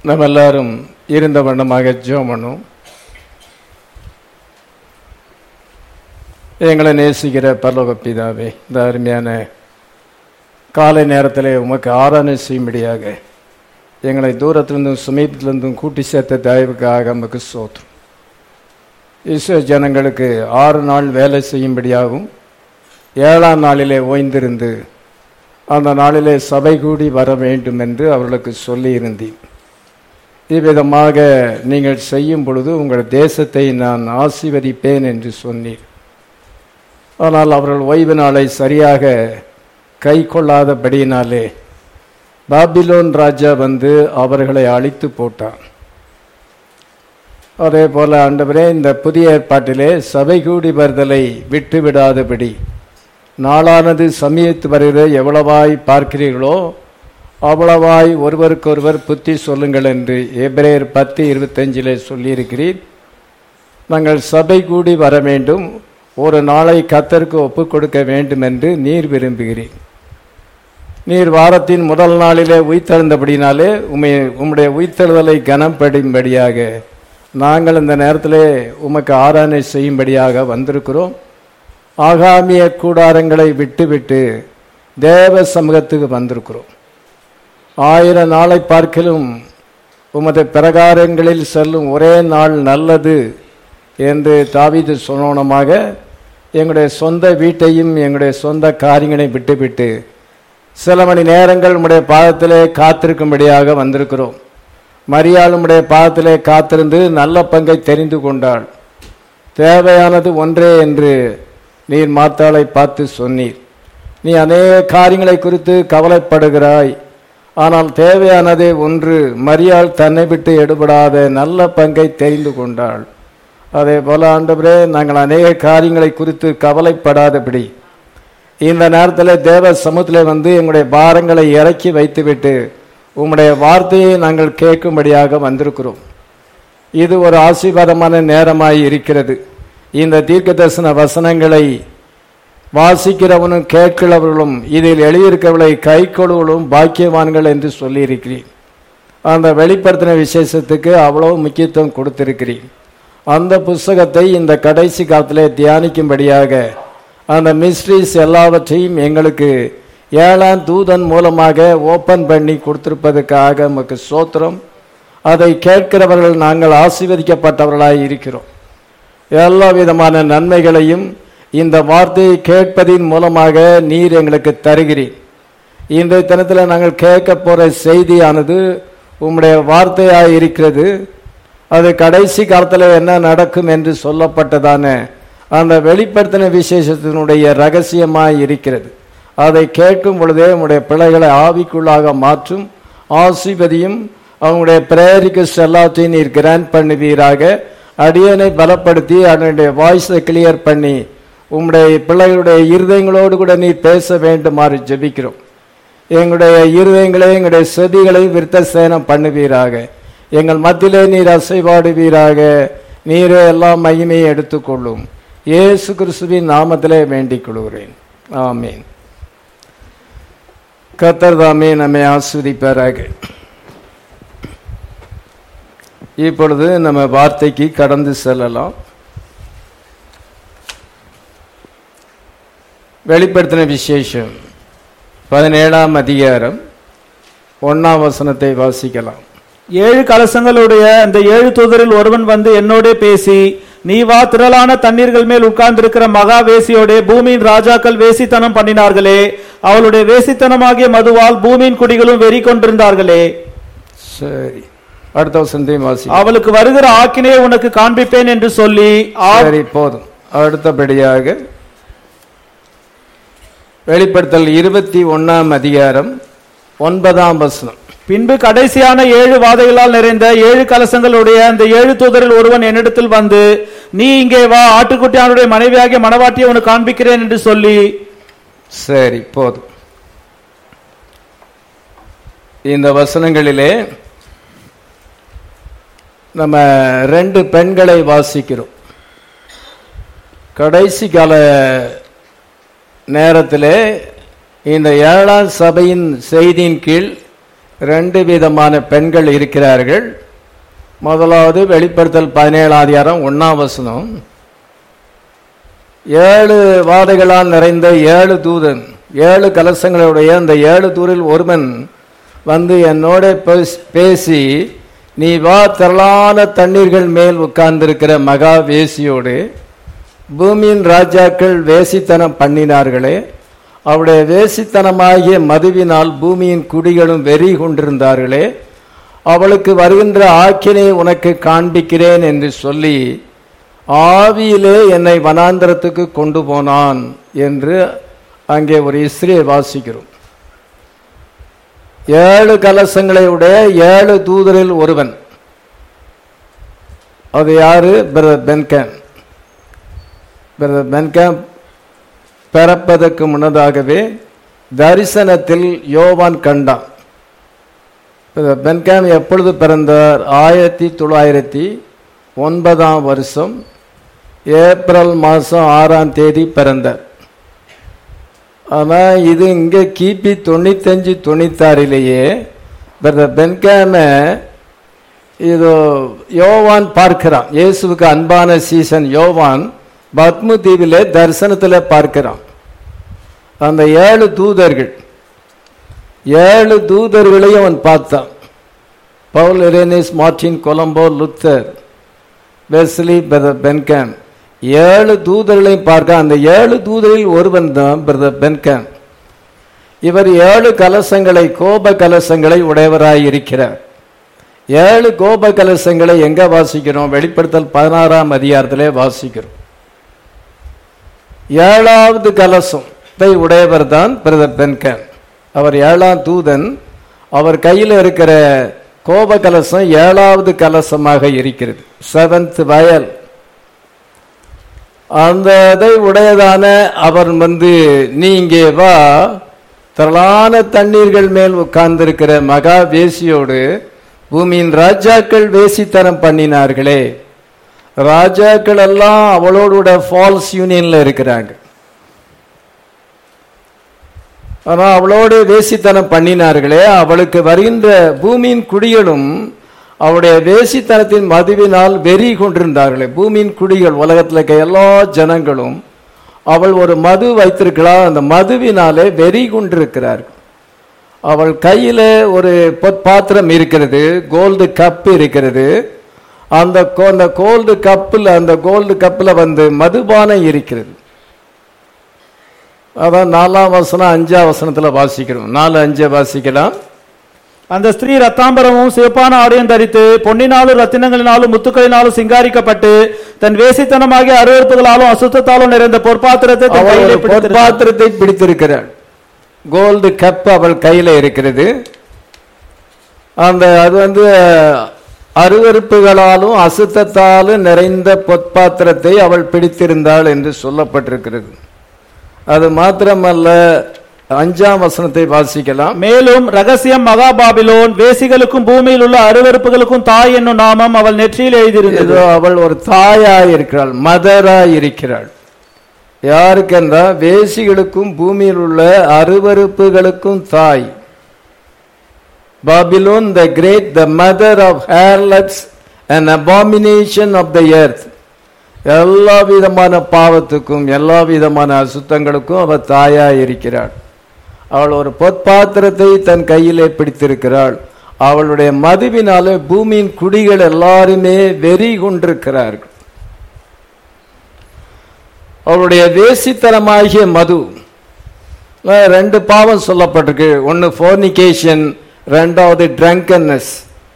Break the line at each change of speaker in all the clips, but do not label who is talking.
நம்ம எல்லாரும் இருந்த வண்ணமாக ஜெபம் பண்ணும் எங்களை நேசிக்கிற பரலோக பிதாவே இந்த அருமையான காலை நேரத்தில் உமக்கு ஆராதனை செய்யும்படியாக எங்களை தூரத்திலிருந்தும் சமீபத்திலிருந்தும் கூட்டி சேர்த்த தயவுக்காக நமக்கு சோத்திரம் இஸ்ரோ ஜனங்களுக்கு ஆறு நாள் வேலை செய்யும்படியாகவும் ஏழாம் நாளிலே ஓய்ந்திருந்து அந்த நாளிலே சபை கூடி வர வேண்டும் என்று அவர்களுக்கு சொல்லியிருந்தேன் இவ்விதமாக நீங்கள் செய்யும் பொழுது உங்கள் தேசத்தை நான் ஆசீர்வதிப்பேன் என்று சொன்னீர் ஆனால் அவர்கள் ஓய்வு நாளை சரியாக கை கொள்ளாதபடியினாலே பாபிலோன் ராஜா வந்து அவர்களை அழித்து போட்டான் அதே போல ஆண்டவரே இந்த புதிய ஏற்பாட்டிலே சபை கூடி வருதலை விட்டு விடாதபடி நாளானது சமயத்து வருகிற எவ்வளவாய் பார்க்கிறீர்களோ அவ்வளவாய் ஒருவருக்கொருவர் புத்தி சொல்லுங்கள் என்று எபிரேயர் பத்து இருபத்தஞ்சிலே சொல்லியிருக்கிறீர் நாங்கள் சபை கூடி வர வேண்டும் ஒரு நாளை கத்தருக்கு ஒப்புக் கொடுக்க வேண்டும் என்று நீர் விரும்புகிறீர் நீர் வாரத்தின் முதல் நாளிலே உயிர்த்தெழுந்தபடினாலே உமை உம்முடைய உயிர்த்தெழுதலை கனப்படும்படியாக நாங்கள் இந்த நேரத்திலே உமக்கு ஆராதனை செய்யும்படியாக வந்திருக்கிறோம் ஆகாமிய கூடாரங்களை விட்டுவிட்டு தேவ சமூகத்துக்கு வந்திருக்கிறோம் ஆயிரம் நாளை பார்க்கிலும் உமது பிரகாரங்களில் செல்லும் ஒரே நாள் நல்லது என்று தாவிது சொன்னோனமாக எங்களுடைய சொந்த வீட்டையும் எங்களுடைய சொந்த காரியங்களை விட்டுவிட்டு சில மணி நேரங்கள் உம்முடைய பாதத்திலே காத்திருக்கும்படியாக வந்திருக்கிறோம் மரியாள் உம்முடைய பாதத்திலே காத்திருந்து நல்ல பங்கை தெரிந்து கொண்டாள் தேவையானது ஒன்றே என்று நீர் மாத்தாளை பார்த்து சொன்னீர் நீ அநேக காரியங்களை குறித்து கவலைப்படுகிறாய் ஆனால் தேவையானதே ஒன்று மரியாள் தன்னை விட்டு எடுபடாத நல்ல பங்கை தெரிந்து கொண்டாள் அதே போல ஆண்டவரே நாங்கள் அநேக காரியங்களை குறித்து கவலைப்படாதபடி இந்த நேரத்தில் தேவ சமூகத்தில் வந்து எங்களுடைய பாரங்களை இறக்கி வைத்துவிட்டு உம்முடைய வார்த்தையை நாங்கள் கேட்கும்படியாக வந்திருக்கிறோம் இது ஒரு ஆசீர்வாதமான நேரமாய் இருக்கிறது இந்த தீர்க்க தரிசன வசனங்களை வாசிக்கிறவனும் கேட்கிறவர்களும் இதில் எழுதியிருக்கவளை கை கொள்வர்களும் பாக்கியவான்கள் என்று சொல்லியிருக்கிறேன் அந்த வெளிப்படுத்தின விசேஷத்துக்கு அவ்வளோ முக்கியத்துவம் கொடுத்திருக்கிறேன் அந்த புஸ்தகத்தை இந்த கடைசி காலத்திலே தியானிக்கும்படியாக அந்த மிஸ்ட்ரிஸ் எல்லாவற்றையும் எங்களுக்கு ஏழாம் தூதன் மூலமாக ஓப்பன் பண்ணி கொடுத்திருப்பதற்காக நமக்கு சோத்திரம் அதை கேட்கிறவர்கள் நாங்கள் ஆசீர்வதிக்கப்பட்டவர்களாய் இருக்கிறோம் எல்லா விதமான நன்மைகளையும் இந்த வார்த்தையை கேட்பதின் மூலமாக நீர் எங்களுக்கு தருகிறீர் இந்த தினத்தில் நாங்கள் கேட்க போகிற செய்தியானது உம்முடைய வார்த்தையாக இருக்கிறது அது கடைசி காலத்தில் என்ன நடக்கும் என்று சொல்லப்பட்டதான அந்த வெளிப்படுத்தின விசேஷத்தினுடைய ரகசியமாய் இருக்கிறது அதை கேட்கும் பொழுதே உங்களுடைய பிள்ளைகளை ஆவிக்குள்ளாக மாற்றும் ஆசிபதியும் அவங்களுடைய பிரேரிக்கு எல்லாத்தையும் நீர் கிராண்ட் பண்ணுவீராக அடியனை பலப்படுத்தி அதனுடைய வாய்ஸை கிளியர் பண்ணி உம்முடைய பிள்ளைகளுடைய இருதயங்களோடு கூட நீர் பேச வேண்டுமாறு ஜெபிக்கிறோம் எங்களுடைய இருதயங்களையும் எங்களுடைய செதிகளையும் விருத்த சேனம் பண்ணுவீராக எங்கள் மத்தியிலே நீர் அசைவாடுவீராக நீரே எல்லாம் மகிமையை எடுத்துக்கொள்ளும் இயேசு கிறிஸ்துவின் நாமத்திலே வேண்டிக் கொள்கிறேன் ஆமீன் கத்தர் தாமே நம்மை ஆஸ்வதிப்பாராக இப்பொழுது நம்ம வார்த்தைக்கு கடந்து செல்லலாம் வெளிப்படுத்தின விசேஷம் பதினேழாம் அதிகாரம் ஒன்னாம் வசனத்தை வாசிக்கலாம்
ஏழு கலசங்களுடைய அந்த ஏழு தூதரில் ஒருவன் வந்து என்னோடே பேசி நீ வா திரளான தண்ணீர்கள் மேல் உட்கார்ந்திருக்கிற மகா வேசியோடே பூமியின் ராஜாக்கள் வேசித்தனம் பண்ணினார்களே அவளுடைய வேசித்தனமாகிய மதுவால் பூமியின் குடிகளும் வெறி கொண்டிருந்தார்களே
சரி அடுத்த வசனத்தையும் வாசி
அவளுக்கு வருகிற ஆக்கினையை உனக்கு காண்பிப்பேன் என்று சொல்லி ஆ-
சரி போதும் அடுத்தபடியாக வெளிப்படுத்தல் இருபத்தி ஒன்னாம் அதிகாரம் ஒன்பதாம் வசனம்
பின்பு கடைசியான ஏழு வாதைகளால் நிறைந்த ஏழு கலசங்களுடைய அந்த ஏழு தூதரில் ஒருவன் என்னிடத்தில் வந்து நீ இங்கே வா ஆட்டுக்குட்டியானுடைய மனைவியாகிய மணவாட்டியை உனக்கு காண்பிக்கிறேன் என்று சொல்லி
சரி போதும் இந்த வசனங்களிலே நம்ம ரெண்டு பெண்களை வாசிக்கிறோம் கடைசி கால நேரத்திலே இந்த ஏழாம் சபையின் செய்தியின் கீழ் ரெண்டு விதமான பெண்கள் இருக்கிறார்கள் முதலாவது வெளிப்படுத்தல் பதினேழாம் அதிகாரம் ஒன்னாம் வசனம் ஏழு வாதைகளால் நிறைந்த ஏழு தூதன் ஏழு கலசங்களுடைய அந்த ஏழு தூரில் ஒருவன் வந்து என்னோட பேஸ்- பேசி நீ வா திரளான தண்ணீர்கள் மேல் உட்கார்ந்திருக்கிற மகா வேசியோடு பூமியின் ராஜாக்கள் வேசித்தனம் பண்ணினார்களே அவருடைய வேசித்தனமாகிய மதுவினால் பூமியின் குடிகளும் வெறி கொண்டிருந்தார்களே அவளுக்கு வருகின்ற ஆக்கினை உனக்கு காண்பிக்கிறேன் என்று சொல்லி ஆவியிலே என்னை வனாந்தரத்துக்கு கொண்டு போனான் என்று அங்கே ஒரு இஸ்ரீயை வாசிக்கிறோம் ஏழு கலசங்களை உடைய ஏழு தூதரில் ஒருவன் அது யாரு பிரதர் பென்கன் பிரதர் பென்கன் பிறப்பதற்கு முன்னதாகவே தரிசனத்தில் யோவான் கண்டான் பிரதர் பென்கன் எப்பொழுது பிறந்தார் ஆயிரத்தி தொள்ளாயிரத்தி ஒன்பதாம் வருஷம் ஏப்ரல் மாதம் ஆறாம் தேதி பிறந்தார் ஆனால் இது இங்கே கிபி தொண்ணூத்தஞ்சு தொண்ணூத்தாறிலேயே பிரதர் பென்காம இது யோவான் பார்க்கிறான் இயேசுவுக்கு அன்பான சீசன் யோவான் பத்மு தீவிலே தரிசனத்தில் பார்க்கிறான் அந்த ஏழு தூதர்கள் ஏழு தூதர்களையும் அவன் பார்த்தான் Paul Irenaeus Martin Columba Luther Wesley brother Branham ஏழு தூதர்களையும் பார்க்க அந்த ஏழு தூதரில் ஒருவன் தான் பிரதர் பென்காம் இவர் ஏழு கலசங்களை கோப கலசங்களை உடையவராய் இருக்கிறார் ஏழு கோப கலசங்களை எங்க வாசிக்கிறோம் வெளிப்படுத்தல் பதினாறாம் அதிகாரத்திலே வாசிக்கிறோம் ஏழாவது கலசத்தை உடையவர் தான் பிரதர் பென்கன் அவர் ஏழாம் தூதன் அவர் கையில் இருக்கிற கோப கலசம் ஏழாவது கலசமாக இருக்கிறது செவன்த் வயல் அந்த இதை உடையதான அவர் வந்து நீ இங்கே வா திரளான தண்ணீர்கள் மேல் உட்கார்ந்திருக்கிற மகா வேசியோடு பூமியின் ராஜாக்கள் வேசித்தனம் பண்ணினார்களே ராஜாக்கள் எல்லாம் அவளோட ஃபால்ஸ் யூனியன்ல இருக்கிறாங்க ஆனா அவளோடு வேசித்தனம் பண்ணினார்களே அவளுக்கு வருகின்ற பூமியின் குடிகளும் அவருடைய வேசித்தனத்தின் மதுவினால் வெறி கொண்டிருந்தார்களே பூமியின் குடிகள் உலகத்தில் இருக்க எல்லா ஜனங்களும் அவள் ஒரு மது வைத்திருக்கிறாள் அந்த மதுவினாலே வெறி கொண்டிருக்கிறார்கள் அவள் கையில ஒரு பொற்பாத்திரம் இருக்கிறது கோல்டு கப் இருக்கிறது அந்த கோ- அந்த கோல்டு கப்பில் அந்த கோல்டு கப்பில் வந்து மதுபானம் இருக்கிறது அதான் நாலாம் வசனம் அஞ்சாம் வசனத்துல வாசிக்கிறோம் நாலு அஞ்சை வாசிக்கலாம்
அந்த ஸ்திரீ ரத்தாம்பரமும் சிவப்பான ஆடையும் தரித்து பொன்னினாலும் ரத்தினங்களினாலும் முத்துக்களினாலும் சிங்காரிக்கப்பட்டு தன் வேசித்தனமாகிய அருவறுப்புகளாலும் அசுத்தத்தாலும் நிறைந்த பொற்பாத்திரத்தை தன்
அவள்
கையிலே
ஒரு
பிடித்திருந்தாள்.
பொற்பாத்திரத்தை பிடித்திருக்கிறாள் கோல்டு கப் அவள் கையில இருக்கிறது அந்த அது வந்து அருவருப்புகளாலும் அசுத்தத்தாலும் நிறைந்த பொற்பாத்திரத்தை அவள் பிடித்திருந்தாள் என்று சொல்லப்பட்டிருக்கிறது அது மாத்திரமல்ல அஞ்சாம் வசனத்தை வாசிக்கலாம்
மேலும் ரகசியம் மகாபாபிலோன் வேசிகளுக்கும் பூமியில் உள்ள அருவருப்புகளுக்கும் தாய் என்னும் நாமம் அவள் நெற்றியில் எழுதியிருந்தது
ஏதோ அவள் ஒரு தாயாய் இருக்கிறாள் மதராய் இருக்கிறாள் யாருக்கென்றா வேசிகளுக்கும் பூமியில் உள்ள அருவருப்புகளுக்கும் தாய் Babylon the great the mother of harlots and abomination of the earth எல்லா விதமான பாவத்துக்கும் எல்லா விதமான அசுத்தங்களுக்கும் அவள் தாயாய் இருக்கிறாள் அவள் ஒரு பொற்பாத்திரத்தை தன் கையிலே பிடித்திருக்கிறாள் அவளுடைய மதுவினாலே பூமியின் குடிகள் எல்லாருமே வெறி கொண்டிருக்கிறார்கள் அவளுடைய வேசித்தனமாகிய மது அஹ் ரெண்டு பாவம் சொல்லப்பட்டிருக்கு ஒன்னு ஃபோனிகேஷன் ரெண்டாவது ட்ரங்கன்னஸ்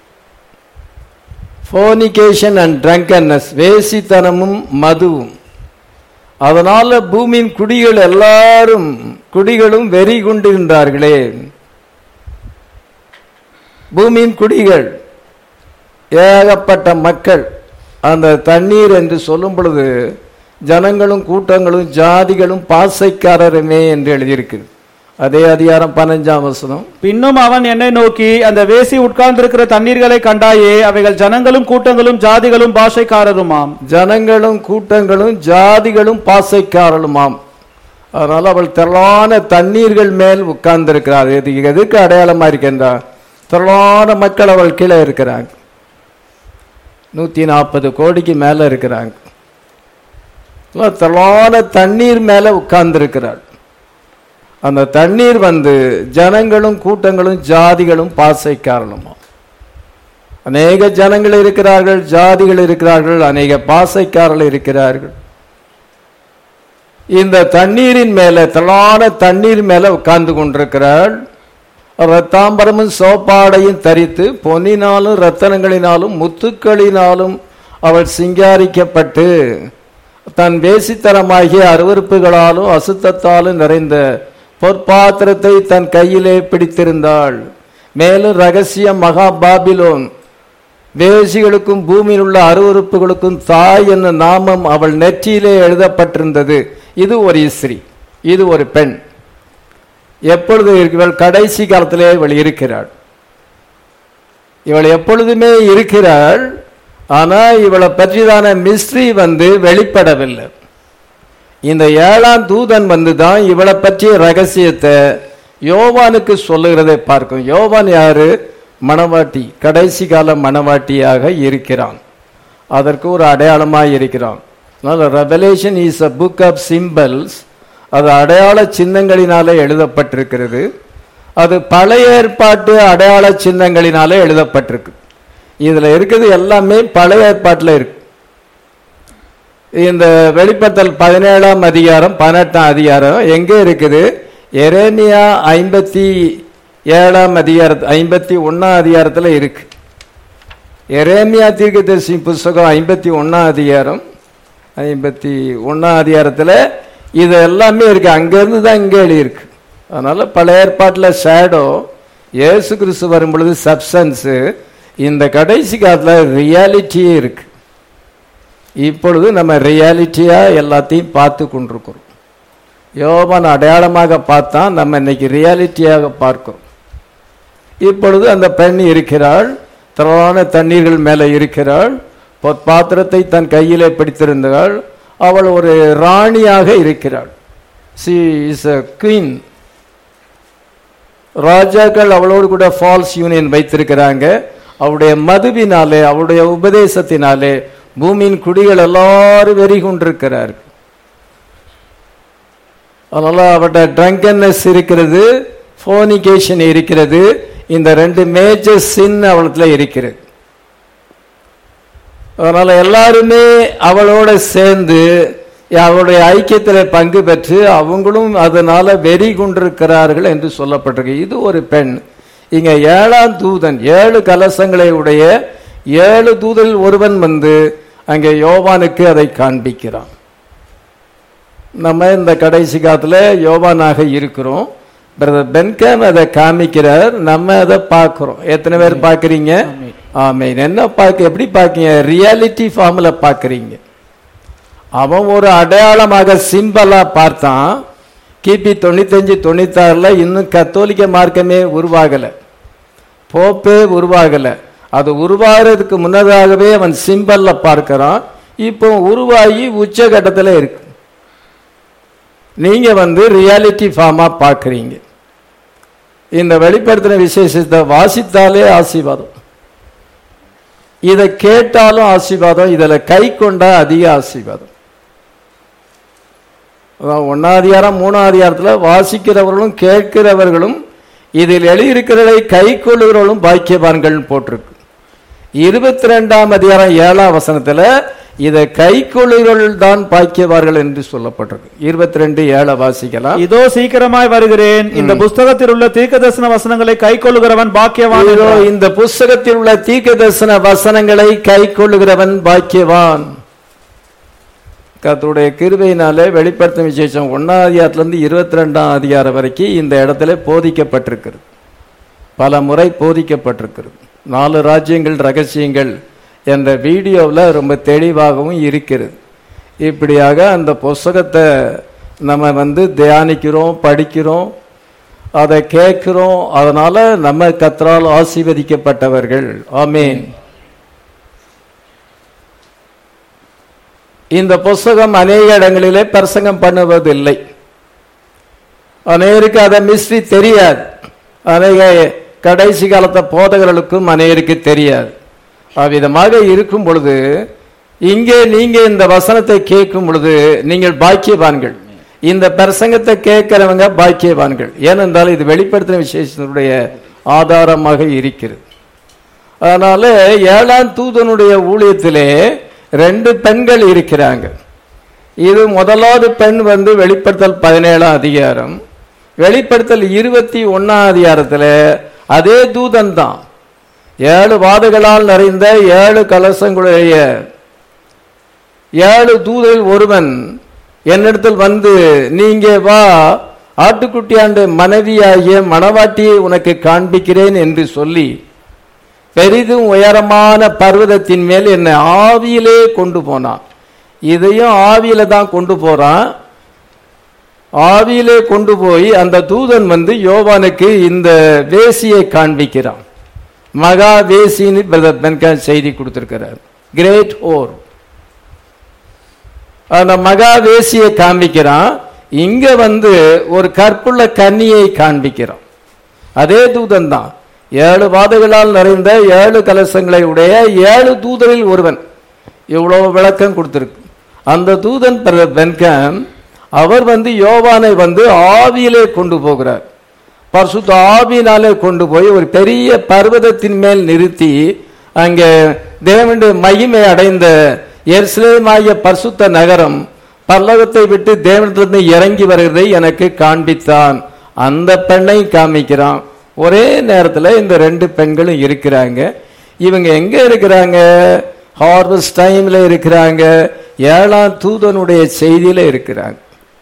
ஃபோனிகேஷன் அண்ட் ட்ரங்கன்னஸ் வேசித்தனமும் மதுவும் அதனால பூமியின் குடிகள் எல்லாரும் குடிகளும் வெறி கொண்டிருந்தார்களே பூமியின் குடிகள் ஏகப்பட்ட மக்கள் அந்த தண்ணீர் என்று சொல்லும் பொழுது ஜனங்களும் கூட்டங்களும் ஜாதிகளும் பாசைக்காரருமே என்று எழுதியிருக்கு அதே அதிகாரம் பதினஞ்சாம் வசனம்
பின்னும் அவன் என்னை நோக்கி அந்த வேசி உட்கார்ந்திருக்கிற தண்ணீர்களை கண்டாயே அவைகள் ஜனங்களும் கூட்டங்களும் ஜாதிகளும் பாஷைக்காரருமாம்
ஜனங்களும் கூட்டங்களும் ஜாதிகளும் பாசைக்காரலுமாம் அதனால அவள் திரளான தண்ணீர்கள் மேல் உட்கார்ந்திருக்கிறார் இது எதுக்கு அடையாளமா இருக்கின்றா திரளான மக்கள் அவள் கீழே இருக்கிறாங்க நூத்தி நாற்பது கோடிக்கு மேல இருக்கிறாங்க எல்லாம் திரளான தண்ணீர் மேல உட்கார்ந்து இருக்கிறாள் அந்த தண்ணீர் வந்து ஜனங்களும் கூட்டங்களும் ஜாதிகளும் பாசை காரணமா அநேக ஜனங்கள் இருக்கிறார்கள் ஜாதிகள் இருக்கிறார்கள் அநேக பாசைக்காரர்கள் இருக்கிறார்கள் இந்த தண்ணீரின் மேல தளான தண்ணீர் மேல உட்கார்ந்து கொண்டிருக்கிறாள் ரத்தாம்பரமும் சோப்பாடையும் தரித்து பொன்னினாலும் ரத்தனங்களினாலும் முத்துக்களினாலும் அவள் சிங்காரிக்கப்பட்டு தன் வேசித்தனமாகிய அருவருப்புகளாலும் அசுத்தத்தாலும் நிறைந்த பொற்பாத்திரத்தை தன் கையிலே பிடித்திருந்தாள் மேலும் ரகசிய மகா பாபிலோன் வேசிகளுக்கும் பூமியில் உள்ள அருவருப்புகளுக்கும் தாய் என்ற நாமம் அவள் நெற்றியிலே எழுதப்பட்டிருந்தது இது ஒரு ஸ்திரீ இது ஒரு பெண் எப்பொழுது இவள் கடைசி காலத்திலே இவள் இருக்கிறாள் இவள் எப்பொழுதுமே இருக்கிறாள் ஆனா இவளை பற்றிதான மிஸ்ட்ரி வந்து வெளிப்படவில்லை இந்த ஏழாம் தூதன் வந்து தான் இவளை பற்றிய ரகசியத்தை யோவானுக்கு சொல்லுகிறதை பார்க்கும் யோவான் யாரு மணவாட்டி கடைசி கால மணவாட்டியாக இருக்கிறான் அதற்கு ஒரு அடையாளமாக இருக்கிறான் revelation is a book of symbols அது அடையாள சின்னங்களினாலே எழுதப்பட்டிருக்கிறது அது பழைய ஏற்பாட்டு அடையாள சின்னங்களினாலே எழுதப்பட்டிருக்கு இதுல இருக்குது எல்லாமே பழைய ஏற்பாட்டில் இருக்கு இந்த வெளிப்படுத்தல் பதினேழாம் அதிகாரம் பதினெட்டாம் அதிகாரம் எங்க இருக்குது எரேமியா ஐம்பத்தி ஏழாம் அதிகார ஐம்பத்தி ஒன்னாம் அதிகாரத்தில் இருக்கு எரேமியா தீர்க்கதரிசி புஸ்தகம் ஐம்பத்தி ஒன்னாம் அதிகாரம் ஐம்பத்தி ஒன்னாம் அதிகாரத்தில் இது எல்லாமே இருக்கு அங்கிருந்து தான் இங்கே எழுதியிருக்கு அதனால பழைய ஏற்பாட்டில் ஷேடோ இயேசு கிறிஸ்து வரும் பொழுது சப்சன்ஸு இந்த கடைசி காலத்தில் ரியாலிட்டியே இருக்கு இப்பொழுது நம்ம ரியாலிட்டியா எல்லாத்தையும் பார்த்து கொண்டிருக்கிறோம் யோபான் அடையாளமாக பார்த்தா நம்ம இன்னைக்கு ரியாலிட்டியாக பார்க்கிறோம் இப்பொழுது அந்த பெண் இருக்கிறாள் திரளான தண்ணீர்கள் மேலே இருக்கிறாள் பாத்திரத்தை தன் கையிலே பிடித்திருந்தாள் அவள் ஒரு ராணியாக இருக்கிறாள் சி இஸ் அ குயின் ராஜாக்கள் அவளோடு கூட ஃபால்ஸ் யூனியன் வைத்திருக்கிறாங்க அவருடைய மதுவினாலே அவருடைய உபதேசத்தினாலே பூமியின் குடிகள் எல்லாரும் வெறி கொண்டிருக்கிறார்கள் அதனால அவட்ட ட்ரங்கன்னஸ் இருக்கிறது ஃபோனிகேஷன் இருக்கிறது இந்த ரெண்டு மேஜர் சின் அவளத்துல இருக்கிறது அதனால எல்லாருமே அவளோட சேர்ந்து அவளுடைய ஐக்கியத்தில் பங்கு பெற்று அவங்களும் அதனால வெறி கொண்டிருக்கிறார்கள் என்று சொல்லப்பட்டிருக்கு இது ஒரு பெண் இங்க ஏழாம் தூதன் ஏழு கலசங்களை உடைய ஏழு தூதரில் ஒருவன் வந்து அங்கே யோவானுக்கு அதை காண்பிக்கிறான் நம்ம இந்த கடைசி காலத்துல யோவானாக இருக்கிறோம் பிரதர் பென்கேம் அதை காமிக்கிறார் நம்ம அதை பார்க்கிறோம் எத்தனை பேர் பார்க்குறீங்க ஆமீன் என்ன பார்க்க எப்படி பார்க்கீங்க ரியாலிட்டி ஃபார்ம்ல பார்க்குறீங்க அவன் ஒரு அடையாளமாக சிம்பலா பார்த்தான் கிபி தொண்ணூத்தஞ்சு தொண்ணூத்தாறுல இன்னும் கத்தோலிக்க மார்க்கமே உருவாகல போப்பே உருவாகல அது உருவாகிறதுக்கு முன்னதாகவே அவன் சிம்பல்ல பார்க்கிறான் இப்போ உருவாகி உச்சகட்டத்தில் இருக்கு நீங்க வந்து ரியாலிட்டி ஃபார்மா பார்க்குறீங்க இந்த வெளிப்படுத்தின விசேஷத்தை வாசித்தாலே ஆசீர்வாதம் இதை கேட்டாலும் ஆசீர்வாதம் இதில் கை கொண்டா அதிக ஆசீர்வாதம் ஒன்னாதிகாரம் மூணாதிகாரத்தில் வாசிக்கிறவர்களும் கேட்கிறவர்களும் இதில் எழுதியிருக்கிறதை கை கொள்ளுகிறவர்களும் பாக்கியவான்கள் போட்டிருக்கு இருபத்தி ரெண்டாம் அதிகாரம் ஏழாம் வசனத்துல இதை கை கொள்ளுகிறவர்கள் தான் பாக்கியவார்கள் என்று சொல்லப்பட்டிருக்கு இருபத்தி ரெண்டு ஏழை வாசிக்கலாம்
இதோ சீக்கிரமாய் வருகிறேன் இந்த புஸ்தகத்தில் உள்ள தீர்க்கதரிசன வசனங்களை கை கொள்ளுகிறவன் பாக்கியவான்
இதோ
என்றார்.
இந்த புஸ்தகத்தில் உள்ள தீர்க்க தரிசன வசனங்களை கை கொள்ளுகிறவன் பாக்கியவான் கர்த்தருடைய கிருபையினாலே வெளிப்படுத்தும் விசேஷம் ஒன்னாம் அதிகாரத்திலிருந்து இருபத்தி ரெண்டாம் அதிகாரம் வரைக்கும் இந்த இடத்துல போதிக்கப்பட்டிருக்கிறது பல முறை போதிக்கப்பட்டிருக்கிறது நாலு ராஜ்யங்கள் ரகசியங்கள் என்ற வீடியோவில் ரொம்ப தெளிவாகவும் இருக்கிறது இப்படியாக அந்த புஸ்தகத்தை நம்ம வந்து தியானிக்கிறோம் படிக்கிறோம் அதை கேட்கிறோம் அதனால நம்ம கத்தரால் ஆசீர்வதிக்கப்பட்டவர்கள் ஆமீன் இந்த புஸ்தகம் அநேக இடங்களிலே பிரசங்கம் பண்ணுவதில்லை அநேருக்கு அதை மிஸ்ட்ரி தெரியாது அநேக கடைசி காலத்த போதகர்களுக்கும் அநேருக்கு தெரியாது அவ்விதமாக இருக்கும் பொழுது இங்கே நீங்க இந்த வசனத்தை கேட்கும் பொழுது நீங்கள் பாக்கியவான்கள் இந்த பிரசங்கத்தை கேட்கிறவங்க பாக்கியவான்கள் ஏனென்றால் இது வெளிப்படுத்தின விசேஷத்தினுடைய ஆதாரமாக இருக்கிறது அதனால ஏழாம் தூதனுடைய ஊழியத்திலே ரெண்டு பெண்கள் இருக்கிறாங்க இது முதலாவது பெண் வந்து வெளிப்படுத்தல் பதினேழாம் அதிகாரம் வெளிப்படுத்தல் இருபத்தி ஒன்னாம் அதிகாரத்துல அதே தூதன் தான் ஏழு வாதுகளால் நிறைந்த ஏழு கலசங்களுடைய ஏழு தூதரில் ஒருவன் என்னிடத்தில் வந்து நீங்க வா ஆட்டுக்குட்டியாண்டு மனைவியாகிய மணவாட்டியை உனக்கு காண்பிக்கிறேன் என்று சொல்லி பெரிதும் உயரமான பர்வதத்தின் மேல் என்னை ஆவியிலே கொண்டு போனான் இதையும் ஆவியில தான் கொண்டு போறான் ஆவியிலே கொண்டு போய் அந்த தூதன் வந்து யோவானுக்கு இந்த வேசியை காண்பிக்கிறான் மகா வேசின்னு பிரதர் பென்கான் செய்தி கொடுத்திருக்கிறார் கிரேட் ஓர் அந்த மகா வேசியை காண்பிக்கிறான் இங்க வந்து ஒரு கற்புள்ள கன்னியை காண்பிக்கிறான் அதே தூதன் தான் ஏழு வாதைகளால் நிறைந்த ஏழு கலசங்களை உடைய ஏழு தூதரில் ஒருவன் இவ்வளவு விளக்கம் கொடுத்திருக்கு அந்த தூதன் பிரதர் பென்காம் அவர் வந்து யோவானை வந்து ஆவியிலே கொண்டு போகிறார் பரிசுத்த ஆவியினாலே கொண்டு போய் ஒரு பெரிய பர்வதத்தின் மேல் நிறுத்தி அங்கே தேவனுடைய மகிமை அடைந்த எருசலேமாகிய பரிசுத்த நகரம் பல்லவத்தை விட்டு தேவனிடத்திலிருந்து இறங்கி வருகிறதை எனக்கு காண்பித்தான் அந்த பெண்ணை காமிக்கிறான் ஒரே நேரத்தில் இந்த ரெண்டு பெண்களும் இருக்கிறாங்க இவங்க எங்க இருக்கிறாங்க ஹார்வஸ்ட் டைம்ல இருக்கிறாங்க ஏழாம் தூதனுடைய செய்தியில இருக்கிறாங்க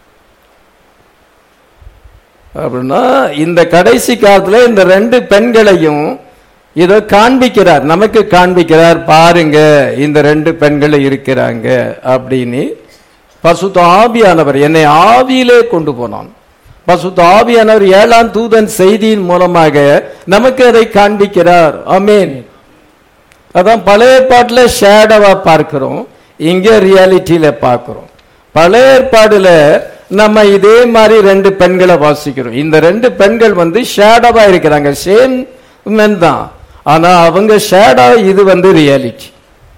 அப்படின்னா இந்த கடைசி காலத்துல இந்த ரெண்டு பெண்களையும் இதை காண்பிக்கிறார் நமக்கு காண்பிக்கிறார் பாருங்க இந்த ரெண்டு பெண்கள் இருக்கிறாங்க அப்படின்னு பசுத்த ஆவியானவர் என்னை ஆவியிலே கொண்டு போனான் பசுத்த ஆவியானவர் ஏழாம் தூதன் செய்தியின் மூலமாக நமக்கு அதை காண்பிக்கிறார் அமேன் அதான் பழைய ஏற்பாட்டுல ஷேடவா பார்க்கிறோம் இங்க ரியாலிட்டியில பார்க்கிறோம் பழைய ஏற்பாடுல நம்ம இதே மாதிரி ரெண்டு பெண்களை வாசிக்கிறோம் இந்த ரெண்டு பெண்கள் வந்து ஷேடவா இருக்கிறாங்க சேம் மென் தான் ஆனா அவங்க ஷேடா இது வந்து ரியாலிட்டி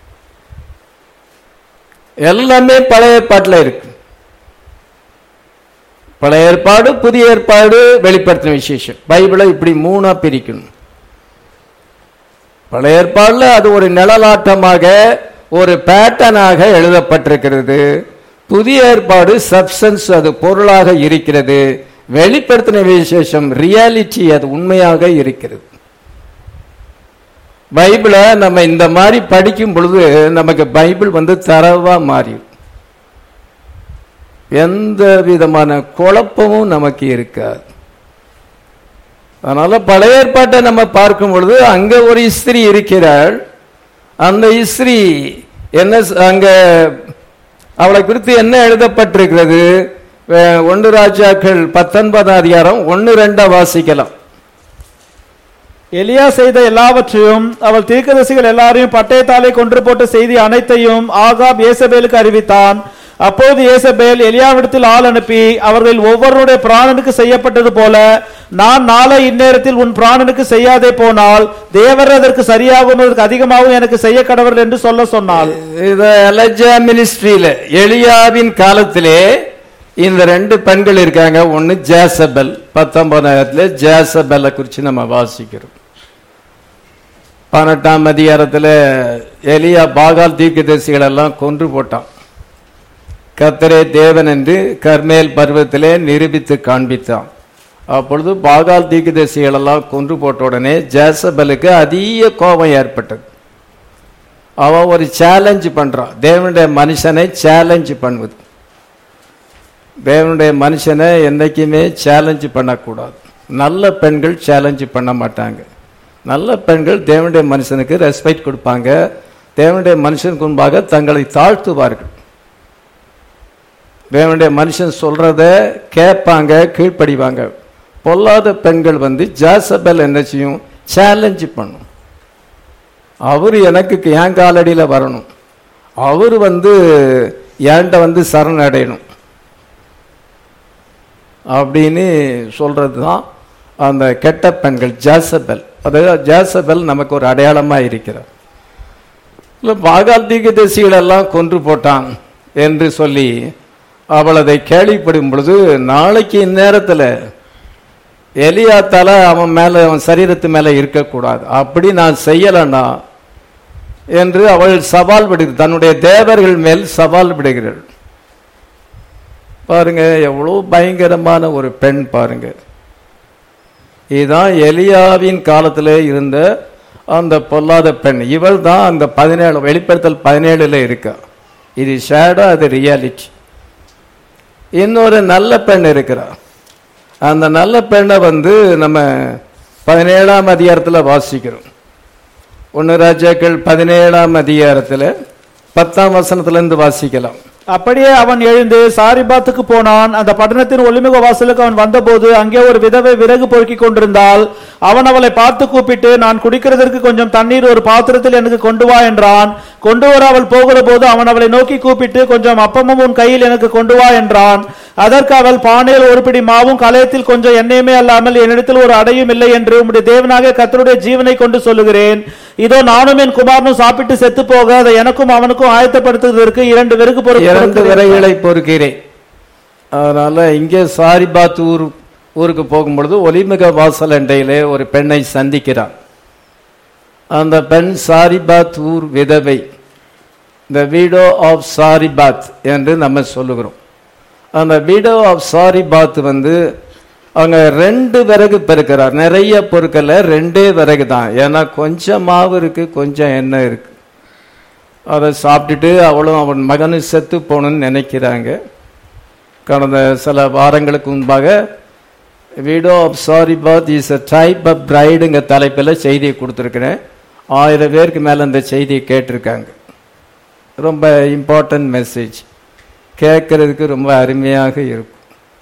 எல்லாமே பழைய ஏற்பாட்டுல இருக்கு பழைய ஏற்பாடு புதிய ஏற்பாடு வெளிப்படுத்தின விசேஷம் பைபிளை இப்படி மூணா பிரிக்கணும் பழைய ஏற்பாடுல அது ஒரு நிழலாட்டமாக ஒரு பேட்டர்னாக எழுதப்பட்டிருக்கிறது புதிய ஏற்பாடு சப்சன்ஸ் அது பொருளாக இருக்கிறது வெளிப்படுத்தின விசேஷம் ரியாலிட்டி அது உண்மையாக இருக்கிறது பைபிளை நம்ம இந்த மாதிரி படிக்கும் பொழுது நமக்கு பைபிள் வந்து தரவா மாறிடும் எந்த விதமான குழப்பமும் நமக்கு இருக்காது அதனால பழைய ஏற்பாட்டை நம்ம பார்க்கும் பொழுது அங்க ஒரு இஸ்திரி இருக்கிறாள் அந்த இஸ்திரி என்ன ச- அங்க அவளை குறித்து என்ன எழுதப்பட்டிருக்கிறது அஹ், ஒன்று ராஜாக்கள் பத்தொன்பதாம் அதிகாரம் ஒன்னு ரெண்டா வாசிக்கலாம்
எலியா செய்த எல்லாவற்றையும் அவள் தீர்க்கதரிசிகள் எல்லாரையும் பட்டயத்தாலே கொன்று போட்ட செய்தி அனைத்தையும் ஆகாப் ஏசபேலுக்கு அறிவித்தான் அப்போது ஏசபேல் எலியாவிடத்தில் ஆள் அனுப்பி அவர்களில் ஒவ்வொருடைய பிராணனுக்கு செய்யப்பட்டது போல நான் நாளை இந்நேரத்தில் உன் பிராணனுக்கு செய்யாதே போனால் தேவர் அதற்கு சரியாகவும் அதற்கு அதிகமாகவும் எனக்கு செய்ய கடவர்கள் என்று சொல்ல சொன்னாள்
இது எலஜா மினிஸ்ட்ரியில எலியாவின் காலத்திலே இந்த ரெண்டு பெண்கள் இருக்காங்க ஒன்னு ஜேசபெல் பத்தொன்பதாயிரத்துல ஜேசபெல்லை குறித்து நம்ம வாசிக்கிறோம் பதினெட்டாம் அதிகாரத்துல எலியா பாகால் தீர்க்கதரிசிகள் எல்லாம் கொன்று போட்டான் கர்த்தரே தேவன் என்று கர்மேல் பருவத்திலே நிரூபித்து காண்பித்தான் அப்பொழுது பாகால் தீர்க்கதரிசிகள் எல்லாம் கொன்று போட்ட உடனே ஜேசபலுக்கு அதிக கோபம் ஏற்பட்டது அவ ஒரு சேலஞ்ச் பண்றான் தேவனுடைய மனுஷனை சேலஞ்ச் பண்ணுவது தேவனுடைய மனுஷனை என்னைக்குமே சேலஞ்ச் பண்ணக்கூடாது நல்ல பெண்கள் சேலஞ்ச் பண்ண மாட்டாங்க நல்ல பெண்கள் தேவனுடைய மனுஷனுக்கு ரெஸ்பெக்ட் கொடுப்பாங்க தேவனுடைய மனுஷனுக்கு முன்பாக தங்களை தாழ்த்துவார்கள் தேவனுடைய மனுஷன் சொல்றத கேட்பாங்க கீழ்ப்படிவாங்க பொல்லாத பெண்கள் வந்து ஜாசபல் என்ன செய்யும் சேலஞ்ச் பண்ணும் அவர் எனக்கு என் காலடியில வரணும் அவர் வந்து என்கிட்ட வந்து சரணடையணும் அப்படின்னு சொல்றது தான் அந்த கெட்ட பெண்கள் ஜாசபல் அது ஜேசபல் நமக்கு ஒரு அடையாளமா இருக்கிறார் இல்ல பாகால் தீர்க்கதரிசிகள் எல்லாம் கொன்று போட்டான் என்று சொல்லி அவள் அதை கேள்விப்படும் பொழுது நாளைக்கு இந்நேரத்துல எலியா தலை அவன் மேல அவன் சரீரத்து மேல இருக்கக்கூடாது அப்படி நான் செய்யலன்னா என்று அவள் சவால் விடுகிறார் தன்னுடைய தேவர்கள் மேல் சவால் விடுகிறாள் பாருங்க எவ்வளவு பயங்கரமான ஒரு பெண் பாருங்க இதுதான் எலியாவின் காலத்தில் இருந்த அந்த பொல்லாத பெண் இவள் தான் அந்த பதினேழு வெளிப்படுத்தல் பதினேழுல இருக்கா இது ஷேடோ அது ரியாலிட்டி இன்னொரு நல்ல பெண் இருக்கிறா அந்த நல்ல பெண்ணை வந்து நம்ம பதினேழாம் அதிகாரத்தில் வாசிக்கிறோம் ஒன்று ராஜாக்கள் பதினேழாம் அதிகாரத்தில் பத்தாம் வசனத்திலிருந்து வாசிக்கலாம்
அப்படியே அவன் எழுந்து சாரிபாத்துக்கு போனான் அந்த பட்டணத்தின் ஒளிமுக வாசலுக்கு அவன் வந்தபோது அங்கே ஒரு விதவை விறகு பொறுக்கிக் கொண்டிருந்தாள் அவன் அவளை பார்த்து கூப்பிட்டு நான் குடிக்கிறதற்கு கொஞ்சம் தண்ணீர் ஒரு பாத்திரத்தில் எனக்கு கொண்டு வா என்றான் கொண்டு வர அவள் போகிற போது அவன் அவளை நோக்கி கூப்பிட்டு கொஞ்சம் அப்பமும் உன் கையில் எனக்கு கொண்டு வா என்றான் அதற்கு அவள் பானையில் ஒரு பிடி மாவும் கலையத்தில் கொஞ்சம் எண்ணெயுமே அல்லாமல் என்னிடத்தில் ஒரு அடையும் இல்லை என்று உம்முடைய தேவனாக கர்த்தருடைய ஜீவனை கொண்டு சொல்லுகிறேன் இதோ நானும் என் குமாரனும் சாப்பிட்டு செத்து போக அதை எனக்கும் அவனுக்கும் ஆயத்தப்படுத்துவதற்கு இரண்டு வெறுக்கு
இரண்டு
பொறுப்பு
விறகுகளை பொறுக்கிறேன் அதனால இங்கே சாரிபாத் ஊர் ஊருக்கு போகும்பொழுது ஒலிமிக வாசல் அண்டையிலே ஒரு பெண்ணை சந்திக்கிறான் அந்த பெண் சாரிபாத் ஊர் விதவை த வீடோ ஆஃப் சாரிபாத் என்று நம்ம சொல்லுகிறோம் அந்த வீடோ ஆஃப் சாரிபாத் வந்து அவங்க ரெண்டு விறகு பெருக்கிறார் நிறைய பொருட்களை ரெண்டே விறகு தான் ஏன்னா கொஞ்சம் மாவு இருக்கு கொஞ்சம் எண்ணெய் இருக்கு அதை சாப்பிட்டுட்டு அவளும் அவன் மகனும் செத்து போகணும்னு நினைக்கிறாங்க கடந்த சில வாரங்களுக்கு முன்பாக widow of Zarephath is a type of பிரைடுங்க தலைப்பில் செய்தியை கொடுத்துருக்கிறேன் ஆயிரம் பேருக்கு மேலே அந்த செய்தியை கேட்டிருக்காங்க ரொம்ப இம்பார்ட்டன்ட் மெசேஜ் கேட்கறதுக்கு ரொம்ப அருமையாக இருக்கும்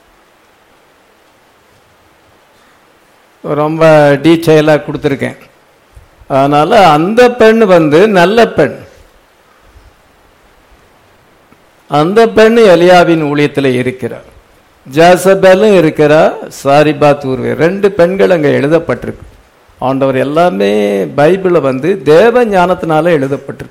ரொம்ப டீட்டெயிலாக கொடுத்துருக்கேன் அதனால அந்த பெண் வந்து நல்ல பெண் அந்த பெண் எலியாவின் ஊழியத்தில் இருக்கிறார் ஜாசபேலும் இருக்கிறா சாரிபாத் ஊர்வே ரெண்டு பெண்கள் அங்கே எழுதப்பட்டிருக்கு ஆண்டவர் எல்லாமே பைபிளை வந்து தேவ ஞானத்தினால எழுதப்பட்டிருக்கு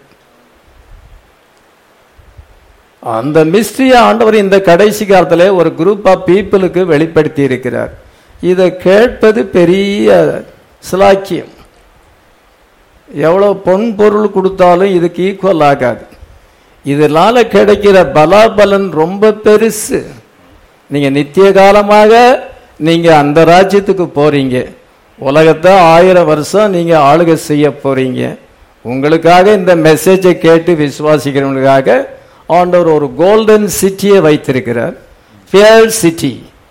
அந்த மிஸ்ட்ரியை ஆண்டவர் இந்த கடைசி காலத்துல ஒரு குரூப் ஆஃப் பீப்புளுக்கு வெளிப்படுத்தி இருக்கிறார் இதை கேட்பது பெரிய சிலாக்கியம் எவ்வளவு பொன் பொருள் கொடுத்தாலும் இதுக்கு ஈக்குவல் ஆகாது இதனால கிடைக்கிற பலாபலன் ரொம்ப பெருசு நீங்க நித்திய காலமாக நீங்க அந்த ராஜ்யத்துக்கு போறீங்க உலகத்தை ஆயிரம் வருஷம் நீங்க ஆளுகை செய்ய போறீங்க உங்களுக்காக இந்த மெசேஜை கேட்டு விசுவாசிக்கிறவங்களுக்காக ஆண்டவர் ஒரு கோல்டன் சிட்டியை வைத்திருக்கிறார் பியர் சிட்டி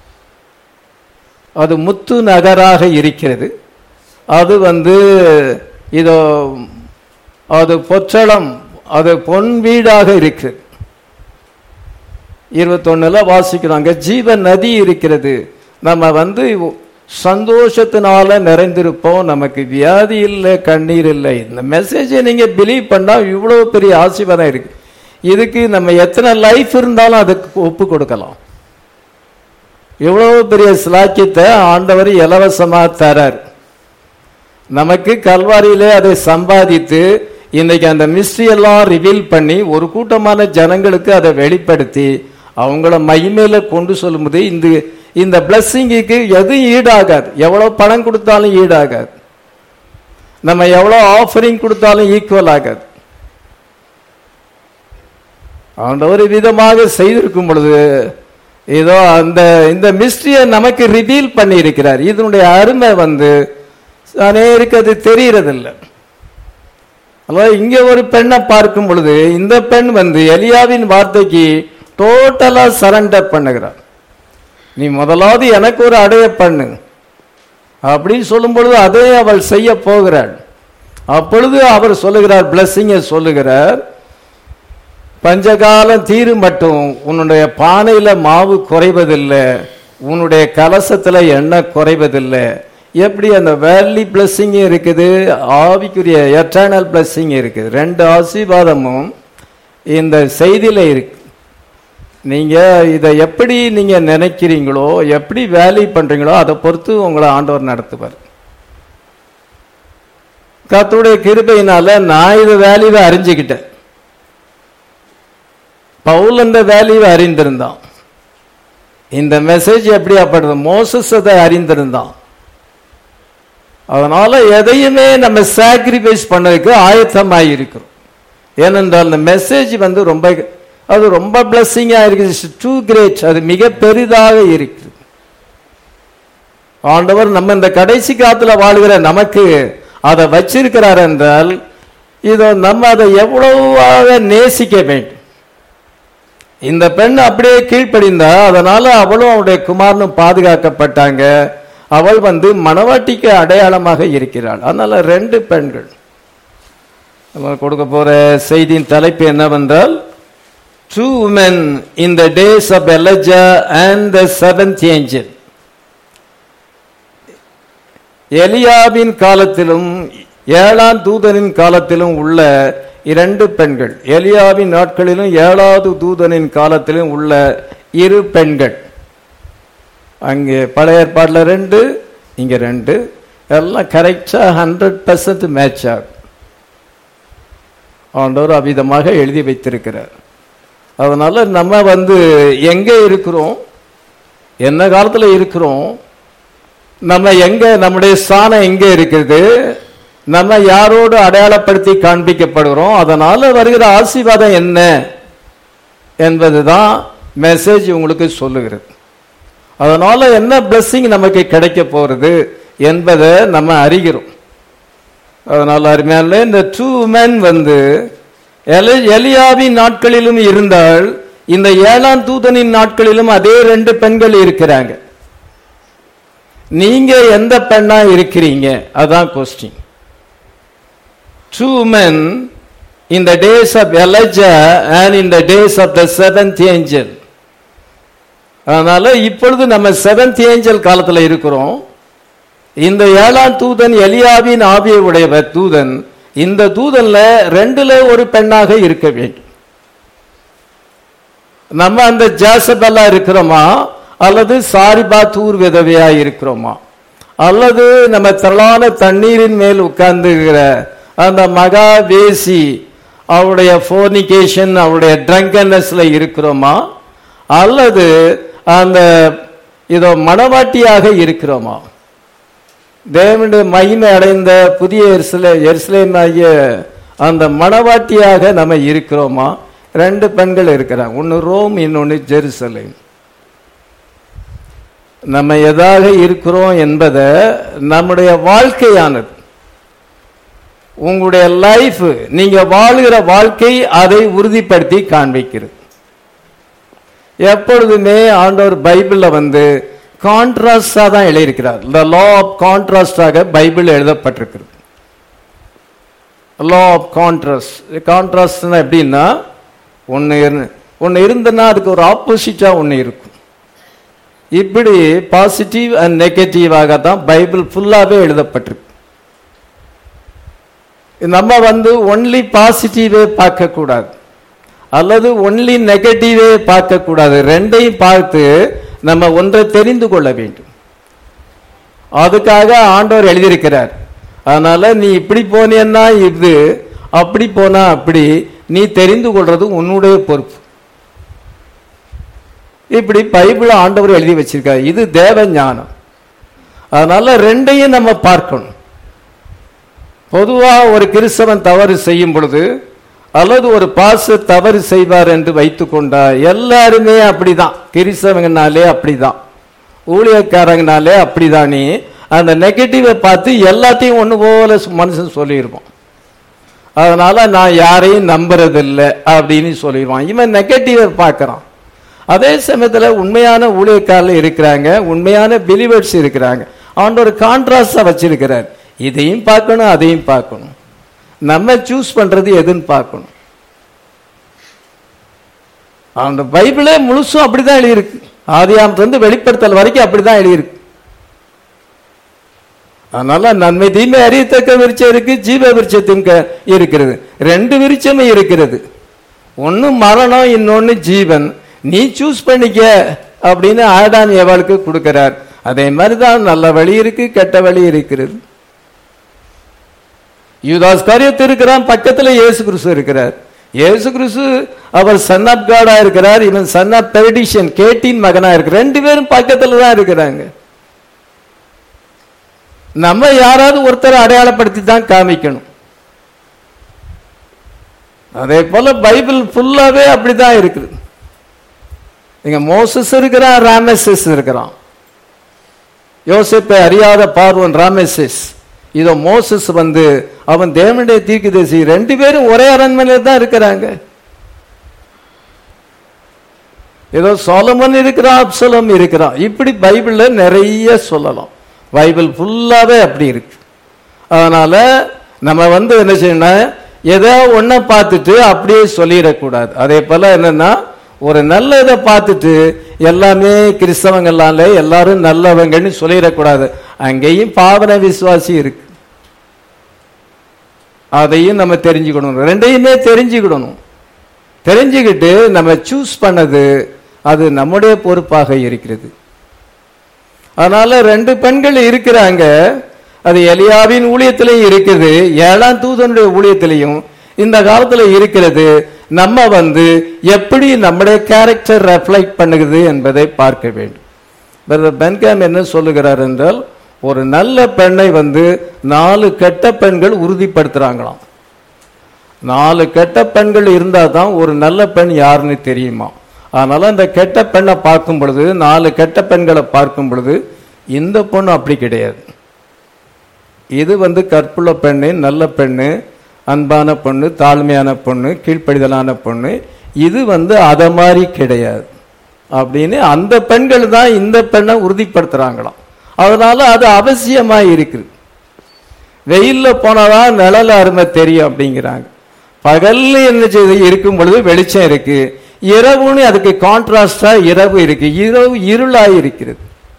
அது முத்து நகராக இருக்கிறது அது வந்து இதோ அது பொற்றளம் அது பொன் வீடாக இருக்கு இருபத்தொன்னுல வாசிக்கிறாங்க ஜீவ நதி இருக்கிறது நம்ம வந்து சந்தோஷத்தினால நிறைந்திருப்போம் நமக்கு வியாதி இல்லை கண்ணீர் இல்லை இந்த மெசேஜை நீங்க பிலீவ் பண்ணா இவ்வளவு பெரிய ஆசீர்வாதம் இருக்கு இதுக்கு நம்ம எத்தனை லைஃப் இருந்தாலும் அதுக்கு ஒப்பு கொடுக்கலாம் இவ்வளவு பெரிய சிலாக்கியத்தை ஆண்டவர் இலவசமா தரார் நமக்கு கல்வாரியிலே அதை சம்பாதித்து இன்னைக்கு அந்த மிஸ்ட்ரி எல்லாம் ரிவீல் பண்ணி ஒரு கூட்டமான ஜனங்களுக்கு அதை வெளிப்படுத்தி அவங்கள மகிமையில கொண்டு சொல்லும்போது இந்த இந்த பிளஸ்ஸிங்குக்கு எதுவும் ஈடாகாது எவ்வளவு பணம் கொடுத்தாலும் ஈடாகாது நம்ம எவ்வளவு ஆஃபரிங் கொடுத்தாலும் ஈக்குவல் ஆகாது ஆண்டவர் விதமாக செய்திருக்கும் பொழுது ஏதோ அந்த இந்த மிஸ்ட்ரியை நமக்கு ரிவீல் பண்ணி இருக்கிறார் இதனுடைய அருமை வந்து அநேருக்கு அது தெரியறதில்லை அதாவது இங்க ஒரு பெண்ணை பார்க்கும் பொழுது இந்த பெண் வந்து எலியாவின் வார்த்தைக்கு டோட்டலா சரண்டர் பண்ணுகிறார் நீ முதலாவது எனக்கு ஒரு அடைய பண்ணு அப்படின்னு சொல்லும் பொழுது அதை அவள் செய்ய போகிறாள் அப்பொழுது அவர் சொல்லுகிறார் பிளஸ்ஸிங்க சொல்லுகிறார் பஞ்சகாலம் தீரு மட்டும் உன்னுடைய பானையில மாவு குறைவதில்லை உன்னுடைய கலசத்துல எண்ணெய் குறைவதில்லை எப்படி அந்த வேலி பிளஸ்ஸிங் இருக்குது ஆவிக்குரிய எட்டர்னல் பிளஸ்ஸிங் இருக்குது ரெண்டு ஆசீர்வாதமும் இந்த செய்தியில இருக்கு நீங்க இதை எப்படி நீங்க நினைக்கிறீங்களோ எப்படி வேல்யூ பண்றீங்களோ அதை பொறுத்து உங்களை ஆண்டவர் நடத்துவார் கர்த்தருடைய கிருபையினால நான் இது வேல்யூவை அறிஞ்சுக்கிட்டேன் பவுல் அந்த வேல்யூவை அறிந்திருந்தான் இந்த மெசேஜ் எப்படியாப்படுது மோசஸ் அதை அறிந்திருந்தான் அதனால எதையுமே நம்ம சாக்ரிஃபைஸ் பண்ணதுக்கு ஆயத்தமாய் இருக்கிறோம் ஏனென்றால் இந்த மெசேஜ் வந்து ரொம்ப அது ரொம்ப பிளஸ்ஸிங்கா இருக்குது டூ கிரேட் அது மிக பெரிதாக இருக்குது ஆண்டவர் நம்ம இந்த கடைசி காலத்துல வாழுகிற நமக்கு அதை வச்சிருக்கிறார் என்றால் இதோ நம்ம அதை எவ்வளவாக நேசிக்க வேண்டும் இந்த பெண் அப்படியே கீழ்ப்படிந்தா அதனால அவளும் அவருடைய குமாரனும் பாதுகாக்கப்பட்டாங்க அவள் வந்து மணவாட்டிக்கு அடையாளமாக இருக்கிறாள் அதனால ரெண்டு பெண்கள் நம்ம கொடுக்க போற செய்தியின் தலைப்பு என்னவென்றால் two men in the days of Elijah and the seventh angel எலியாவின் காலத்திலும் ஏழாம் தூதனின் காலத்திலும் உள்ள இரண்டு பெண்கள் எலியாவின் நாட்களிலும் ஏழாவது தூதனின் காலத்திலும் உள்ள இரு பெண்கள் அங்கே பழைய ஏற்பாடுல ரெண்டு இங்க ரெண்டு எல்லாம் கரெக்டா ஹண்ட்ரட் பர்சன்ட் மேட்ச் ஆகும் ஆண்டவர் அவ்விதமாக எழுதி வைத்திருக்கிறார் அதனால நம்ம வந்து எங்க இருக்கிறோம் என்ன காலத்துல இருக்கிறோம் நம்ம எங்க நம்முடைய ஸ்தானம் எங்க இருக்குது நம்ம யாரோடு அடையாளப்படுத்தி காண்பிக்கப்படுகிறோம் அதனால வருகிற ஆசீர்வாதம் என்ன என்பதுதான் மெசேஜ் உங்களுக்கு சொல்லுகிறது அதனால என்ன blessing நமக்கு கிடைக்க போறது என்பதை நம்ம அறிகிறோம் அதனால அருமையான இந்த டூ men வந்து எலி- எலியாவின் நாட்களிலும் இருந்தால் இந்த ஏழாம் தூதனின் நாட்களிலும் அதே ரெண்டு பெண்கள் இருக்கிறாங்க நீங்க எந்த பெண்ணா இருக்கிறீங்க அதான் question two men in the days of Elijah and in the days of the seventh angel அதனால இப்பொழுது நம்ம செவன்த் ஏஞ்சல் காலத்துல இருக்கிறோம் இந்த ஏழாம் தூதன் எலியாவின் ஆவியை உடைய தூதன் இந்த தூதன்ல ரெண்டுல ஒரு பெண்ணாக இருக்க வேண்டும் நம்ம அந்த ஜாசபெல்லா இருக்கிறோமா அல்லது சாரிபா தூர் விதவையா இருக்கிறோமா அல்லது நம்ம திரளான தண்ணீரின் மேல் உட்கார்ந்துகிற அந்த மகா வேசி அவருடைய ஃபோர்னிகேஷன் அவருடைய ட்ரங்கனஸ்ல இருக்கிறோமா அல்லது அந்த இதோ மணவாட்டியாக இருக்கிறோமா தேவனுடைய மகிமை அடைந்த புதிய எருசலே எருசலேமாகிய அந்த மணவாட்டியாக நம்ம இருக்கிறோமா ரெண்டு பெண்கள் இருக்கிறாங்க ஒன்று ரோம் இன்னொன்று ஜெருசலேம் நம்ம எதாக இருக்கிறோம் என்பதை நம்முடைய வாழ்க்கையானது உங்களுடைய லைஃப் நீங்க வாழுகிற வாழ்க்கை அதை உறுதிப்படுத்தி காண்பிக்கிறது எப்பொழுதுமே ஆண்டவர் பைபிள்ல வந்து கான்ட்ராஸ்டா தான் எழுதியிருக்கிறார் த லா ஆஃப் கான்ட்ராஸ்டாக பைபிள் எழுதப்பட்டிருக்கிறது லா ஆஃப் கான்ட்ராஸ்ட் கான்ட்ராஸ்ட்னா எப்படின்னா ஒன்று ஒன்று இருந்ததுன்னா அதுக்கு ஒரு ஆப்போசிட்டா ஒன்று இருக்கும் இப்படி பாசிட்டிவ் அண்ட் நெகட்டிவாக தான் பைபிள் ஃபுல்லாவே எழுதப்பட்டிருக்கு நம்ம வந்து ஒன்லி பாசிட்டிவே பார்க்க கூடாது அல்லது ஒன்லி நெகட்டிவே பார்க்க கூடாது ரெண்டையும் பார்த்து நம்ம ஒன்றை தெரிந்து கொள்ள வேண்டும் அதுக்காக ஆண்டவர் எழுதியிருக்கிறார் அதனால நீ இப்படி போனேன்னா இது அப்படி போனா அப்படி நீ தெரிந்து கொள்றது உன்னுடைய பொறுப்பு இப்படி பைபிள் ஆண்டவர் எழுதி வச்சிருக்காரு இது தேவ ஞானம் அதனால ரெண்டையும் நம்ம பார்க்கணும் பொதுவா ஒரு கிறிஸ்தவன் தவறு செய்யும் பொழுது அல்லது ஒரு பாச தவறு செய்வார் என்று வைத்துக் கொண்டா எல்லாருமே அப்படிதான் கிறிஸ்தவங்கனாலே அப்படிதான் ஊழியக்காரங்கனாலே அப்படிதானே அந்த நெகட்டிவை பார்த்து எல்லாத்தையும் ஒண்ணு போல மனுஷன் சொல்லியிருப்பான் அதனால நான் யாரையும் நம்புறதில்லை அப்படின்னு சொல்லிடுவான் இவன் நெகட்டிவை பார்க்கறான் அதே சமயத்துல உண்மையான ஊழியக்காரர்கள் இருக்கிறாங்க உண்மையான பிலிவர்ஸ் இருக்கிறாங்க அவன் ஒரு கான்ட்ராஸ்டா வச்சிருக்கிறார் இதையும் பார்க்கணும் அதையும் பார்க்கணும் நம்ம சூஸ் பண்றது எதுன்னு பார்க்கணும் அந்த பைபிளே முழுசும் அப்படிதான் எழுதியிருக்கு ஆதியாமத்திலிருந்து வெளிப்படுத்தல் வரைக்கும் அப்படிதான் எழுதியிருக்கு அதனால நன்மை தீமை அறியத்தக்க விருட்சம் இருக்கு ஜீவ விருட்சத்தின் க- இருக்கிறது ரெண்டு விருட்சமும் இருக்கிறது ஒன்னு மரணம் இன்னொன்னு ஜீவன் நீ சூஸ் பண்ணிக்க அப்படின்னு ஆடாம் ஏவாளுக்கு கொடுக்கிறார் அதே மாதிரி தான் நல்ல வழி இருக்கு கெட்ட வழி இருக்கிறது யூதாஸ் காரியத்து இருக்கிறான் பக்கத்துல இயேசு கிறிஸ்து இருக்கிறார் இயேசு கிறிஸ்து அவர் சன் ஆப் காடா இருக்கிறார் இவன் சன் ஆப் பெரடிஷன் கேட்டின் மகனா இருக்கிறார் ரெண்டு பேரும் பக்கத்துல தான் இருக்கிறாங்க நம்ம யாராவது ஒருத்தரை அடையாளப்படுத்தி தான் காமிக்கணும் அதே போல பைபிள் ஃபுல்லாவே அப்படிதான் இருக்குது இங்க மோசஸ் இருக்கிறான் ராமசஸ் இருக்கிறான் யோசிப்பை அறியாத பார்வன் ராமசஸ் இதோ மோசஸ் வந்து அவன் தேவனுடைய தீர்க்கதரிசி ரெண்டு பேரும் ஒரே அரண்மனையில தான் இருக்கிறாங்க ஏதோ சோலமன் இருக்கிறான் அப்சலம் இருக்கிறான் இப்படி பைபிள்ல நிறைய சொல்லலாம் பைபிள் ஃபுல்லாவே அப்படி இருக்கு அதனால நம்ம வந்து என்ன செய்யணும் ஏதோ ஒன்ன பார்த்துட்டு அப்படியே சொல்லிடக்கூடாது அதே போல என்னன்னா ஒரு நல்ல இதை பார்த்துட்டு எல்லாமே கிறிஸ்தவங்கள்லாம்ல எல்லாரும் நல்லவங்கன்னு சொல்லிடக்கூடாது அங்கேயும் பாவன விசுவாசி இருக்கு அதையும் நம்ம தெரிஞ்சுக்கணும் ரெண்டையுமே தெரிஞ்சுக்கிடணும் தெரிஞ்சுக்கிட்டு நம்ம சூஸ் பண்ணது அது நம்முடைய பொறுப்பாக இருக்கிறது அதனால ரெண்டு பெண்கள் இருக்கிறாங்க அது எலியாவின் ஊழியத்திலையும் இருக்குது ஏழாம் தூதனுடைய ஊழியத்திலையும் இந்த காலத்துல இருக்கிறது நம்ம வந்து எப்படி நம்முடைய கேரக்டர் ரெஃப்ளெக்ட் பண்ணுகிறது என்பதை பார்க்க வேண்டும் பிரதர் பென்காம் என்ன சொல்லுகிறார் என்றால் ஒரு நல்ல பெண்ணை வந்து நாலு கெட்ட பெண்கள் உறுதிப்படுத்துறாங்களாம் நாலு கெட்ட பெண்கள் இருந்தால் தான் ஒரு நல்ல பெண் யாருன்னு தெரியுமா அதனால அந்த கெட்ட பெண்ணை பார்க்கும் பொழுது நாலு கெட்ட பெண்களை பார்க்கும் பொழுது இந்த பொண்ணு அப்படி கிடையாது இது வந்து கற்புள்ள பெண்ணு நல்ல பெண்ணு அன்பான பொண்ணு தாழ்மையான பொண்ணு கீழ்ப்படிதலான பொண்ணு இது வந்து அத மாதிரி கிடையாது அப்படின்னு அந்த பெண்கள் தான் இந்த பெண்ணை உறுதிப்படுத்துறாங்களாம் அதனால அது அவசியமா இருக்குது வெயில்ல போனாதான் நிழல் அருமை தெரியும் அப்படிங்கிறாங்க பகல்ல என்ன செய்து இருக்கும் பொழுது வெளிச்சம் இருக்கு இரவுன்னு அதுக்கு கான்ட்ராஸ்டா இரவு இருக்கு இரவு இருளாய் இருக்கிறது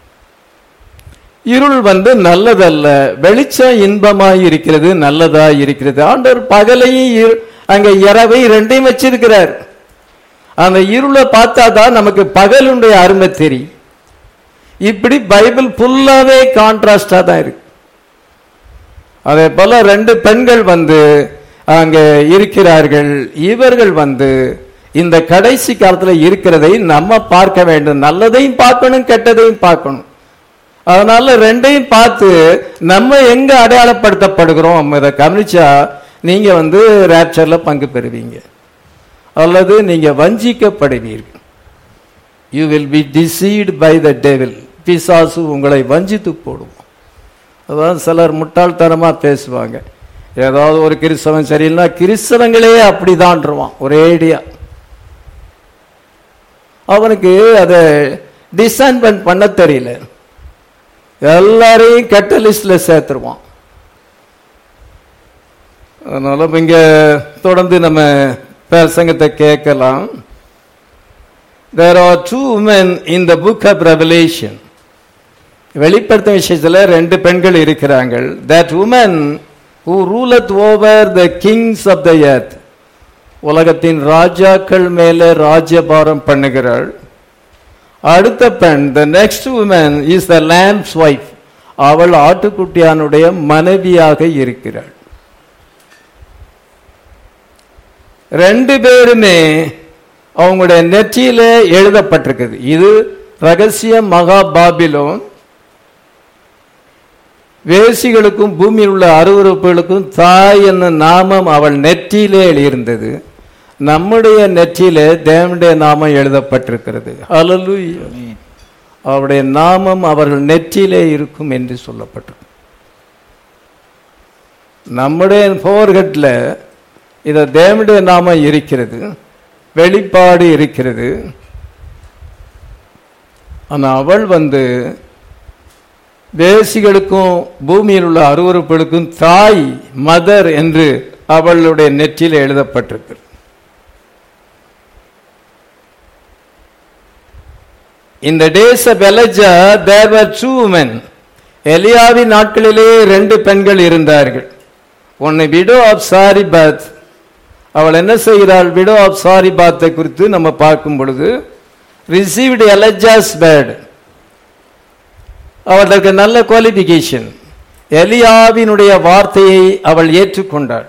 இருள் வந்து நல்லதல்ல வெளிச்சம் இன்பமாய் இருக்கிறது நல்லதாய் இருக்கிறது ஆண்டவர் பகலையும் இரு- அங்க இரவை ரெண்டையும் வச்சிருக்கிறார் அந்த இருளை பார்த்தா தான் நமக்கு பகலுடைய அருமை தெரியும் இப்படி பைபிள் ஃபுல்லாவே கான்ட்ராஸ்டா தான் இருக்கு அதே போல ரெண்டு பெண்கள் வந்து அங்க இருக்கிறார்கள் இவர்கள் வந்து இந்த கடைசி காலத்துல இருக்கிறதை நம்ம பார்க்க வேண்டும் நல்லதையும் பார்க்கணும் கெட்டதையும் பார்க்கணும் அதனால ரெண்டையும் பார்த்து நம்ம எங்க அடையாளப்படுத்தப்படுகிறோம் இதை கவனிச்சா நீங்க வந்து ரேப்சர்ல பங்கு பெறுவீங்க அல்லது நீங்க வஞ்சிக்கப்படுவீர்கள் you will be deceived by the devil பிசாசு உங்களை வஞ்சித்து போடுவோம் அதான் சிலர் முட்டாள்தனமா பேசுவாங்க ஏதாவது ஒரு கிறிஸ்தவன் சரியில்லைனா கிறிஸ்தவங்களே அப்படிதான்ருவான் ஒரேடியா அவனுக்கு அதை டிசைன்மெண்ட் பண்ண தெரியல எல்லாரையும் கெட்ட லிஸ்ட்ல சேர்த்துருவான் அதனால இப்ப இங்க தொடர்ந்து நம்ம பிரசங்கத்தை கேட்கலாம் there are two woman in the book of Revelation வெளிப்படுத்தும் விஷயத்துல ரெண்டு பெண்கள் இருக்கிறாங்க that woman who ruleth over the kings of the earth உலகத்தின் ராஜாக்கள் மேல ராஜ்யபாரம் பண்ணுகிறாள் அடுத்த பெண் the next woman is the lamb's wife அவள் ஆட்டுக்குட்டியானுடைய மனைவியாக இருக்கிறாள் ரெண்டு பேருமே அவங்களுடைய நெற்றியில எழுதப்பட்டிருக்குது இது ரகசிய மகா பாபிலோன் வேசிகளுக்கும் பூமியில் உள்ள அருவறுப்புகளுக்கும் தாய் என்ன நாமம் அவள் நெற்றியிலே எழுதியிருந்தது நம்முடைய நெற்றியிலே தேவனுடைய நாமம் எழுதப்பட்டிருக்கிறது ஹalleluya அவருடைய நாமம் அவர்கள் நெற்றியிலே இருக்கும் என்று சொல்லப்பட்டிருக்கு நம்முடைய போர்கட்டில் இத தேவனுடைய நாமம் இருக்கிறது வெளிப்பாடு இருக்கிறது ஆனா அவள் வந்து தேசிகளுக்கும் பூமியில் உள்ள அருவறுப்புகளுக்கும் தாய் மதர் என்று அவளுடைய நெற்றியில் எழுதப்பட்டிருக்கு இந்த days of Elijah there were two women எலியாவின் நாட்களிலே ரெண்டு பெண்கள் இருந்தார்கள் ஒன்னு விடோ ஆஃப் சாரிபாத் அவள் என்ன செய்கிறாள் விடோ ஆஃப் சாரிபாத்தை குறித்து நம்ம பார்க்கும் பொழுது ரிசீவ்டு எலஜாஸ் பேட் அவளுக்கு நல்ல குவாலிஃபிகேஷன் எலியாவினுடைய வார்த்தையை அவள் ஏற்றுக்கொண்டாள்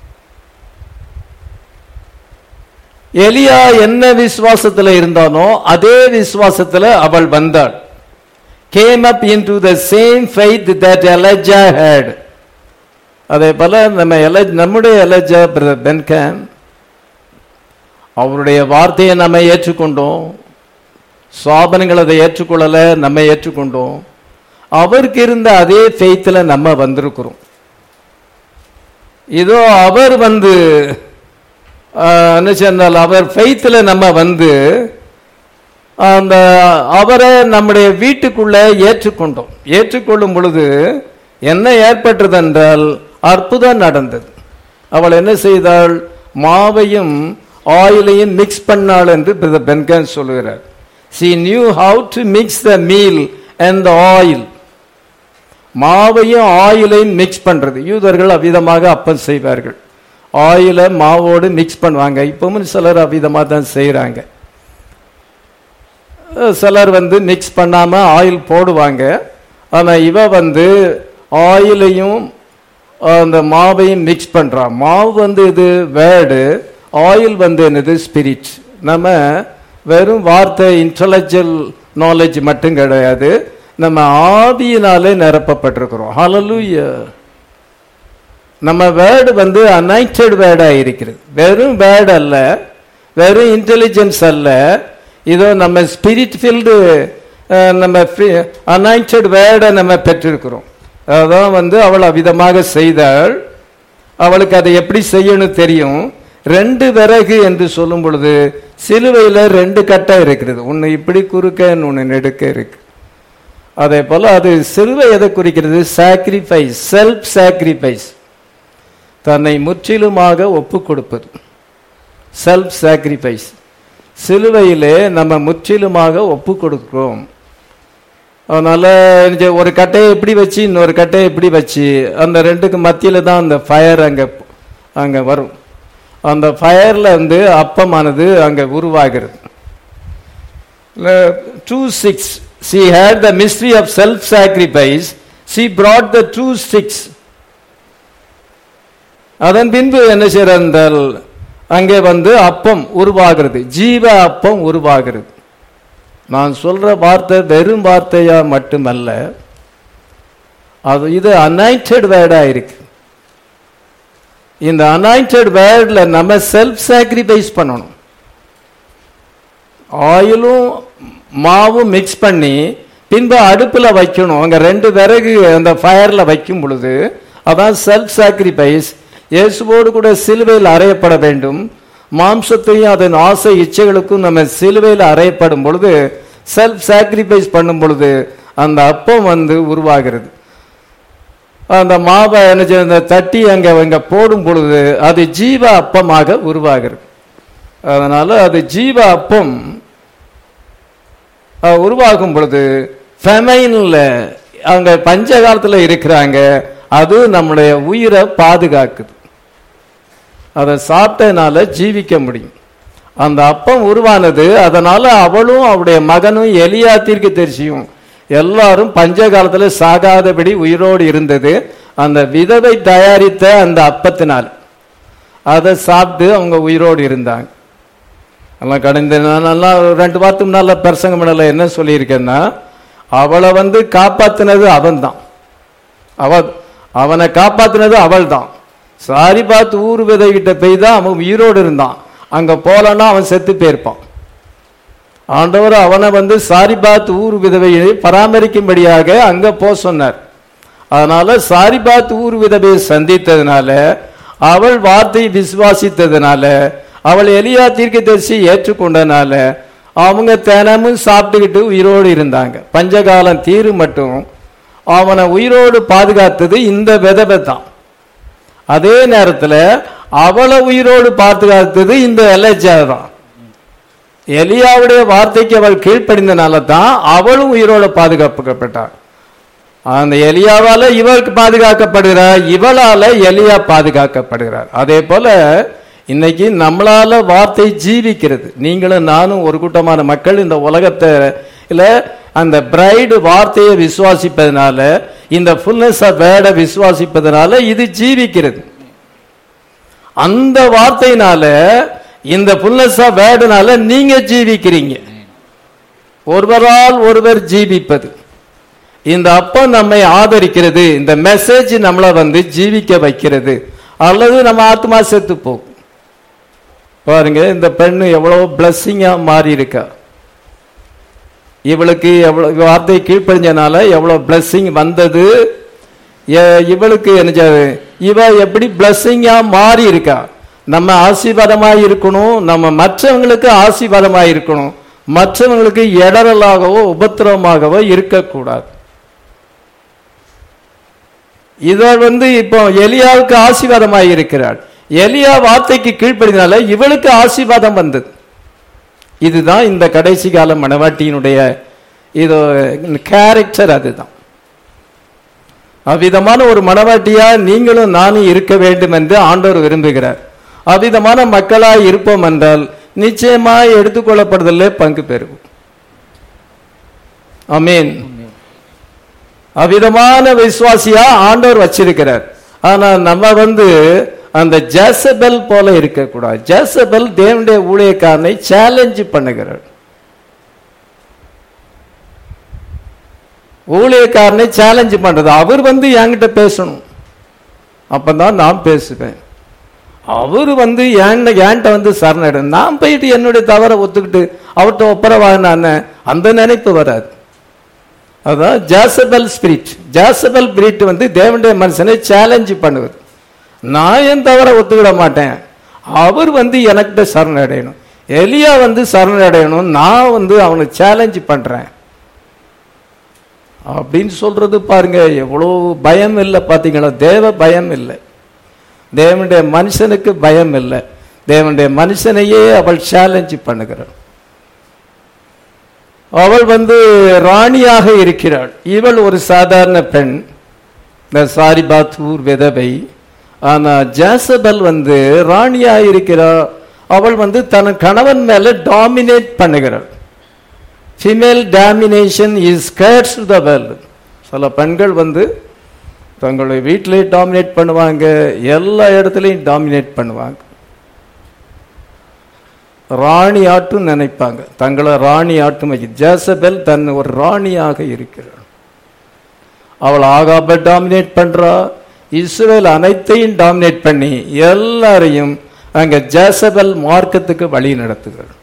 எலியா என்ன விசுவாசத்துல இருந்தானோ அதே விசுவாசத்துல அவள் வந்தாள் came up into the same faith that Elijah had அதே போல நம்ம எல நம்முடைய எலஜா பிரதர் பென்கேம் அவருடைய வார்த்தையை நம்ம ஏற்றுக்கொண்டோம் சாபனங்கள் அதை ஏற்றுக்கொள்ளல நம்ம ஏற்றுக்கொண்டோம் அவருக்கு இருந்த அதே ஃபெய்த்தில் நம்ம வந்திருக்கிறோம் இதோ அவர் வந்து ஆஹ், என்ன சொன்னால் அவர் ஃபெய்த்தில் நம்ம வந்து அந்த அவரை நம்முடைய வீட்டுக்குள்ள ஏற்றுக்கொண்டோம் ஏற்றுக்கொள்ளும் பொழுது என்ன ஏற்பட்டது என்றால் அற்புதம் நடந்தது அவள் என்ன செய்தாள் மாவையும் ஆயிலையும் மிக்ஸ் பண்ணாள் என்று பிரதர் பென்கன் சொல்லுகிறார் she knew how to mix the meal and the oil மாவையும் ஆயிலையும் மிக்ஸ் பண்றது யூதர்கள் அவ்விதமாக அப்பம் செய்வார்கள் ஆயிலை மாவோடு மிக்ஸ் பண்ணுவாங்க இப்பவும் சிலர் அவ்விதமாக தான் செய்கிறாங்க சிலர் வந்து மிக்ஸ் பண்ணாம ஆயில் போடுவாங்க ஆனா இவ வந்து ஆயிலையும் அந்த மாவையும் மிக்ஸ் பண்றா மாவு வந்து இது வேர்டு ஆயில் வந்து என்னது ஸ்பிரிட் நம்ம வெறும் வார்த்தை இன்டலெக்சுவல் நாலேஜ் மட்டும் கிடையாது நம்ம ஆவியினாலே நிரப்பப்பட்டிருக்கிறோம் ஹalleluya நம்ம வேர்டு வந்து அனைட்டட் வேர்டா இருக்கிறது வெறும் வேர்டு அல்ல வெறும் இன்டெலிஜென்ஸ் அல்ல இதோ நம்ம ஸ்பிரிட் ஃபீல்டு நம்ம அனைட்டட் வேர்டை நம்ம பெற்றிருக்கிறோம் அதான் வந்து அவள் அவ்விதமாக செய்தாள் அவளுக்கு அதை எப்படி செய்யணும் தெரியும் ரெண்டு விறகு என்று சொல்லும் பொழுது சிலுவையில ரெண்டு கட்டை இருக்கிறது ஒன்னு இப்படி குறுக்க ஒன்னு நெடுக்க இருக்கு அதே போல அது சிலுவை எதை குறிக்கிறது சாக்ரிஃபைஸ் செல்ஃப் சாக்ரிஃபைஸ் தன்னை முற்றிலுமாக ஒப்பு கொடுப்பது செல்ஃப் சாக்ரிஃபைஸ் சிலுவையிலே நம்ம முற்றிலுமாக ஒப்பு கொடுக்கிறோம் அதனால இந்த ஒரு கட்டையை இப்படி வச்சு இன்னொரு கட்டையை இப்படி வச்சு அந்த ரெண்டுக்கு மத்தியில தான் அந்த ஃபயர் அங்க அங்க வரும் அந்த ஃபயர்ல வந்து அப்பமானது அங்க உருவாகிறது two sticks she had the mystery of self sacrifice she brought the two sticks அதன் பின்பு என்ன செய்யறால் அங்கே வந்து அப்பம் உருவாகிறது ஜீவ அப்பம் உருவாகிறது நான் சொல்ற வார்த்தை வெறும் வார்த்தையா மட்டுமல்ல அது இது அனைட்டட் வேர்டா இருக்கு இந்த அனைட்டட் வேர்ட்ல நம்ம செல்ஃப் சாக்ரிஃபைஸ் பண்ணணும் ஆயிலும் மாவும் மிக்ஸ் பண்ணி பின்பு அடுப்புல வைக்கணும் அங்க ரெண்டு விறகு அந்த ஃபயர்ல வைக்கும் பொழுது அதான் செல்ஃப் சாக்ரிஃபைஸ் இயேசுவோடு கூட சிலுவையில் அறையப்பட வேண்டும் மாம்சத்தையும் அதன் ஆசை இச்சைகளுக்கும் நம்ம சிலுவையில் அறையப்படும் பொழுது செல்ஃப் சாக்ரிஃபைஸ் பண்ணும் பொழுது அந்த அப்பம் வந்து உருவாகிறது அந்த மாவை என்ன செய்ய- அந்த தட்டி அங்க அங்க போடும் பொழுது அது ஜீவ அப்பமாக உருவாகிறது அதனால அது ஜீவ அப்பம் அஹ், உருவாகும் பொழுது ஃபெமைன்ல அவங்க பஞ்ச காலத்துல இருக்கிறாங்க அது நம்முடைய உயிரை பாதுகாக்குது அதை சாப்பிட்டதுனால ஜீவிக்க முடியும் அந்த அப்பம் உருவானது அதனால அவளும் அவருடைய மகனும் எலியா தீர்க்க தெரிசியும் எல்லாரும் பஞ்ச காலத்துல சாகாதபடி உயிரோடு இருந்தது அந்த விதவை தயாரித்த அந்த அப்பத்தினால் அதை சாப்பிட்டு அவங்க உயிரோடு இருந்தாங்க எல்லாம் கடந்த நாளெல்லாம் ஒரு ரெண்டு வாரத்துக்கு முன்னால பிரசங்க பண்ணல என்ன சொல்லியிருக்கேன்னா அவளை வந்து காப்பாத்தினது அவன்தான் அவ அவனை காப்பாத்தினது அவள் தான் சாரி பார்த்து ஊர் விதை கிட்ட போய் தான் அவன் உயிரோடு இருந்தான் அங்க போலன்னா அவன் செத்து போயிருப்பான் ஆண்டவர் அவனை வந்து சாரி பார்த்து ஊர் விதவையை பராமரிக்கும்படியாக அங்க போ சொன்னார் அதனால சாரி பார்த்து ஊர் விதவையை சந்தித்ததுனால அவள் வார்த்தையை விசுவாசித்ததுனால அவள் எலியா தீர்க்கதரிசி ஏற்றுக்கொண்டனால அவங்க தினமும் சாப்பிட்டுக்கிட்டு உயிரோடு இருந்தாங்க பஞ்சகாலம் தீரு மட்டும் அவனை உயிரோடு பாதுகாத்தது இந்த விதவை தான் அதே நேரத்துல அவளை உயிரோடு பாதுகாத்தது இந்த எலஜா தான் எலியாவுடைய வார்த்தைக்கு அவள் கீழ்ப்படிந்தனால தான் அவளும் உயிரோடு பாதுகாக்கப்பட்டாள் அந்த எலியாவால இவளுக்கு பாதுகாக்கப்படுகிறார் இவளால எலியா பாதுகாக்கப்படுகிறார் அதே போல இன்னைக்கு நம்மளால வார்த்தை ஜீவிக்கிறது நீங்களும் நானும் ஒரு கூட்டமான மக்கள் இந்த உலகத்தை இல்ல அந்த பிரைடு வார்த்தையை விசுவாசிப்பதனால இந்த ஃபுல்னஸ் ஆஃப் வேர்டை விசுவாசிப்பதனால இது ஜீவிக்கிறது அந்த வார்த்தையினால இந்த ஃபுல்னஸ் ஆஃப் வேர்டுனால நீங்க ஜீவிக்கிறீங்க ஒருவரால் ஒருவர் ஜீவிப்பது இந்த அப்பம் நம்மை ஆதரிக்கிறது இந்த மெசேஜ் நம்மளை வந்து ஜீவிக்க வைக்கிறது அல்லது நம்ம ஆத்மா செத்து போகும் பாருங்க இந்த பெண்ணு எவ்வளவு பிளஸ்ஸிங்கா மாறி இருக்கா இவளுக்கு எவ்வளவு வார்த்தை கீழ்ப்படிஞ்சனால எவ்வளவு பிளஸ்ஸிங் வந்தது எ- இவளுக்கு என்ன செய்யாது? இவ எப்படி பிளஸ்ஸிங்கா மாறி இருக்கா நம்ம ஆசீர்வாதமா இருக்கணும் நம்ம மற்றவங்களுக்கு ஆசீர்வாதமா இருக்கணும் மற்றவங்களுக்கு இடரலாகவோ உபத்திரவமாகவோ இருக்கக்கூடாது இவர் வந்து இப்போ எலியாவுக்கு ஆசீர்வாதமாய் இருக்கிறார் எலியா வார்த்தைக்கு கீழ்ப்படினால இவளுக்கு ஆசீர்வாதம் வந்தது இதுதான் இந்த கடைசி கால மணவாட்டியினுடைய இது கேரக்டர் அதுதான் அவ்விதமான ஒரு மணவாட்டியா நீங்களும் நானும் இருக்க வேண்டும் என்று ஆண்டவர் விரும்புகிறார் அவ்விதமான மக்களாய் இருப்போம் என்றால் நிச்சயமாய் எடுத்துக்கொள்ளப்படுதலே பங்கு பெறுவோம் அமீன் அவ்விதமான விசுவாசியா ஆண்டவர் வச்சிருக்கிறார் ஆனா நம்ம வந்து அந்த ஜேசபெல் போல இருக்கக்கூடாது ஜேசபெல் தேவனுடைய ஊழியக்காரனை சேலஞ்ச் பண்ணுகிறார் ஊழியக்காரனை சேலஞ்ச் பண்றது அவர் வந்து என்கிட்ட பேசணும் அப்பதான் நான் பேசுவேன் அவர் வந்து என் என்கிட்ட வந்து சரணடையும் நான் போயிட்டு என்னுடைய தவறை ஒத்துக்கிட்டு அவர்கிட்ட ஒப்பரவான அந்த நினைப்பு வராது அதான் ஜாசபல் ஸ்பிரிட் ஜாசபல் ஸ்பிரிட் வந்து தேவனுடைய மனுஷனை சேலஞ்ச் பண்ணுவது நான் என் தவற ஒத்துக்கிட மாட்டேன் அவர் வந்து எனக்கிட்ட சரணடையணும் எலியா வந்து சரணடையணும் நான் வந்து அவனை சேலஞ்ச் பண்றேன் அப்படின்னு சொல்றது பாருங்க எவ்வளோ பயம் இல்லை பார்த்தீங்களா தேவ பயம் இல்லை தேவனுடைய மனுஷனுக்கு பயம் இல்லை தேவனுடைய மனுஷனையே அவள் சேலஞ்ச் பண்ணுகிறாள் அவள் வந்து ராணியாக இருக்கிறாள் இவள் ஒரு சாதாரண பெண் இந்த சாரிபாத்தூர் விதவை ஆனா ஜாசபல் வந்து ராணியா இருக்கிறாள் அவள் வந்து தன் கணவன் மேல டாமினேட் பண்ணுகிறாள் female domination is curse the world சில பெண்கள் வந்து தங்களுடைய வீட்டிலே டாமினேட் பண்ணுவாங்க எல்லா இடத்துலையும் டாமினேட் பண்ணுவாங்க ராணி ஆட்டும் நினைப்பாங்க தங்களை ராணி ஆட்டும் ஜேசபெல் தன் ஒரு ராணியாக இருக்கிறாள் அவள் ஆகாப டாமினேட் பண்றா இஸ்ரேல் அனைத்தையும் டாமினேட் பண்ணி எல்லாரையும் அங்க ஜேசபெல் மார்க்கத்துக்கு வழி நடத்துகிறாள்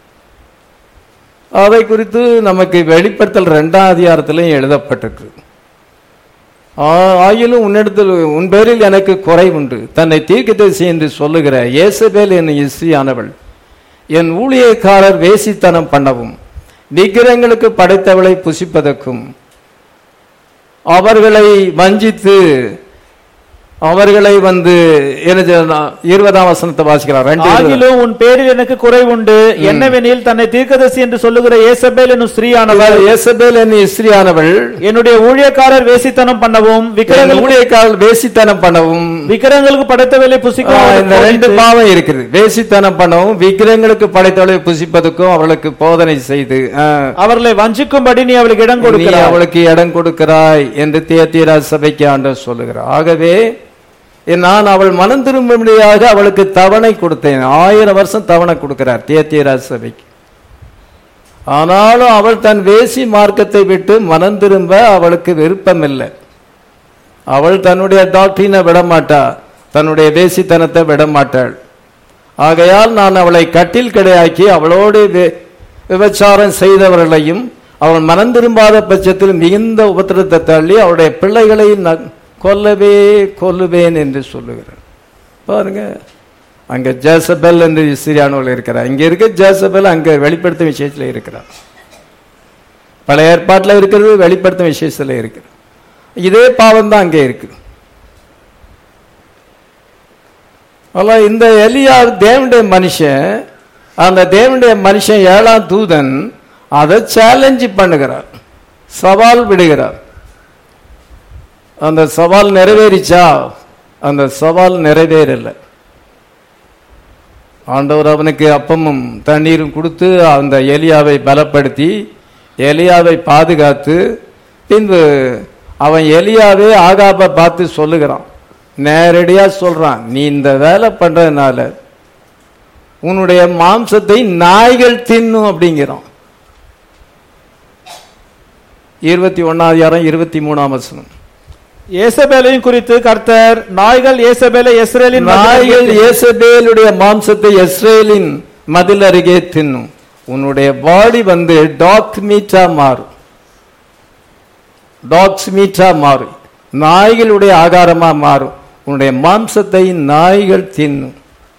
அதை குறித்து நமக்கு வெளிப்படுத்தல் ரெண்டாம் அதிகாரத்திலையும் எழுதப்பட்டிருக்கு ஆ- ஆயிலும் உன்னிடத்தில் உன் பேரில் எனக்கு குறை உண்டு தன்னை தீர்க்கதரிசி என்று சொல்லுகிற இயேசபேல் என்னும் இஸ்ரீயானவள் என் ஊழியக்காரர் வேசித்தனம் பண்ணவும் விக்கிரங்களுக்கு படைத்தவளை புசிப்பதற்கும் அவர்களை வஞ்சித்து அவர்களை வந்து என்ன செய்யலாம்? இருபதாம் வசனத்தை வாசிக்கலாம் ரெண்டு இருபது.
ஆகிலும் உன் பேரில் எனக்கு குறை உண்டு என்னவெனில் தன்னை தீர்க்கதரிசி என்று சொல்லுகிற ஏசபேல் என்னும் ஸ்திரீயானவள்
இயேசபேல் என்னும் இஸ்ரீயானவள்
என்னுடைய ஊழியக்காரர் வேசித்தனம் பண்ணவும்
என்
விக்கிரங்கள்
ஊழியக்காரர் வேசித்தனம் பண்ணவும்
விக்கிரங்களுக்கு படைத்தவேலை
ஆ,
புசிக்கவும்
இந்த ரெண்டு பாவம் இருக்குது வேசித்தனம் பண்ணவும் விக்கிரங்களுக்கு படைத்தவளை புசிப்பதற்கும் அவளுக்கு போதனை செய்து ஆ,
அவர்களை வஞ்சிக்கும்படி நீ அவளுக்கு இடம்
நீ
கொடுக்கிறாய்
அவளுக்கு இடம் கொடுக்கிறாய் என்று தியத்தீரா சபைக்கு ஆண்டவர் சொல்லுகிறார் ஆகவே நான் அவள் மனம் திரும்பும்படியாக அவளுக்கு தவணை கொடுத்தேன் ஆயிரம் வருஷம் தவணை கொடுக்கிறார் தியத்தீரா சபைக்கு ஆனாலும் அவள் தன் வேசி மார்க்கத்தை விட்டு மனம் திரும்ப அவளுக்கு விருப்பம் இல்லை அவள் தன்னுடைய டாக்டரினை விட மாட்டா தன்னுடைய வேசித்தனத்தை விட மாட்டாள் ஆகையால் நான் அவளை கட்டில் கிடையாக்கி அவளோடு வி- விபச்சாரம் செய்தவர்களையும் அவள் மனம் திரும்பாத பட்சத்தில் மிகுந்த உபத்திரத்தை தள்ளி அவளுடைய பிள்ளைகளை நான் கொல்லவே கொல்லுவேன் என்று சொல்லுகிறார் பாருங்க அங்க ஜேசபெல் என்று சிறியானவள் இருக்கிறார் இங்க இருக்க ஜேசபெல் அங்க வெளிப்படுத்தும் விஷயத்துல இருக்கிறார் பழைய ஏற்பாட்டில் இருக்கிறது வெளிப்படுத்தும் விஷயத்துல இருக்குது இதே பாவம் தான் அங்கே இருக்கு அல்ல இந்த எலியா தேவனுடைய மனுஷன் அந்த தேவனுடைய மனுஷன் ஏழாம் தூதன் அதை சேலஞ்சு பண்ணுகிறார் சவால் விடுகிறார் அந்த சவால் நிறைவேறிச்சா அந்த சவால் நிறைவேறல ஆண்டவர் அவனுக்கு அப்பமும் தண்ணீரும் கொடுத்து அந்த எலியாவை பலப்படுத்தி எலியாவை பாதுகாத்து பின்பு அவன் எலியாவே ஆகாபை பார்த்து சொல்லுகிறான் நேரடியா சொல்றான் நீ இந்த வேலை பண்றதுனால உன்னுடைய மாம்சத்தை நாய்கள் தின்னும் அப்படிங்கிறான் இருபத்தி ஒன்னாவது இருபத்தி மூணாம் வசனம்
ஏசபேலையும் குறித்து கர்த்தர் நாய்கள் ஏசபேலை இஸ்ரேலின்
நாய்கள்
மத்தியில்
இயேசபேலுடைய மாம்சத்தை இஸ்ரேலின் மதில் அருகே தின்னும் உன்னுடைய பாடி வந்து டாக் மீட்டா மாறும் டாக்ஸ் மீட்டா மாறும் நாய்களுடைய ஆகாரமா மாறும் உன்னுடைய மாம்சத்தை நாய்கள் தின்னும்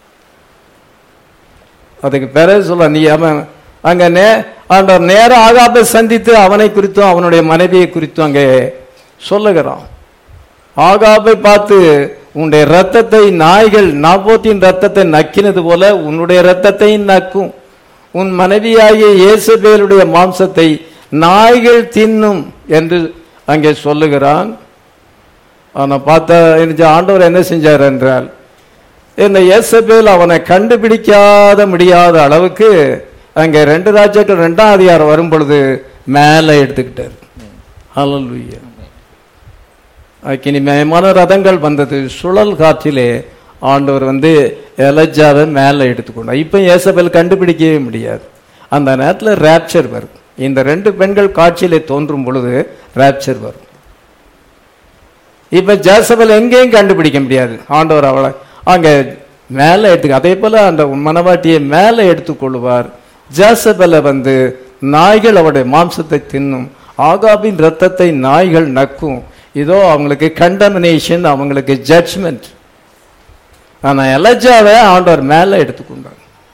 அதுக்கு பிறகு சொல்ல நீ அவன் அங்க நே அந்த நேர ஆகாபை சந்தித்து அவனை குறித்தும் அவனுடைய மனைவியை குறித்தும் அங்கே சொல்லுகிறான் ஆகாபை பார்த்து உன்னுடைய ரத்தத்தை நாய்கள் நாபோத்தின் ரத்தத்தை நக்கினது போல உன்னுடைய ரத்தத்தை நக்கும் உன் மனைவியாகிய இயேசபேலுடைய மாம்சத்தை நாய்கள் தின்னும் என்று அங்கே சொல்லுகிறான் ஆனா பார்த்தா எனக்கு ஆண்டவர் என்ன செஞ்சார் என்றால் இந்த இயேசபேல் அவனை கண்டுபிடிக்காத முடியாத அளவுக்கு அங்க ரெண்டு ராஜாக்கள் ரெண்டாம் அதிகாரம் வரும் பொழுது மேலே எடுத்துக்கிட்டார் ஹalleluya அக்கினிமயமான ரதங்கள் வந்தது சுழல் காற்றிலே ஆண்டவர் வந்து எலஜாவை மேலே எடுத்துக்கொண்டார் இப்போ ஏசபேல் கண்டுபிடிக்கவே முடியாது அந்த நேரத்தில் ரேப்சர் வரும் இந்த ரெண்டு பெண்கள் காட்சியிலே தோன்றும் பொழுது ரேப்சர் வரும் இப்ப ஜேசபல் எங்கேயும் கண்டுபிடிக்க முடியாது ஆண்டவர் அவளை அங்க மேலே எடுத்து அதே போல அந்த மனவாட்டியை மேலே எடுத்துக்கொள்வார் ஜேசபலை வந்து நாய்கள் அவருடைய மாம்சத்தை தின்னும் ஆகாபின் ரத்தத்தை நாய்கள் நக்கும் இதோ அவங்களுக்கு கண்டமினேஷன் அவங்களுக்கு ஜட்ஜ்மெண்ட் ஆனா எலஜாவை ஆண்டவர் மேலே எடுத்துக்கொண்டார்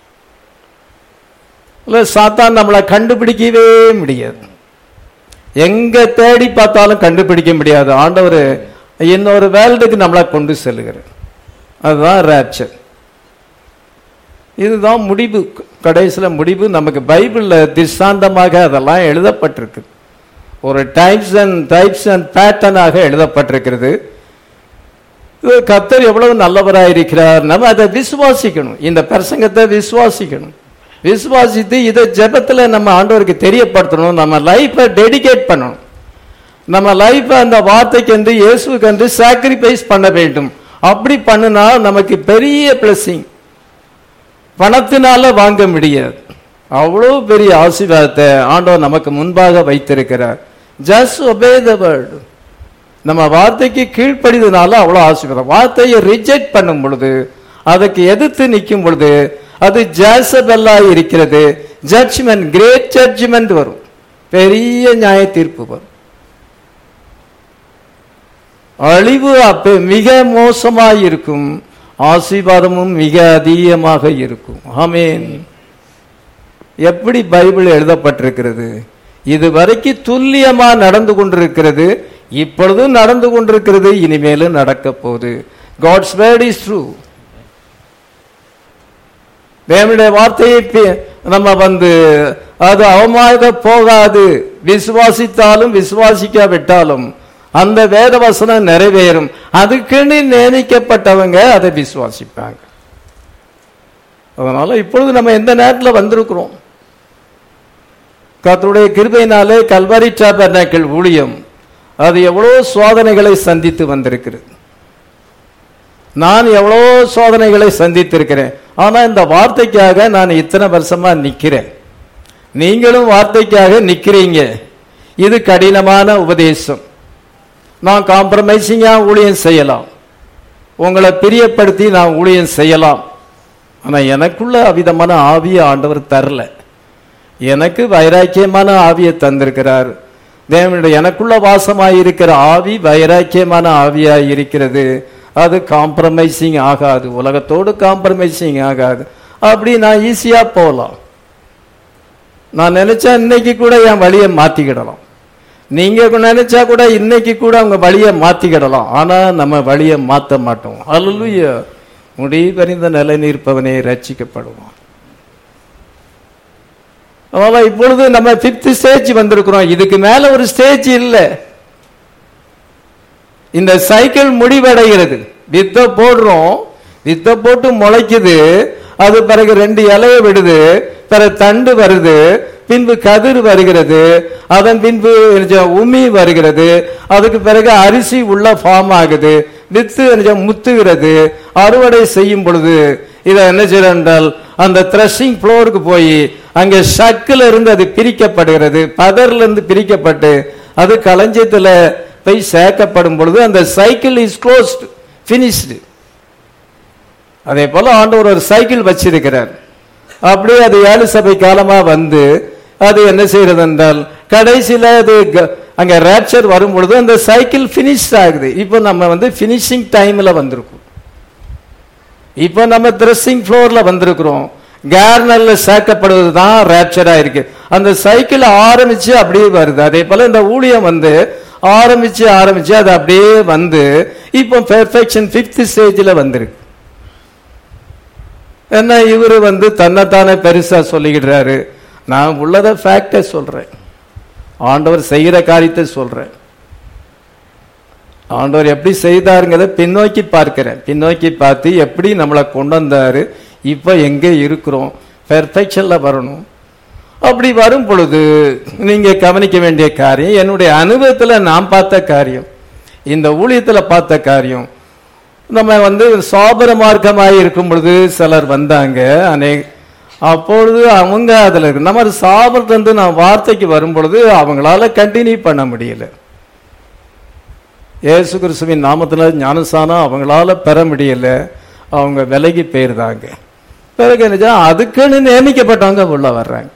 இல்ல சாத்தான் நம்மளை கண்டுபிடிக்கவே முடியாது எங்க தேடி பார்த்தாலும் கண்டுபிடிக்க முடியாது ஆண்டவர் இன்னொரு வேர்ல்டுக்கு நம்மளை கொண்டு செல்லுகிறார் அதுதான் ரேப்சர் இதுதான் முடிவு கடைசியில முடிவு நமக்கு பைபிள்ல திசாந்தமாக அதெல்லாம் எழுதப்பட்டிருக்கு ஒரு டைப்ஸ் அண்ட் டைப்ஸ் அண்ட் பேட்டர்னாக எழுதப்பட்டிருக்கிறது இது கர்த்தர் எவ்வளவு நல்லவராக இருக்கிறார் நம்ம அதை விசுவாசிக்கணும் இந்த பிரசங்கத்தை விசுவாசிக்கணும் விசுவாசித்து இதை ஜெபத்துல நம்ம ஆண்டவருக்கு தெரியப்படுத்தணும் நம்ம லைஃப்பை டெடிகேட் பண்ணணும் நம்ம லைஃப்பை அந்த வார்த்தைக்கு வந்து இயேசுக்கு வந்து சாக்ரிஃபைஸ் பண்ண வேண்டும் அப்படி பண்ணுனா நமக்கு பெரிய பிளஸிங் பணத்தினால வாங்க முடியாது அவ்வளோ பெரிய ஆசீர்வாதத்தை ஆண்டவர் நமக்கு முன்பாக வைத்திருக்கிறார் ஜஸ்ட் ஒபே த வேர்டு நம்ம வார்த்தைக்கு கீழ்ப்படிதனால அவ்வளோ ஆசீர்வாதம் வார்த்தையை ரிஜெக்ட் பண்ணும் பொழுது அதுக்கு எதிர்த்து நிற்கும் பொழுது அது ஜாசபெல்லா இருக்கிறது ஜட்ஜ்மெண்ட் கிரேட் ஜட்ஜ்மெண்ட் வரும் பெரிய நியாய தீர்ப்பு வரும் அழிவு அப்ப மிக மோசமாய் இருக்கும் ஆசீர்வாதமும் மிக அதிகமாக இருக்கும் ஆமேன் எப்படி பைபிள் எழுதப்பட்டிருக்கிறது இது வரைக்கும் துல்லியமா நடந்து கொண்டிருக்கிறது இப்பொழுதும் நடந்து கொண்டிருக்கிறது இனிமேலும் நடக்க போகுது காட்ஸ் வேர்ட் இஸ் ட்ரூ தேவனுடைய வார்த்தையை பி- நம்ம வந்து அது அவமாக போகாது விசுவாசித்தாலும் விசுவாசிக்காவிட்டாலும் அந்த வேத வசனம் நிறைவேறும் அதுக்குன்னு நியமிக்கப்பட்டவங்க அதை விசுவாசிப்பாங்க அதனால இப்பொழுது நம்ம எந்த நேரத்தில் வந்திருக்கிறோம் கர்த்தருடைய கிருபையினாலே கல்வாரி டாபர்னாக்கள் ஊழியம் அது எவ்வளோ சோதனைகளை சந்தித்து வந்திருக்கிறது நான் எவ்வளோ சோதனைகளை சந்தித்திருக்கிறேன் ஆனா இந்த வார்த்தைக்காக நான் இத்தனை வருஷமா நிக்கிறேன் நீங்களும் வார்த்தைக்காக நிக்கிறீங்க இது கடினமான உபதேசம் நான் காம்ப்ரமைசிங்கா ஊழியம் செய்யலாம் உங்களை பிரியப்படுத்தி நான் ஊழியம் செய்யலாம் ஆனா எனக்குள்ள அவிதமான ஆவியை ஆண்டவர் தரல எனக்கு வைராக்கியமான ஆவியை தந்திருக்கிறார் தேவனுடைய எனக்குள்ள வாசமாயிருக்கிற ஆவி வைராக்கியமான ஆவியாய் இருக்கிறது அது காம்ப்ரமைசிங் ஆகாது உலகத்தோடு காம்ப்ரமைசிங் ஆகாது அப்படி நான் ஈஸியா போகலாம் நான் நினைச்சா இன்னைக்கு கூட என் வழியை மாத்திக்கிடலாம் நீங்க நினைச்சா கூட இன்னைக்கு கூட உங்க வழியை மாத்திக்கிடலாம் ஆனா நம்ம வழியை மாத்த மாட்டோம் அல்ல முடிவறிந்த நிலை நிற்பவனே ரட்சிக்கப்படுவான் அதனால இப்பொழுது நம்ம பிப்த் ஸ்டேஜ் வந்திருக்கிறோம் இதுக்கு மேல ஒரு ஸ்டேஜ் இல்லை இந்த சைக்கிள் முடிவடைகிறது வித்தை போடுறோம் வித்தை போட்டு முளைக்குது அது பிறகு ரெண்டு இலைய விடுது பிறகு தண்டு வருது பின்பு கதிர் வருகிறது அதன் பின்பு கொஞ்சம் உமி வருகிறது அதுக்கு பிறகு அரிசி உள்ள ஃபார்ம் ஆகுது வித்து கொஞ்சம் முத்துகிறது அறுவடை செய்யும் பொழுது இதை என்ன செய்யறோம் என்றால் அந்த த்ரெஷிங் ஃப்ளோருக்கு போய் அங்கே ஷக்கில் இருந்து அது பிரிக்கப்படுகிறது பதர்ல இருந்து பிரிக்கப்பட்டு அது களஞ்சியத்துல போய் சேர்க்கப்படும் பொழுது அந்த சைக்கிள் இஸ் க்ளோஸ்ட் finished அதே போல ஆண்டவர் ஒரு சைக்கிள் வச்சிருக்கிறார் அப்படியே அது ஏழு சபை காலமா வந்து அது என்ன செய்யறது என்றால் கடைசியில அது க- அங்க ரேப்சர் வரும் பொழுது அந்த சைக்கிள் பினிஷ் ஆகுது இப்போ நம்ம வந்து பினிஷிங் டைம்ல வந்திருக்கோம் இப்போ நம்ம த்ரெஸ்ஸிங் ஃப்ளோர்ல வந்திருக்கிறோம் கேர்னல்ல சேர்க்கப்படுவது தான் ரேப்சரா இருக்கு அந்த சைக்கிள் ஆரம்பிச்சு அப்படியே வருது அதே போல இந்த ஊழியம் வந்து ஆரம்பிச்சு ஆரம்பிச்சு அது அப்படியே வந்து இப்போ பெர்ஃபெக்ஷன் ஃபிஃப்த் ஸ்டேஜில் வந்திருக்கு என்ன இவரு வந்து தன்னைத்தானே பெருசா சொல்லிக்கிடுறாரு நான் உள்ளத ஃபேக்டை சொல்றேன் ஆண்டவர் செய்கிற காரியத்தை சொல்றேன் ஆண்டவர் எப்படி செய்தாருங்கிறத பின்னோக்கி பார்க்கிறேன் பின்னோக்கி பார்த்து எப்படி நம்மளை கொண்டு வந்தாரு இப்போ எங்கே இருக்கிறோம் பெர்ஃபெக்ஷன்ல வரணும் அப்படி வரும் பொழுது நீங்க கவனிக்க வேண்டிய காரியம் என்னுடைய அனுபவத்துல நான் பார்த்த காரியம் இந்த ஊழியத்துல பார்த்த காரியம் நம்ம வந்து சாபர மார்க்கமாய் இருக்கும் பொழுது சிலர் வந்தாங்க அநே அப்பொழுது அவங்க அதுல இருக்கு நம்ம சாபத்துல இருந்து நான் வார்த்தைக்கு வரும் பொழுது அவங்களால கண்டினியூ பண்ண முடியல இயேசு கிறிஸ்துவின் நாமத்துல ஞானசானம் அவங்களால பெற முடியல அவங்க விலகி போயிருந்தாங்க பிறகு என்ன செய்ய? அதுக்குன்னு நியமிக்கப்பட்டவங்க உள்ள வர்றாங்க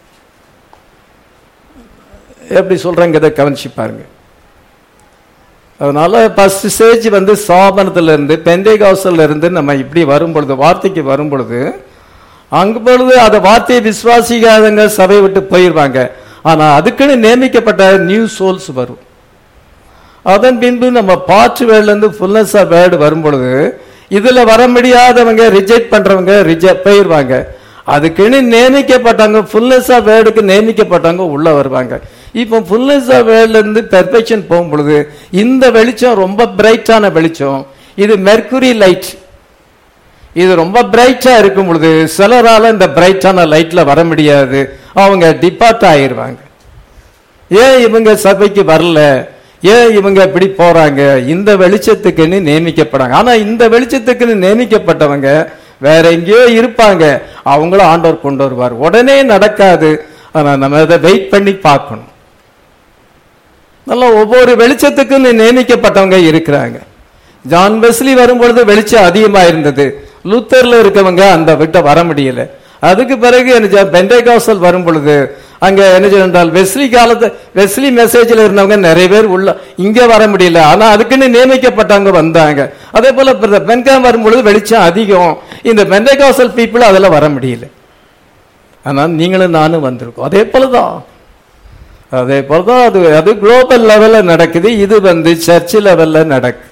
எப்படி சொல்றாங்க இதை கவனிச்சு பாருங்க அதனால ஃபர்ஸ்ட் ஸ்டேஜ் வந்து சாபனத்துல இருந்து பெந்தைகாசல்ல இருந்து நம்ம இப்படி வரும் பொழுது வார்த்தைக்கு வரும் பொழுது அங்க பொழுது அந்த வார்த்தையை விசுவாசிக்காதவங்க சபை விட்டு போயிருவாங்க ஆனா அதுக்குன்னு நியமிக்கப்பட்ட நியூ சோல்ஸ் வரும் அதன் பின்பு நம்ம பாற்று வேர்ல இருந்து ஃபுல்னஸ் ஆஃப் வேர்டு வரும் பொழுது இதுல வர முடியாதவங்க ரிஜெக்ட் பண்றவங்க ரிஜெக்ட் போயிருவாங்க அதுக்குன்னு நியமிக்கப்பட்டவங்க ஃபுல்னஸ் ஆஃப் வேர்டுக்கு நியமிக்கப்பட்டவங்க உள்ள வருவாங்க இப்போ ஃபுல்னஸ் ஆஃப் வேர்ட்ல இருந்து பெர்ஃபெக்ஷன் போகும் பொழுது இந்த வெளிச்சம் ரொம்ப பிரைட்டான வெளிச்சம் இது மெர்க்குரி லைட் இது ரொம்ப பிரைட்டா இருக்கும் பொழுது சிலரால இந்த பிரைட்டான லைட்ல வர முடியாது அவங்க டிபார்ட் ஆயிருவாங்க ஏன் இவங்க சபைக்கு வரல ஏன் இவங்க இப்படி போறாங்க இந்த வெளிச்சத்துக்குன்னு நியமிக்கப்படாங்க ஆனா இந்த வெளிச்சத்துக்குன்னு நியமிக்கப்பட்டவங்க வேற எங்கேயோ இருப்பாங்க அவங்கள ஆண்டவர் கொண்டு வருவார் உடனே நடக்காது ஆனா நம்ம அதை வெயிட் பண்ணி பார்க்கணும் நல்லா ஒவ்வொரு வெளிச்சத்துக்குன்னு நியமிக்கப்பட்டவங்க இருக்கிறாங்க ஜான் வெஸ்லி வரும்பொழுது வெளிச்சம் அதிகமா இருந்தது லூத்தர்ல இருக்கவங்க அந்த விட்ட வர முடியல அதுக்கு பிறகு என்ன பெண்டேகாசல் வரும் பொழுது அங்க என்ன செய்தால் வெஸ்லி காலத்து வெஸ்லி மெசேஜ்ல இருந்தவங்க நிறைய பேர் உள்ள இங்க வர முடியல ஆனா அதுக்குன்னு நியமிக்கப்பட்டவங்க வந்தாங்க அதே போல பென்காம் வரும் பொழுது வெளிச்சம் அதிகம் இந்த பெண்டேகாசல் பீப்புள் அதுல வர முடியல ஆனா நீங்களும் நானும் வந்திருக்கோம் அதே போலதான் அதே போலதான் அது அது குளோபல் லெவல்ல நடக்குது இது வந்து சர்ச் லெவல்ல நடக்கு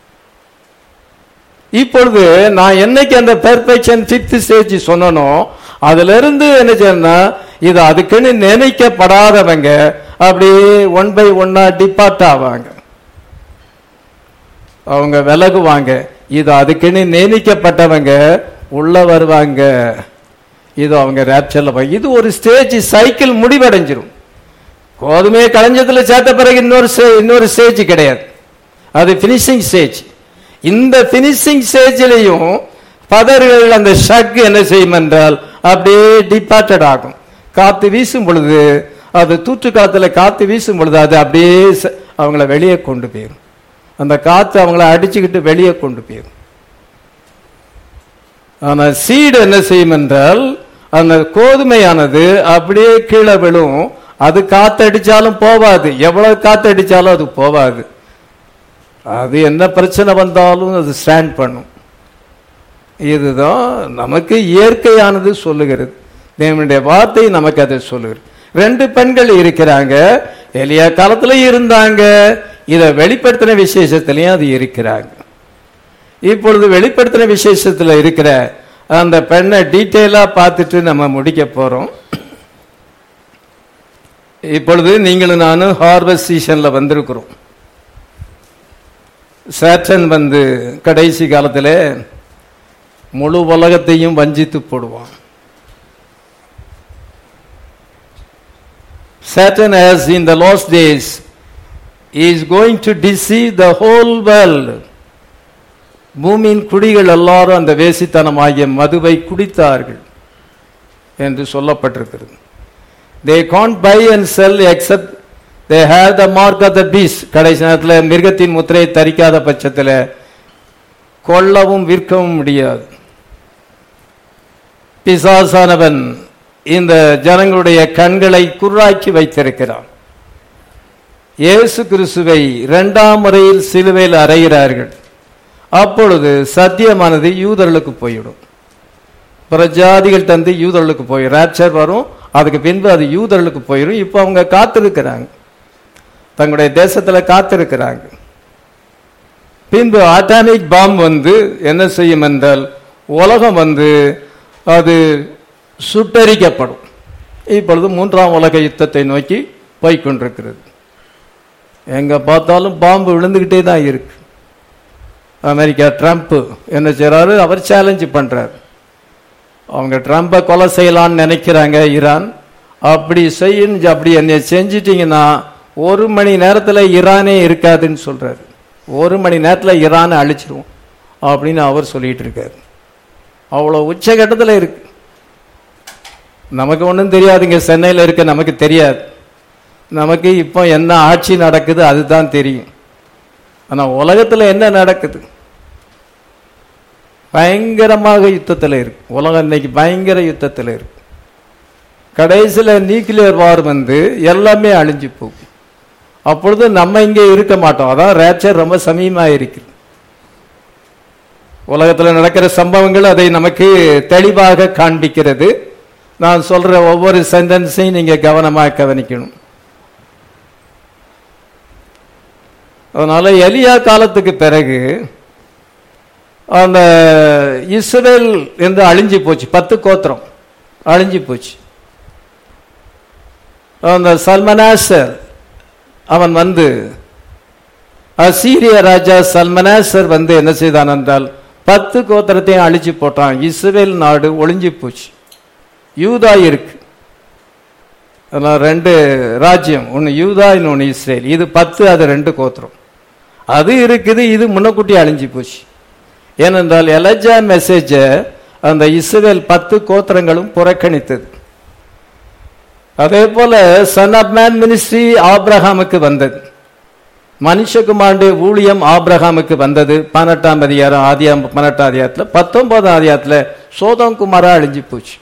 இப்பொழுது நான் என்னைக்கு அந்த பெர்ஃபெக்ஷன் ஃபிஃப்த் ஸ்டேஜ் சொன்னனோ அதுல இருந்து என்ன செய்யணும்னா இது அதுக்குன்னு நினைக்கப்படாதவங்க அப்படியே ஒன் பை ஒன்னா டிபார்ட் ஆவாங்க அவங்க விலகுவாங்க இது அதுக்குன்னு நியமிக்கப்பட்டவங்க உள்ள வருவாங்க இது அவங்க ரேப்சர்ல போய் இது ஒரு ஸ்டேஜ் சைக்கிள் முடிவடைஞ்சிரும் கோதுமையை களஞ்சத்துல சேர்த்த பிறகு இன்னொரு ஸ்டே- இன்னொரு ஸ்டேஜ் கிடையாது அது பினிஷிங் ஸ்டேஜ் இந்த பினிஷிங் ஸ்டேஜ்லையும் பதர்கள் அந்த ஷக் என்ன செய்யும் என்றால் அப்படியே டிபார்ட்டட் ஆகும் காத்து வீசும் பொழுது அது தூற்று காத்துல காத்து வீசும் பொழுது அது அப்படியே ச- அவங்கள வெளியே கொண்டு போயிடும் அந்த காத்து அவங்கள அடிச்சுக்கிட்டு வெளியே கொண்டு போயிடும் ஆனா சீடு என்ன செய்யும் என்றால் அந்த கோதுமையானது அப்படியே கீழே விழும் அது காத்தடிச்சாலும் போவாது எவ்வளவு காத்தடிச்சாலும் அது போவாது அது என்ன பிரச்சனை வந்தாலும் அது ஸ்டாண்ட் பண்ணும் இதுதான் நமக்கு இயற்கையானது சொல்லுகிறது தேவனுடைய வார்த்தை நமக்கு அதை சொல்லுகிறது ரெண்டு பெண்கள் இருக்கிறாங்க எலியா காலத்துல இருந்தாங்க இதை வெளிப்படுத்தின விசேஷத்திலையும் அது இருக்கிறாங்க இப்பொழுது வெளிப்படுத்தின விசேஷத்துல இருக்கிற அந்த பெண்ணை டீட்டெயிலா பார்த்துட்டு நம்ம முடிக்க போறோம் இப்பொழுது நீங்களும் நானும் ஹார்வெஸ்ட் சீசன்ல வந்திருக்கிறோம் சேட்டன் வந்து கடைசி காலத்தில் முழு உலகத்தையும் வஞ்சித்து போடுவான் Satan as in the last days is going to deceive the whole world. பூமியின் குடிகள் எல்லாரும் அந்த வேசித்தனமாகிய மதுவை குடித்தார்கள் என்று சொல்லப்பட்டிருக்கிறது they can't buy and sell except they have the mark of the beast கடைசி நேரத்தில் மிருகத்தின் முத்திரையை தரிக்காத பட்சத்தில் கொல்லவும் விற்கவும் முடியாது பிசாசானவன் இந்த ஜனங்களுடைய கண்களை குர்ராக்கி வைத்திருக்கிறான் இயேசு கிறிஸ்துவை இரண்டாம் முறையில் சிலுவையில் அறைகிறார்கள் அப்பொழுது சத்தியமானது யூதர்களுக்கு போய்விடும் பிரஜாதிகள் தந்து யூதர்களுக்கு போய் ராப்சர் வரும் அதுக்கு பின்பு அது யூதர்களுக்கு போயிடும் இப்போ அவங்க காத்திருக்கிறாங்க தங்களுடைய தேசத்துல காத்திருக்கிறாங்க பின்பு அட்டாமிக் பாம் வந்து என்ன செய்யும் என்றால் உலகம் வந்து அது சுட்டரிக்கப்படும் இப்பொழுது மூன்றாம் உலக யுத்தத்தை நோக்கி போய்கொண்டிருக்கிறது எங்க பார்த்தாலும் பாம்பு விழுந்துகிட்டே தான் இருக்கு அமெரிக்கா ட்ரம்ப் என்ன செய்றாரு அவர் சேலஞ்சு பண்றாரு அவங்க ட்ரம்பை கொலை செய்யலாம்னு நினைக்கிறாங்க ஈரான் அப்படி செய்யுன்னு அப்படி என்னை செஞ்சிட்டீங்கன்னா ஒரு மணி நேரத்தில் ஈரானே இருக்காதுன்னு சொல்றாரு ஒரு மணி நேரத்தில் ஈரானை அழிச்சிருவோம் அப்படின்னு அவர் சொல்லிட்டு இருக்காரு அவ்வளோ உச்சகட்டத்தில் இருக்கு நமக்கு ஒன்றும் தெரியாதுங்க சென்னையில் இருக்க நமக்கு தெரியாது நமக்கு இப்போ என்ன ஆட்சி நடக்குது அதுதான் தெரியும் ஆனால் உலகத்தில் என்ன நடக்குது பயங்கரமாக யுத்தத்தில் இருக்கு உலகம் இன்னைக்கு பயங்கர யுத்தத்தில் இருக்கு கடைசியில் நியூக்ளியர் வார் வந்து எல்லாமே அழிஞ்சு போகும் அப்பொழுது நம்ம இங்கே இருக்க மாட்டோம் அதான் ரேப்சர் ரொம்ப சமீபமாக இருக்குது உலகத்தில் நடக்கிற சம்பவங்கள் அதை நமக்கு தெளிவாக காண்பிக்கிறது நான் சொல்ற ஒவ்வொரு சென்டென்ஸையும் நீங்க கவனமாக கவனிக்கணும் அதனால எலியா காலத்துக்கு பிறகு அந்த இஸ்ரேல் என்று அழிஞ்சு போச்சு பத்து கோத்திரம் அழிஞ்சு போச்சு அந்த சல்மனாசர் அவன் வந்து அசீரிய ராஜா சல்மனாசர் வந்து என்ன செய்தான் என்றால் பத்து கோத்திரத்தையும் அழிச்சு போட்டான் இஸ்ரேல் நாடு ஒளிஞ்சு போச்சு யூதா இருக்கு அதனால ரெண்டு ராஜ்யம் ஒன்று யூதா இன்னொன்று இஸ்ரேல் இது பத்து அது ரெண்டு கோத்திரம் அது இருக்குது இது முன்னக்கூட்டி அழிஞ்சு போச்சு ஏனென்றால் எலஜா மெசேஜ அந்த இஸ்ரேல் பத்து கோத்திரங்களும் புறக்கணித்தது அதே போல சன் ஆப் மேன் மினிஸ்ட்ரி ஆப்ரஹாமுக்கு வந்தது மனுஷகுமாருடைய ஊழியம் ஆப்ரஹாமுக்கு வந்தது பதினெட்டாம் அதிகாரம் ஆதியாம் பதினெட்டாம் அதிகாரத்தில் பத்தொன்பதாம் அதிகாரத்தில் சோதம் குமாரா அழிஞ்சு போச்சு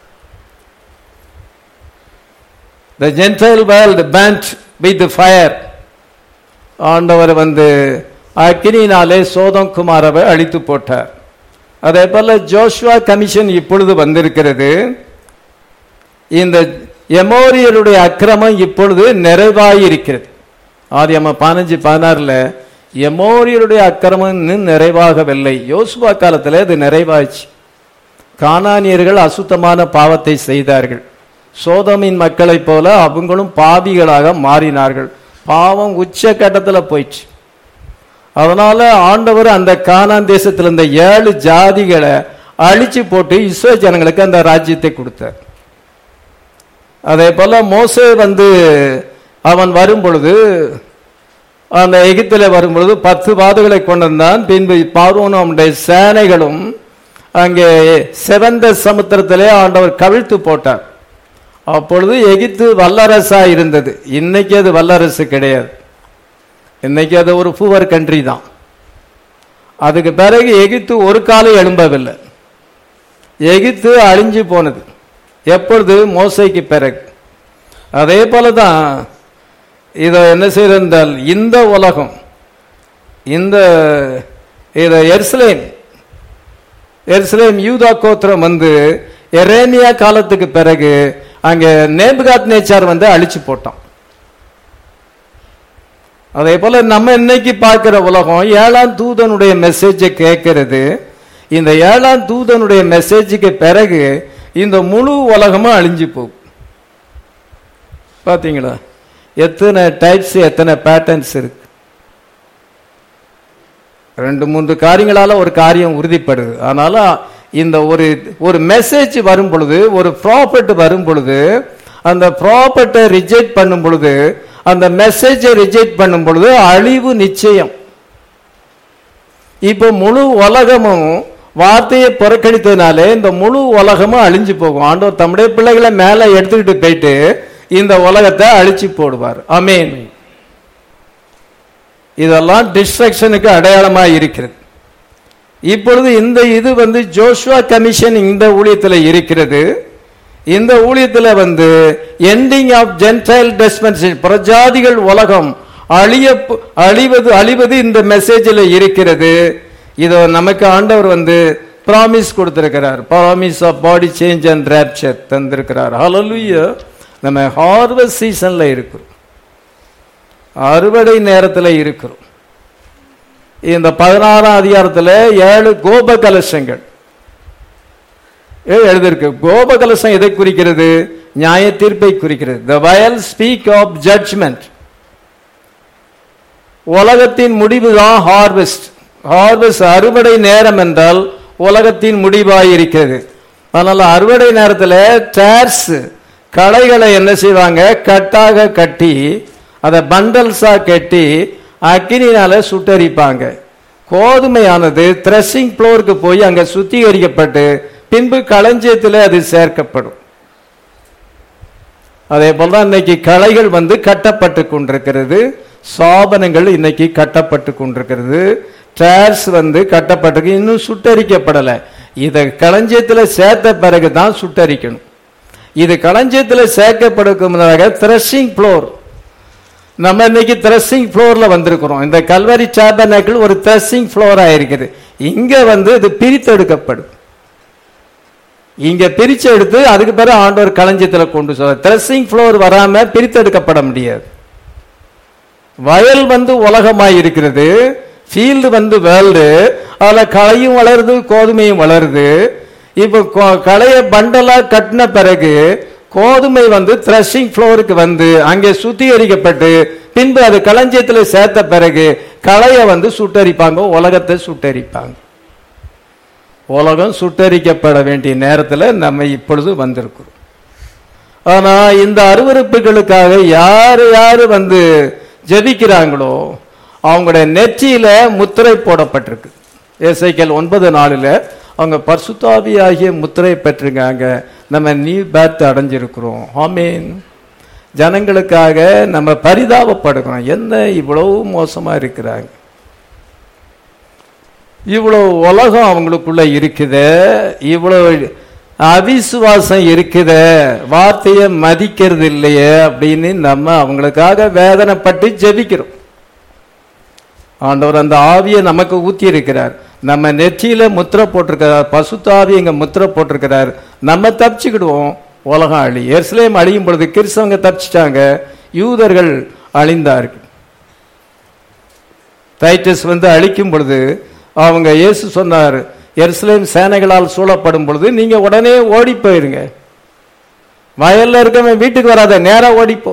The Gentile world burnt with the fire. ஆண்டவர் வந்து அக்கினினாலே சோதம் குமாரவை அழித்து போட்டார் அதே போல ஜோஷ்வா கமிஷன் இப்பொழுது வந்திருக்கிறது இந்த எமோரியருடைய அக்கிரமம் இப்பொழுது நிறைவாயிருக்கிறது ஆதி அம்மா பதினஞ்சு பதினாறுல எமோரியருடைய அக்கிரமம் இன்னும் நிறைவாகவில்லை யோசுவா காலத்தில் அது நிறைவாச்சு கானானியர்கள் அசுத்தமான பாவத்தை செய்தார்கள் சோதமின் மக்களைப் போல அவங்களும் பாவிகளாக மாறினார்கள் பாவம் உச்ச கட்டத்தில் போயிடுச்சு அதனால ஆண்டவர் அந்த கானான் தேசத்தில் இருந்த ஏழு ஜாதிகளை அழிச்சு போட்டு இஸ்ரோ ஜனங்களுக்கு அந்த ராஜ்யத்தை கொடுத்தார் அதே போல மோசே வந்து அவன் வரும் பொழுது அந்த எகிப்தில் வரும் பொழுது பத்து வாதுகளை கொண்டிருந்தான் பின்பு பார்வோனும் அவனுடைய சேனைகளும் அங்கே செவந்த சமுத்திரத்திலே ஆண்டவர் கவிழ்த்து போட்டார் அப்பொழுது எகிப்து வல்லரசா இருந்தது இன்னைக்கு அது வல்லரசு கிடையாது இன்னைக்கு அது ஒரு பூவர் கண்ட்ரி தான் அதுக்கு பிறகு எகிப்து ஒரு காலம் எழும்பவில்லை எகிப்து அழிஞ்சு போனது எப்பொழுது மோசைக்கு பிறகு அதே போல தான் இதை என்ன செய்திருந்தால் இந்த உலகம் இந்த இதை எர்ஸ்லேம் எர்ஸ்லேம் யூதா கோத்திரம் வந்து எரேமியா காலத்துக்கு பிறகு அங்க நேபுகாத் நேச்சார் வந்து அழிச்சு போட்டான் அதே போல நம்ம இன்னைக்கு பார்க்கிற உலகம் ஏழாம் தூதனுடைய மெசேஜை கேட்கறது இந்த ஏழாம் தூதனுடைய மெசேஜுக்கு பிறகு இந்த முழு உலகமும் அழிஞ்சு போகும் பாத்தீங்களா எத்தனை டைப்ஸ் எத்தனை பேட்டர்ன்ஸ் இருக்கு ரெண்டு மூன்று காரியங்களால ஒரு காரியம் உறுதிப்படுது அதனால இந்த ஒரு ஒரு மெசேஜ் வரும் பொழுது ஒரு ப்ராப்பர்ட் வரும் பொழுது அந்த ப்ராப்பர்ட்டை ரிஜெக்ட் பண்ணும் பொழுது அந்த மெசேஜை ரிஜெக்ட் பண்ணும் பொழுது அழிவு நிச்சயம் இப்போ முழு உலகமும் வார்த்தையை புறக்கணித்ததுனாலே இந்த முழு உலகமும் அழிஞ்சு போகும் ஆண்டவர் தம்முடைய பிள்ளைகளை மேலே எடுத்துக்கிட்டு போயிட்டு இந்த உலகத்தை அழிச்சு போடுவார் அமேன் இதெல்லாம் டிஸ்ட்ரக்ஷனுக்கு அடையாளமா இருக்கிறது இப்பொழுது இந்த இது வந்து ஜோஷுவா கமிஷன் இந்த ஊழியத்தில் இருக்கிறது இந்த ஊழியத்தில் வந்து எண்டிங் ஆஃப் ஜென்டைல் டிஸ்பென்சேஷன் பிரஜாதிகள் உலகம் அழிய அழிவது அழிவது இந்த மெசேஜில் இருக்கிறது இதோ நமக்கு ஆண்டவர் வந்து ப்ராமிஸ் கொடுத்திருக்கிறார் promise of body change and rapture தந்திருக்கிறார் ஹalleluya நம்ம ஹார்வெஸ்ட் சீசன்ல இருக்கிறோம் அறுவடை நேரத்தில் இருக்கிறோம் இந்த பதினாறாம் அதிகாரத்தில் ஏழு கோப கலசங்கள் எழுதிருக்கு கோப கலசம் எதை குறிக்கிறது நியாய தீர்ப்பை குறிக்கிறது த வயல் ஸ்பீக் ஆஃப் ஜட்ஜ்மெண்ட் உலகத்தின் முடிவு தான் ஹார்வெஸ்ட் ஹார்வெஸ்ட் அறுவடை நேரம் என்றால் உலகத்தின் முடிவாய் இருக்கிறது அதனால அறுவடை நேரத்தில் டேர்ஸ் களைகளை என்ன செய்வாங்க கட்டாக கட்டி அதை பண்டல்ஸா கட்டி அக்கினினால சுட்டரிப்பாங்க கோதுமையானது த்ரெஷிங் ஃப்ளோருக்கு போய் அங்க சுத்திகரிக்கப்பட்டு பின்பு களஞ்சியத்தில் அது சேர்க்கப்படும் அதே போல தான் இன்னைக்கு களைகள் வந்து கட்டப்பட்டு கொண்டிருக்கிறது சாபனங்கள் இன்னைக்கு கட்டப்பட்டு கொண்டிருக்கிறது டேர்ஸ் வந்து கட்டப்பட்டிருக்கு இன்னும் சுட்டரிக்கப்படலை இதை களஞ்சியத்தில் சேர்த்த பிறகு தான் சுட்டரிக்கணும் இது களஞ்சியத்தில் சேர்க்கப்படுக்கும் முன்னதாக த்ரெஷிங் ஃப்ளோர் நம்ம இன்னைக்கு த்ரெஸ்ஸிங் ஃப்ளோர்ல வந்திருக்கிறோம் இந்த கல்வரி சாபனாக்கள் ஒரு த்ரெஸ்ஸிங் ஃப்ளோரா இருக்குது இங்க வந்து இது பிரித்தெடுக்கப்படும் இங்க பிரிச்சு எடுத்து அதுக்கு பிறகு ஆண்டவர் களஞ்சியத்துல கொண்டு சொல்ல த்ரெஸ்ஸிங் ஃப்ளோர் வராம பிரித்தெடுக்கப்பட முடியாது வயல் வந்து உலகமாய் இருக்கிறது ஃபீல்டு வந்து வேர்ல்டு அதுல களையும் வளருது கோதுமையும் வளருது இப்போ கொ- களைய பண்டலா கட்டின பிறகு கோதுமை வந்து த்ரெஷிங் ஃப்ளோருக்கு வந்து அங்கே சுத்திகரிக்கப்பட்டு பின்பு அது களஞ்சியத்தில் சேர்த்த பிறகு களைய வந்து சுட்டரிப்பாங்க உலகத்தை சுட்டரிப்பாங்க உலகம் சுட்டரிக்கப்பட வேண்டிய நேரத்தில் நம்ம இப்பொழுது வந்திருக்கிறோம் ஆனா இந்த அருவருப்புகளுக்காக யாரு யாரு வந்து ஜெபிக்கிறாங்களோ அவங்களுடைய நெற்றியில முத்திரை போடப்பட்டிருக்கு எஸ்ஐக்கல் ஒன்பது நாளில் அவங்க பர்சுத்தாவி ஆகிய முத்திரை பெற்றிருக்காங்க நம்ம நியூ பேர்த் அடைஞ்சிருக்கிறோம் ஆமீன் ஜனங்களுக்காக நம்ம பரிதாபப்படுகிறோம் என்ன இவ்வளவு மோசமா இருக்கிறாங்க இவ்வளவு உலகம் அவங்களுக்குள்ள இருக்குதே இவ்வளவு அவிசுவாசம் இருக்குதே வார்த்தையை மதிக்கிறது இல்லையே அப்படின்னு நம்ம அவங்களுக்காக வேதனைப்பட்டு ஜெபிக்கிறோம் ஆண்டவர் அந்த ஆவியை நமக்கு ஊத்தி இருக்கிறார் நம்ம நெற்றியில முத்திரை போட்டிருக்கிறார் பசுத்தாவி இங்க முத்திரை போட்டிருக்கிறார் நம்ம தப்பிச்சுக்கிடுவோம் உலகம் அழி எருசலேம் அழியும் பொழுது கிறிஸ்தவங்க தப்பிச்சிட்டாங்க யூதர்கள் அழிந்தார்கள் டைட்டஸ் வந்து அழிக்கும் பொழுது அவங்க இயேசு சொன்னார் எருசலேம் சேனைகளால் சூழப்படும் பொழுது நீங்க உடனே ஓடி போயிருங்க வயல்ல இருக்கவன் வீட்டுக்கு வராத நேரா ஓடிப்போ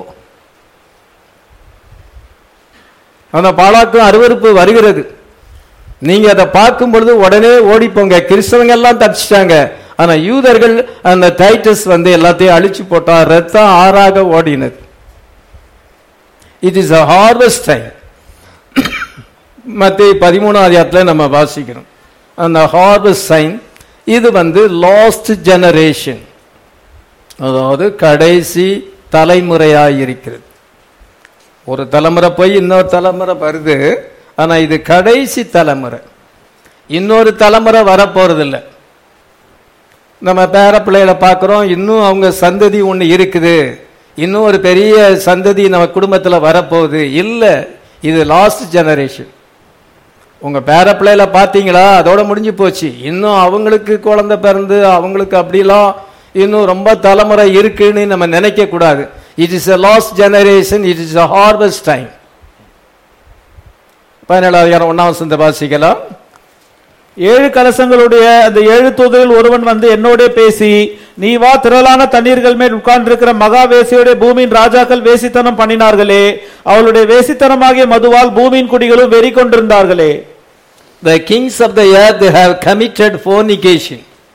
அந்த பாலாக்கும் அருவருப்பு வருகிறது நீங்க அதை பார்க்கும் பொழுது உடனே ஓடிப்போங்க கிறிஸ்தவங்க எல்லாம் தப்பிச்சிட்டாங்க ஆனா யூதர்கள் அந்த டைட்டஸ் வந்து எல்லாத்தையும் அழிச்சு போட்டா ரத்தம் ஆறாக ஓடினது it is a harvest time மத்திய பதிமூணாம் அதிகாரத்தில் நம்ம வாசிக்கிறோம் அந்த ஹார்வெஸ்ட் சைன் இது வந்து லாஸ்ட் ஜெனரேஷன் அதாவது கடைசி தலைமுறையாக இருக்கிறது ஒரு தலைமுறை போய் இன்னொரு தலைமுறை வருது ஆனா இது கடைசி தலைமுறை இன்னொரு தலைமுறை வரப்போறதில்லை நம்ம பேர பிள்ளைகளை பார்க்குறோம் இன்னும் அவங்க சந்ததி ஒன்று இருக்குது இன்னும் ஒரு பெரிய சந்ததி நம்ம குடும்பத்தில் வரப்போகுது இல்லை இது லாஸ்ட் ஜெனரேஷன் உங்க பேர பிள்ளையில பார்த்தீங்களா அதோட முடிஞ்சு போச்சு இன்னும் அவங்களுக்கு குழந்தை பிறந்து அவங்களுக்கு அப்படிலாம் இன்னும் ரொம்ப தலைமுறை இருக்குன்னு நம்ம நினைக்க கூடாது it is a last generation it is a harvest time பதினேழாவது அதிகாரம் ஒன்னாம் வசந்த வாசிக்கலாம்
ஏழு கலசங்களுடைய அந்த ஏழு தூதரில் ஒருவன் வந்து என்னோட பேசி நீ வா திரளான தண்ணீர்கள் மேல் உட்கார்ந்திருக்கிற மகா வேசியுடைய பூமியின் ராஜாக்கள் வேசித்தனம் பண்ணினார்களே அவளுடைய வேசித்தனமாகிய மதுவால் பூமியின் குடிகளும் வெறி கொண்டிருந்தார்களே
The kings of the earth have committed fornication.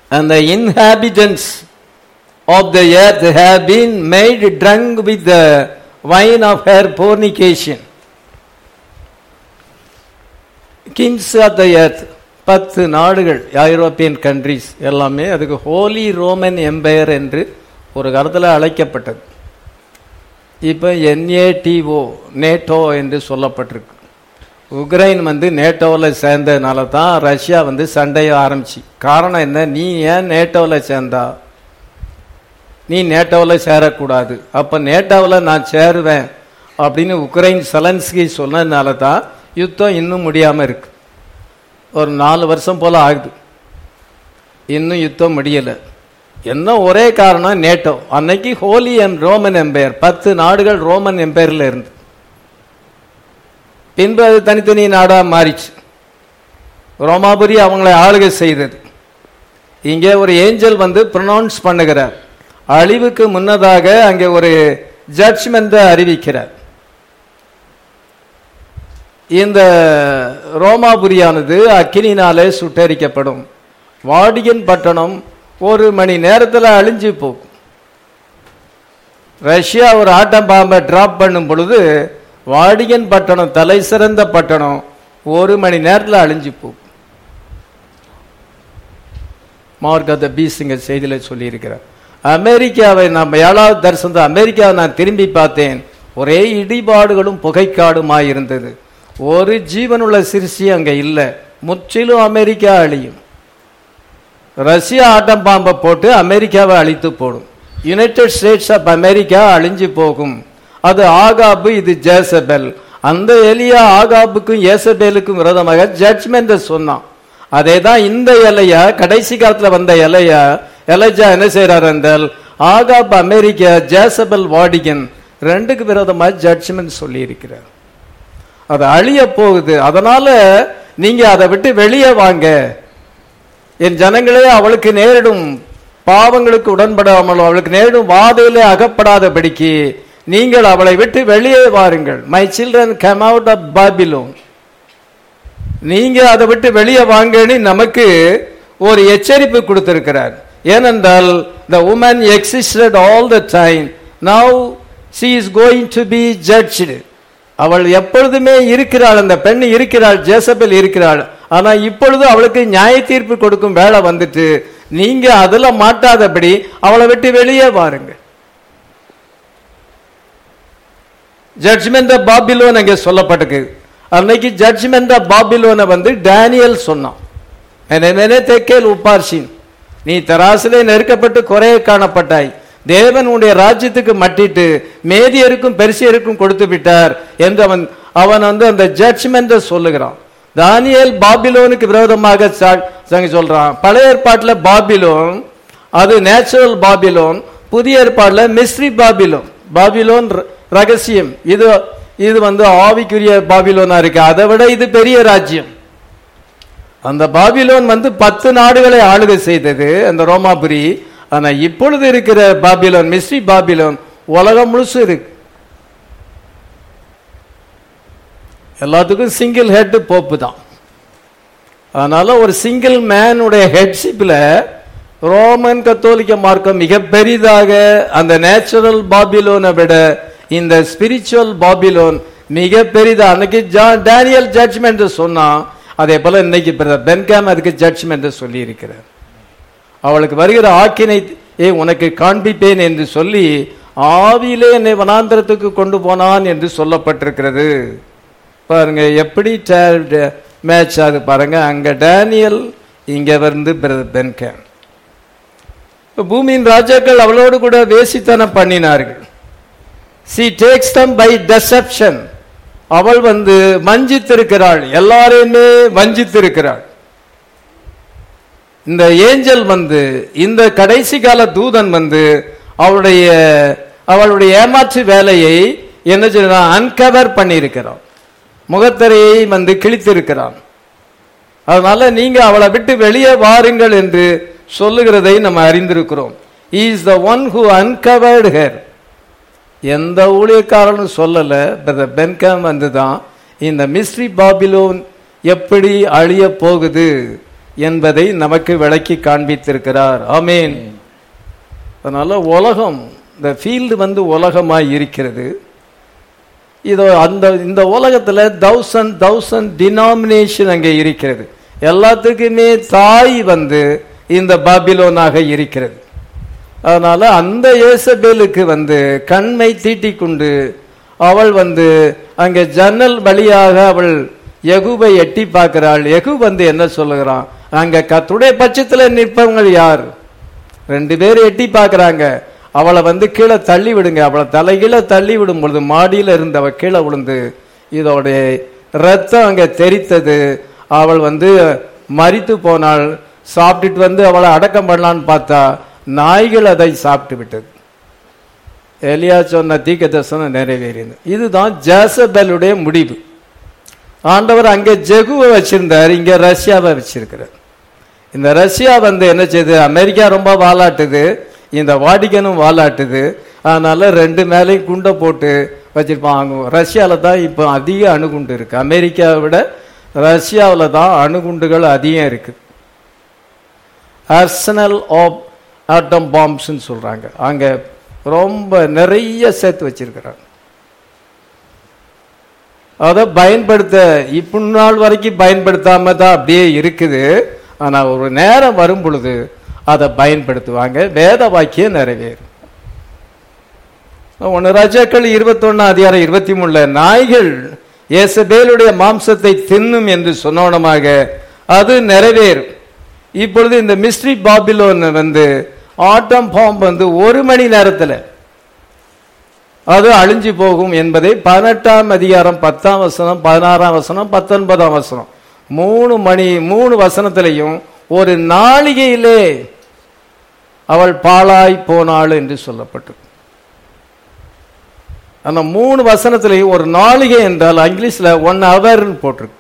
and the inhabitants of the earth have been made drunk with the wine of her fornication. Kings of the earth பத்து நாடுகள் ஐரோப்பியன் கண்ட்ரிஸ் எல்லாமே அதுக்கு ஹோலி ரோமன் எம்பையர் என்று ஒரு காலத்தில் அழைக்கப்பட்டது இப்போ NATO NATO என்று சொல்லப்பட்டிருக்கு உக்ரைன் வந்து நேட்டோவில் சேர்ந்ததுனால தான் ரஷ்யா வந்து சண்டையை ஆரம்பிச்சு காரணம் என்ன நீ ஏன் நேட்டோவில் சேர்ந்தா நீ நேட்டோவில் சேரக்கூடாது அப்போ நேட்டோவில் நான் சேருவேன் அப்படின்னு உக்ரைன் செலன்ஸ்கி சொன்னதுனால தான் யுத்தம் இன்னும் முடியாமல் இருக்கு ஒரு நாலு வருஷம் போல் ஆகுது இன்னும் யுத்தம் முடியலை என்ன ஒரே காரணம் நேட்டோ அன்னைக்கு ஹோலி அண்ட் ரோமன் எம்பையர் பத்து நாடுகள் ரோமன் எம்பையரில் இருந்து பின்பு அது தனித்தனி நாடாக மாறிச்சு ரோமாபுரி அவங்களை ஆளுகை செய்தது இங்கே ஒரு ஏஞ்சல் வந்து ப்ரொனவுன்ஸ் பண்ணுகிறார் அழிவுக்கு முன்னதாக அங்கே ஒரு ஜட்ஜ்மெண்ட்டை அறிவிக்கிறார் இந்த ரோமாபுரியானது அக்கினினாலே சுட்டரிக்கப்படும் வாடிகன் பட்டணம் ஒரு மணி நேரத்தில் அழிஞ்சு போகும் ரஷ்யா ஒரு ஆட்டம் பாம்பை டிராப் பண்ணும் பொழுது வாடிகன் பட்டணம் தலை சிறந்த பட்டணம் ஒரு மணி நேரத்தில் அழிஞ்சு போகும் மார்க் ஆஃப் த பீஸுங்க செய்தியில் சொல்லியிருக்கிறார் அமெரிக்காவை நம்ம ஏழாவது தரிசனத்தை அமெரிக்காவை நான் திரும்பி பார்த்தேன் ஒரே இடிபாடுகளும் புகைக்காடுமாய் இருந்தது ஒரு ஜீவனுள்ள சிறுசி அங்கே இல்லை முற்றிலும் அமெரிக்கா அழியும் ரஷ்யா ஆட்டம் பாம்பை போட்டு அமெரிக்காவை அழித்து போடும் யுனைடெட் ஸ்டேட்ஸ் ஆஃப் அமெரிக்கா அழிஞ்சு போகும் அது ஆகாபு இது ஜேசபெல் அந்த எலியா ஆகாபுக்கும் ஏசபேலுக்கும் விரோதமாக ஜட்ஜ்மெண்ட் சொன்னான் அதே தான் இந்த இலையா கடைசி காலத்துல வந்த இலையா எலைஜா என்ன செய்யறாரு என்றால் ஆகாப் அமெரிக்கா ஜேசபல் வாடிகன் ரெண்டுக்கு விரோதமாக ஜட்ஜ்மெண்ட் சொல்லி இருக்கிறார் அது அழிய போகுது அதனால நீங்க அதை விட்டு வெளியே வாங்க என் ஜனங்களே அவளுக்கு நேரிடும் பாவங்களுக்கு உடன்படாமல் அவளுக்கு நேரிடும் வாதையிலே அகப்படாதபடிக்கு நீங்கள் அவளை விட்டு வெளியே வாருங்கள் my children come out of Babylon நீங்க அதை விட்டு வெளியே வாங்கன்னு நமக்கு ஒரு எச்சரிப்பு கொடுத்திருக்கிறார் ஏனென்றால் the woman existed all the time now she is going to be judged அவள் எப்பொழுதுமே இருக்கிறாள் அந்த பெண் இருக்கிறாள் ஜேசபெல் இருக்கிறாள் ஆனா இப்பொழுது அவளுக்கு நியாய தீர்ப்பு கொடுக்கும் வேலை வந்துட்டு நீங்க அதுல மாட்டாதபடி அவளை விட்டு வெளியே வாருங்க ஜட்ஜ்மெண்ட் ஆஃப் பாபிலோன் அங்கே சொல்லப்பட்டிருக்கு அன்னைக்கு ஜட்ஜ்மெண்ட் ஆஃப் பாபிலோனை வந்து டேனியல் சொன்னான் தெக்கேல் உப்பார்சின் நீ தராசிலே நெருக்கப்பட்டு குறைய காணப்பட்டாய் தேவன் உன்னுடைய ராஜ்யத்துக்கு மட்டிட்டு மேதியருக்கும் பெருசியருக்கும் கொடுத்து விட்டார் என்று அவன் அவன் வந்து அந்த ஜட்ஜ்மெண்ட்டை சொல்லுகிறான் தானியல் பாபிலோனுக்கு விரோதமாக சா- சங்க சொல்றான் பழைய ஏற்பாட்டுல பாபிலோன் அது நேச்சுரல் பாபிலோன் புதிய ஏற்பாடுல மிஸ்ரி பாபிலோன் பாபிலோன் ர- ரகசியம் இது இது வந்து ஆவிக்குரிய பாபிலோனா இருக்கு அதை விட இது பெரிய ராஜ்யம் அந்த பாபிலோன் வந்து பத்து நாடுகளை ஆளுகை செய்தது அந்த ரோமாபுரி ஆனா இப்பொழுது இருக்கிற பாபிலோன் மிஸ்ரி பாபிலோன் உலகம் முழுசு இருக்கு எல்லாத்துக்கும் சிங்கிள் ஹெட் போப்பு தான் அதனால ஒரு சிங்கிள் மேனுடைய ஹெட்ஷிப்ல ரோமன் கத்தோலிக்க மார்க்கம் மிக பெரிதாக அந்த நேச்சுரல் பாபிலோனை விட இந்த ஸ்பிரிச்சுவல் பாபிலோன் மிக பெரிதா அன்னைக்கு ஜா- டேனியல் ஜட்ஜ்மெண்ட் சொன்னான் அதே போல இன்னைக்கு பிரதர் பென்காம் அதுக்கு ஜட்ஜ்மெண்ட் சொல்லி இருக்கிறார் அவளுக்கு வருகிற ஆக்கினை ஏ உனக்கு காண்பிப்பேன் என்று சொல்லி ஆவியிலே என்னை வனாந்திரத்துக்கு கொண்டு போனான் என்று சொல்லப்பட்டிருக்கிறது பாருங்க எப்படி மேட்ச் ஆகுது பாருங்க அங்க டேனியல் இங்க வந்து பிரதர் பென்காம் பூமியின் ராஜாக்கள் அவளோடு கூட வேசித்தனம் பண்ணினார்கள் she takes them by deception அவள் வந்து வஞ்சித்திருக்கிறாள் எல்லாரையுமே வஞ்சித்திருக்கிறாள் இந்த ஏஞ்சல் வந்து இந்த கடைசி கால தூதன் வந்து அவளுடைய அவளுடைய ஏமாற்று வேலையை என்ன செய்யறான் அன்கவர் பண்ணியிருக்கிறான் முகத்திரையை வந்து கிழித்திருக்கிறான் அதனால நீங்க அவளை விட்டு வெளியே வாருங்கள் என்று சொல்லுகிறதை நம்ம அறிந்திருக்கிறோம் is the one who uncovered hair எந்த ஊழியக்காரனும் சொல்லல பிரதர் பென்காம் வந்து தான் இந்த மிஸ்ரி பாபிலோன் எப்படி அழிய போகுது என்பதை நமக்கு விளக்கி காண்பித்திருக்கிறார் ஆமேன் அதனால உலகம் இந்த ஃபீல்டு வந்து உலகமாய் இருக்கிறது இதோ அந்த இந்த உலகத்துல தௌசண்ட் தௌசண்ட் டினாமினேஷன் அங்கே இருக்கிறது எல்லாத்துக்குமே தாய் வந்து இந்த பாபிலோனாக இருக்கிறது அதனால அந்த ஏசபேலுக்கு வந்து கண்மை தீட்டிக் கொண்டு அவள் வந்து அங்கே ஜன்னல் வழியாக அவள் யகுவை எட்டி பார்க்கிறாள் யகு வந்து என்ன சொல்லுகிறான் அங்க கத்துடைய பட்சத்துல நிற்பவங்க யார் ரெண்டு பேரும் எட்டி பார்க்கறாங்க அவளை வந்து கீழே தள்ளி விடுங்க அவளை தலைகீழ தள்ளி விடும் பொழுது மாடியில இருந்து அவ கீழே விழுந்து இதோடைய ரத்தம் அங்க தெரித்தது அவள் வந்து மரித்து போனாள் சாப்பிட்டுட்டு வந்து அவளை அடக்கம் பண்ணலான்னு பார்த்தா நாய்கள் அதை சாப்பிட்டு விட்டது எலியா சொன்ன தீக்க தரிசனம் நிறைவேறியது இதுதான் ஜேசபலுடைய முடிவு ஆண்டவர் அங்கே ஜெகுவை வச்சிருந்தார் இங்க ரஷ்யாவை வச்சிருக்கிறார் இந்த ரஷ்யா வந்து என்ன செய்யுது அமெரிக்கா ரொம்ப வாலாட்டுது இந்த வாடிக்கனும் வாலாட்டுது அதனால ரெண்டு மேலையும் குண்டை போட்டு வச்சிருப்பாங்க ரஷ்யால தான் இப்போ அதிக அணுகுண்டு இருக்கு அமெரிக்காவை விட ரஷ்யாவில் தான் அணுகுண்டுகள் அதிகம் இருக்கு அர்சனல் ஆஃப் ஆட்டம் பாம்ப்ஸ்ன்னு சொல்றாங்க அங்க ரொம்ப நிறைய சேர்த்து வச்சிருக்கிறாங்க அதை பயன்படுத்த இப்போ நாள் வரைக்கும் பயன்படுத்தாம தான் அப்படியே இருக்குது ஆனா ஒரு நேரம் வரும் பொழுது அதை பயன்படுத்துவாங்க வேத வாக்கியம் நிறைவேறும் ஒன்று ராஜாக்கள் இருபத்தொன்னு அதிகாரம் இருபத்தி மூணுல நாய்கள் இயேசபேலுடைய மாம்சத்தை தின்னும் என்று சொன்னோனமாக அது நிறைவேறும் இப்பொழுது இந்த மிஸ்ட்ரி பாபிலோன் வந்து ஆட்டம் பாம்பு வந்து ஒரு மணி நேரத்தில் அது அழிஞ்சு போகும் என்பதை பதினெட்டாம் அதிகாரம் பத்தாம் வசனம் பதினாறாம் வசனம் பத்தொன்பதாம் வசனம் மூணு மணி மூணு வசனத்திலையும் ஒரு நாளிகையிலே அவள் பாழாய் போனாள் என்று சொல்லப்பட்டது அந்த மூணு வசனத்திலையும் ஒரு நாளிகை என்றால் இங்கிலீஷ்ல ஒன் ஹவர்னு போட்டிருக்கு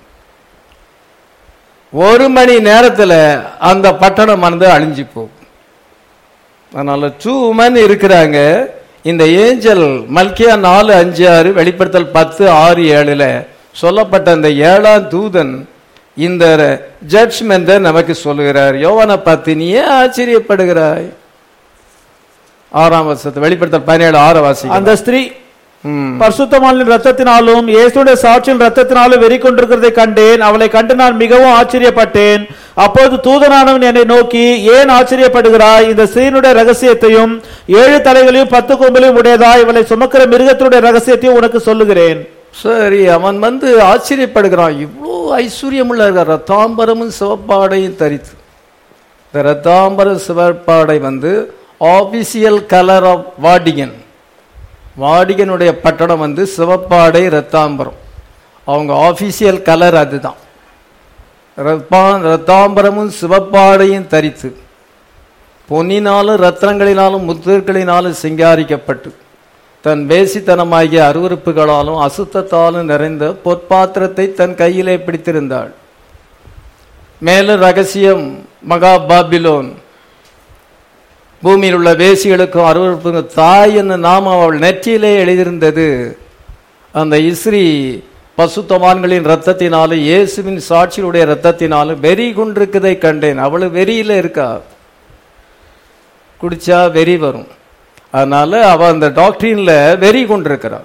ஒரு மணி நேரத்துல அந்த பட்டணம் வந்து அழிஞ்சு போகும் அதனால டூ உமன் இருக்கிறாங்க இந்த ஏஞ்சல் மல்கியா நாலு அஞ்சு ஆறு வெளிப்படுத்தல் பத்து ஆறு ஏழுல சொல்லப்பட்ட அந்த ஏழாம் தூதன் இந்த ஜட்ஜ்மெண்ட நமக்கு சொல்லுகிறார் யோவனை பார்த்து நீ ஏன் ஆச்சரியப்படுகிறாய் ஆறாம் வருஷத்து வெளிப்படுத்தல் பதினேழு ஆறு வாசி
அந்த ஸ்திரீ பரிசுத்தமானின் ரத்தத்தினாலும் இயேசுடைய சாட்சியின் ரத்தத்தினாலும் வெறி கொண்டிருக்கிறதை கண்டேன் அவளை கண்டு நான் மிகவும் ஆச்சரியப்பட்டேன் அப்போது தூதனானவன் என்னை நோக்கி ஏன் ஆச்சரியப்படுகிறாய் இந்த ஸ்திரீனுடைய ரகசியத்தையும் ஏழு தலைகளையும் பத்து கொம்பளையும் உடையதா இவளை சுமக்கிற மிருகத்தினுடைய ரகசியத்தையும் உனக்கு சொல்லுகிறேன்
சரி அவன் வந்து ஆச்சரியப்படுகிறான் இவ்வளோ ஐஸ்வர்யமுள்ள இருக்கார் ரத்தாம்பரமும் சிவப்பாடையும் தரித்து இந்த ரத்தாம்பர சிவப்பாடை வந்து ஆபிசியல் கலர் ஆஃப் வாடிகன் வாடிகனுடைய பட்டணம் வந்து சிவப்பாடை ரத்தாம்பரம் அவங்க ஆபீசியல் கலர் அதுதான் ரத்தா- ரத்தாம்பரமும் சிவப்பாடையும் தரித்து பொன்னினாலும் ரத்னங்களினாலும் முத்துக்களினாலும் சிங்காரிக்கப்பட்டு தன் வேசித்தனமாகிய அருவருப்புகளாலும் அசுத்தத்தாலும் நிறைந்த பொற்பாத்திரத்தை தன் கையிலே பிடித்திருந்தாள் மேலும் ரகசியம் மகா பாபிலோன் பூமியில் உள்ள வேசிகளுக்கும் அருவருப்புங்க தாய் என்ன நாமம் அவள் நெற்றியிலே எழுதியிருந்தது அந்த இஸ்ரீ பசுத்தவான்களின் ரத்தத்தினாலும் இயேசுவின் சாட்சியுடைய ரத்தத்தினாலும் வெறி கொண்டிருக்கதை கண்டேன் அவள் வெறியில இருக்கா குடிச்சா வெறி வரும் அதனால அவ அந்த டாக்டரின்ல வெறி கொண்டிருக்கிறாள்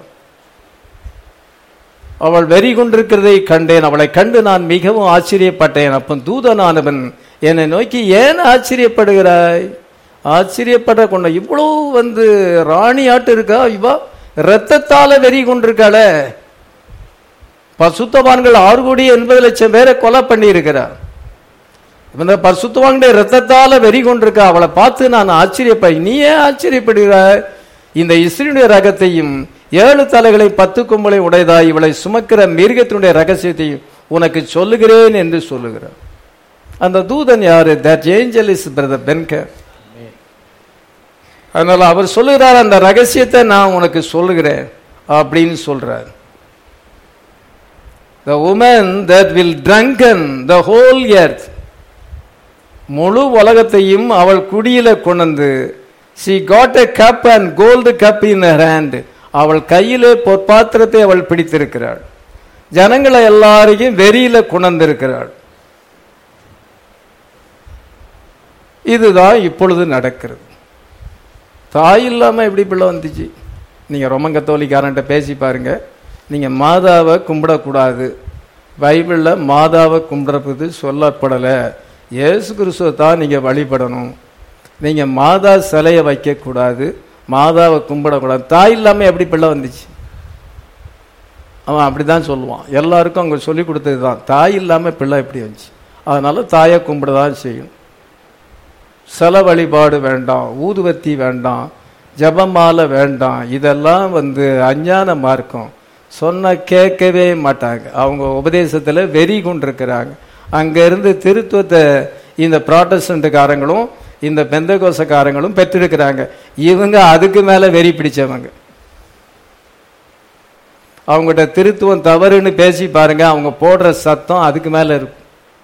அவள் வெறி கொண்டிருக்கிறதை கண்டேன் அவளை கண்டு நான் மிகவும் ஆச்சரியப்பட்டேன் அப்ப தூதனானவன் என்னை நோக்கி ஏன் ஆச்சரியப்படுகிறாய் ஆச்சரியப்பட கொண்ட இவ்வளவு வந்து ராணியாட்டு இருக்கா இவா ரத்தத்தால வெறி கொண்டிருக்காளே பசுத்தவான்கள் ஆறு கோடி எண்பது லட்சம் பேரை கொலை பண்ணி இருக்கிறார் இந்த பரிசுத்தவான்களுடைய ரத்தத்தால வெறி கொண்டிருக்கா அவளை பார்த்து நான் ஆச்சரியப்ப நீ ஏன் ஆச்சரியப்படுகிறாய் இந்த இஸ்ரீனுடைய ரகத்தையும் ஏழு தலைகளை பத்து கொம்பளை உடையதாய் இவளை சுமக்கிற மிருகத்தினுடைய ரகசியத்தையும் உனக்கு சொல்லுகிறேன் என்று சொல்லுகிறார் அந்த தூதன் யாரு தட் ஏஞ்சல் இஸ் பிரதர் பென்கர் அதனால அவர் சொல்லுகிறார் அந்த ரகசியத்தை நான் உனக்கு சொல்லுகிறேன் அப்படின்னு சொல்றார் the woman that will drunken the whole earth முழு உலகத்தையும் அவள் குடியில கொண்டு she got a cup and gold cup in her hand அவள் கையிலே பொற்பாத்திரத்தை அவள் பிடித்திருக்கிறாள் ஜனங்களை எல்லாரையும் வெறியில கொண்டிருக்கிறாள் இதுதான் இப்பொழுது நடக்கிறது தாய் இல்லாம எப்படி பிள்ளை வந்துச்சு நீங்க ரோமன் கத்தோலிக்காரன்ட்ட பேசி பாருங்க நீங்க மாதாவை கும்பிடக்கூடாது பைபிள்ல மாதாவை கும்பிடுறது சொல்லப்படல இயேசு கிறிஸ்துவை தான் நீங்க வழிபடணும் நீங்க மாதா சிலையை வைக்க கூடாது மாதாவை கும்பிடக்கூடாது தாய் இல்லாம எப்படி பிள்ளை வந்துச்சு அவன் அப்படிதான் சொல்லுவான் எல்லாருக்கும் அவங்க சொல்லி கொடுத்தது தான் தாய் இல்லாம பிள்ளை எப்படி வந்துச்சு அதனால தாயை கும்பிட தான் செய்யும் சில வழிபாடு வேண்டாம் ஊதுவத்தி வேண்டாம் ஜபமாலை வேண்டாம் இதெல்லாம் வந்து அஞ்ஞான மார்க்கம் சொன்ன கேட்கவே மாட்டாங்க அவங்க உபதேசத்துல வெறி கொண்டிருக்கிறாங்க அங்க இருந்து திருத்துவத்தை இந்த ப்ராட்டஸ்டன்ட்காரங்களும் இந்த பெந்தகோசக்காரங்களும் பெற்றிருக்கிறாங்க இவங்க அதுக்கு மேல வெறி பிடிச்சவங்க அவங்ககிட்ட திருத்துவம் தவறுன்னு பேசி பாருங்க அவங்க போடுற சத்தம் அதுக்கு மேல இருக்கும்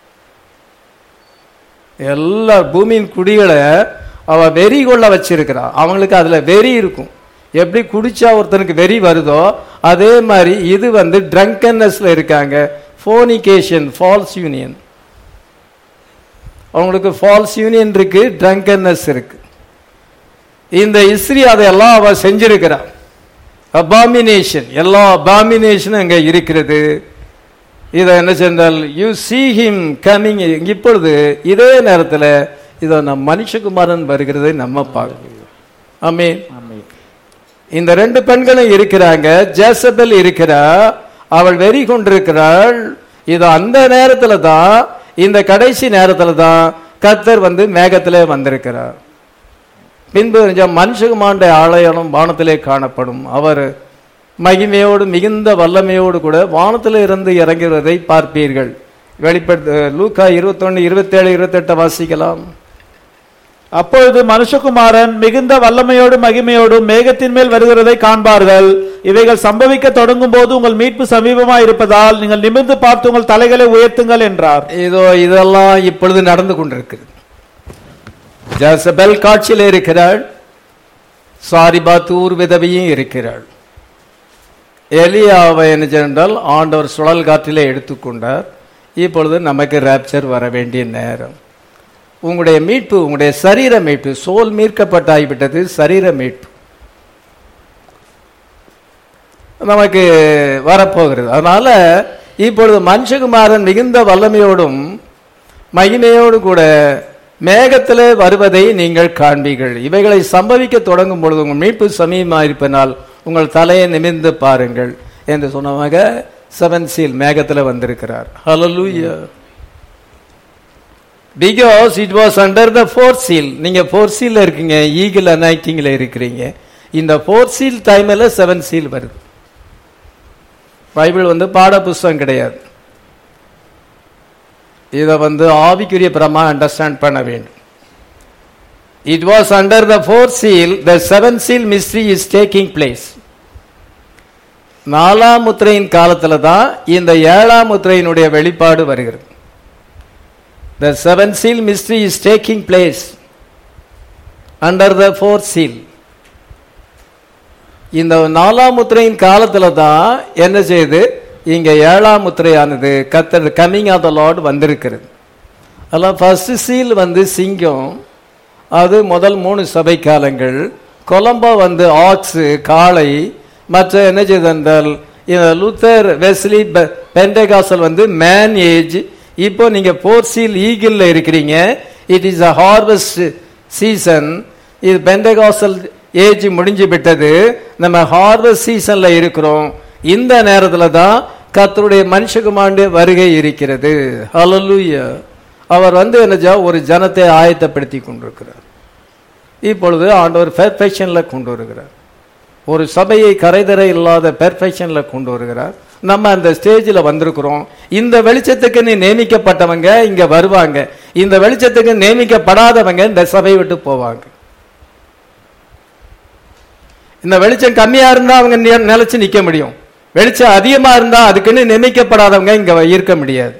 எல்லா பூமியின் குடிகளை அவ வெறி கொள்ள வச்சிருக்கிறா அவங்களுக்கு அதுல வெறி இருக்கும் எப்படி குடிச்சா ஒருத்தனுக்கு வெறி வருதோ அதே மாதிரி இது வந்து ட்ரங்கன்னஸ்ல இருக்காங்க ஃபோனிகேஷன் ஃபால்ஸ் யூனியன் அவங்களுக்கு ஃபால்ஸ் யூனியன் இருக்கு ட்ரங்கன்னஸ் இருக்கு இந்த இஸ்ரி அதையெல்லாம் அவ செஞ்சிருக்கிறா அபாமினேஷன் எல்லா அபாமினேஷனும் அங்க இருக்கிறது இதை என்ன சென்றால் யூ see him coming இப்பொழுது இதே நேரத்தில் இதை நம் மனுஷகுமாரன் வருகிறதை நம்ம பார்க்கிறோம் ஆமென்
ஆமென்.
இந்த ரெண்டு பெண்களும் இருக்கிறாங்க ஜேசபெல் இருக்கிறா அவள் வெறி கொண்டிருக்கிறாள் இது அந்த நேரத்துல தான் இந்த கடைசி நேரத்துல தான் கர்த்தர் வந்து மேகத்திலே வந்திருக்கிறார் பின்பு மனுஷகுமாண்ட ஆலயம் வானத்திலே காணப்படும் அவர் மகிமையோடு மிகுந்த வல்லமையோடு கூட வானத்திலே இருந்து இறங்குவதை பார்ப்பீர்கள் வெளிப்படுத்த லூக்கா இருபத்தொன்னு இருபத்தேழு இருபத்தெட்டை வாசிக்கலாம்
அப்பொழுது மனுஷகுமாரன் மிகுந்த வல்லமையோடு மகிமையோடும் மேகத்தின் மேல் வருகிறதை காண்பார்கள் இவைகள் சம்பவிக்க தொடங்கும் போது உங்கள் மீட்பு சமீபமாய் இருப்பதால் நீங்கள் நிமிர்ந்து பார்த்து உங்கள் தலைகளை உயர்த்துங்கள் என்றார்
இதோ இதெல்லாம் இப்பொழுது நடந்து கொண்டிருக்கிறது ஜசபெல் காட்சியில் இருக்கிறாள் சாரிபாத் ஊர் விதவையும் இருக்கிறாள் எலியாவை என்ன சென்றால் ஆண்டவர் சுழல் காற்றிலே எடுத்துக்கொண்டார் இப்பொழுது நமக்கு ரேப்சர் வர வேண்டிய நேரம் உங்களுடைய மீட்பு உங்களுடைய சரீர மீட்பு சோல் மீட்கப்பட்டாகிவிட்டது சரீர மீட்பு நமக்கு வரப்போகிறது அதனால இப்பொழுது மனுஷகுமாரன் மிகுந்த வல்லமையோடும் மகிமையோடு கூட மேகத்திலே வருவதை நீங்கள் காண்பீர்கள் இவைகளை சம்பவிக்க தொடங்கும் பொழுது உங்கள் மீட்பு சமீபமாயிருப்பனால் உங்கள் தலையை நிமிர்ந்து பாருங்கள் என்று சொன்னவங்க செவன் சீல் மேகத்தில் வந்திருக்கிறார் hallelujah because it was under the four seal நீங்க ஃபோர் சீல்ல இருக்கீங்க ஈகிள் அனைட்டிங்ல இருக்கிறீங்க இந்த ஃபோர் சீல் டைம்ல செவன் சீல் வருது பைபிள் வந்து பாட புஸ்தகம் கிடையாது இதை வந்து ஆவிக்குரிய பிரமா அண்டர்ஸ்டாண்ட் பண்ண வேண்டும் it was under the four seal the seven seal mystery is taking place நாலாம் முத்திரையின் காலத்துல தான் இந்த ஏழாம் முத்திரையினுடைய வெளிப்பாடு வருகிறது the seven seal mystery is taking place under the four seal இந்த நாலாம் முத்திரையின் காலத்துல தான் என்ன செய்யுது இங்க ஏழாம் முத்திரையானது கத்தர் கம்மிங் ஆஃப் த லார்ட் வந்திருக்கிறது அதெல்லாம் ஃபர்ஸ்ட் சீல் வந்து சிங்கம் அது முதல் மூணு சபை காலங்கள் கொலம்போ வந்து ஆக்ஸு காளை மற்ற என்ன செய்யுது என்றால் இந்த லூத்தர் வெஸ்லி பெண்டகாசல் வந்து மேன் ஏஜ் இப்போ நீங்க போர் சீல் ஈகிள்ல இருக்கிறீங்க it is a harvest season இது பெண்டகாசல் ஏஜ் முடிஞ்சு விட்டது நம்ம ஹார்வெஸ்ட் சீசன்ல இருக்கிறோம் இந்த நேரத்துல தான் கர்த்தருடைய மனுஷகுமாண்டு வருகை இருக்கிறது ஹalleluya அவர் வந்து என்னஜா ஒரு ஜனத்தை ஆயத்தப்படுத்தி கொண்டிருக்கிறார் இப்பொழுது ஆண்டவர் பெர்ஃபெக்ஷன்ல கொண்டு வருகிறார் ஒரு சபையை கரைதர இல்லாத பெர்ஃபெக்ஷன்ல கொண்டு வருகிறார் நம்ம அந்த ஸ்டேஜில் வந்திருக்கிறோம் இந்த வெளிச்சத்துக்கு நீ நியமிக்கப்பட்டவங்க இங்க வருவாங்க இந்த வெளிச்சத்துக்கு நியமிக்கப்படாதவங்க இந்த சபையை விட்டு போவாங்க இந்த வெளிச்சம் கம்மியா இருந்தா அவங்க நி- நிலைச்சு நிக்க முடியும் வெளிச்சம் அதிகமா இருந்தா அதுக்குன்னு நியமிக்கப்படாதவங்க இங்க இருக்க முடியாது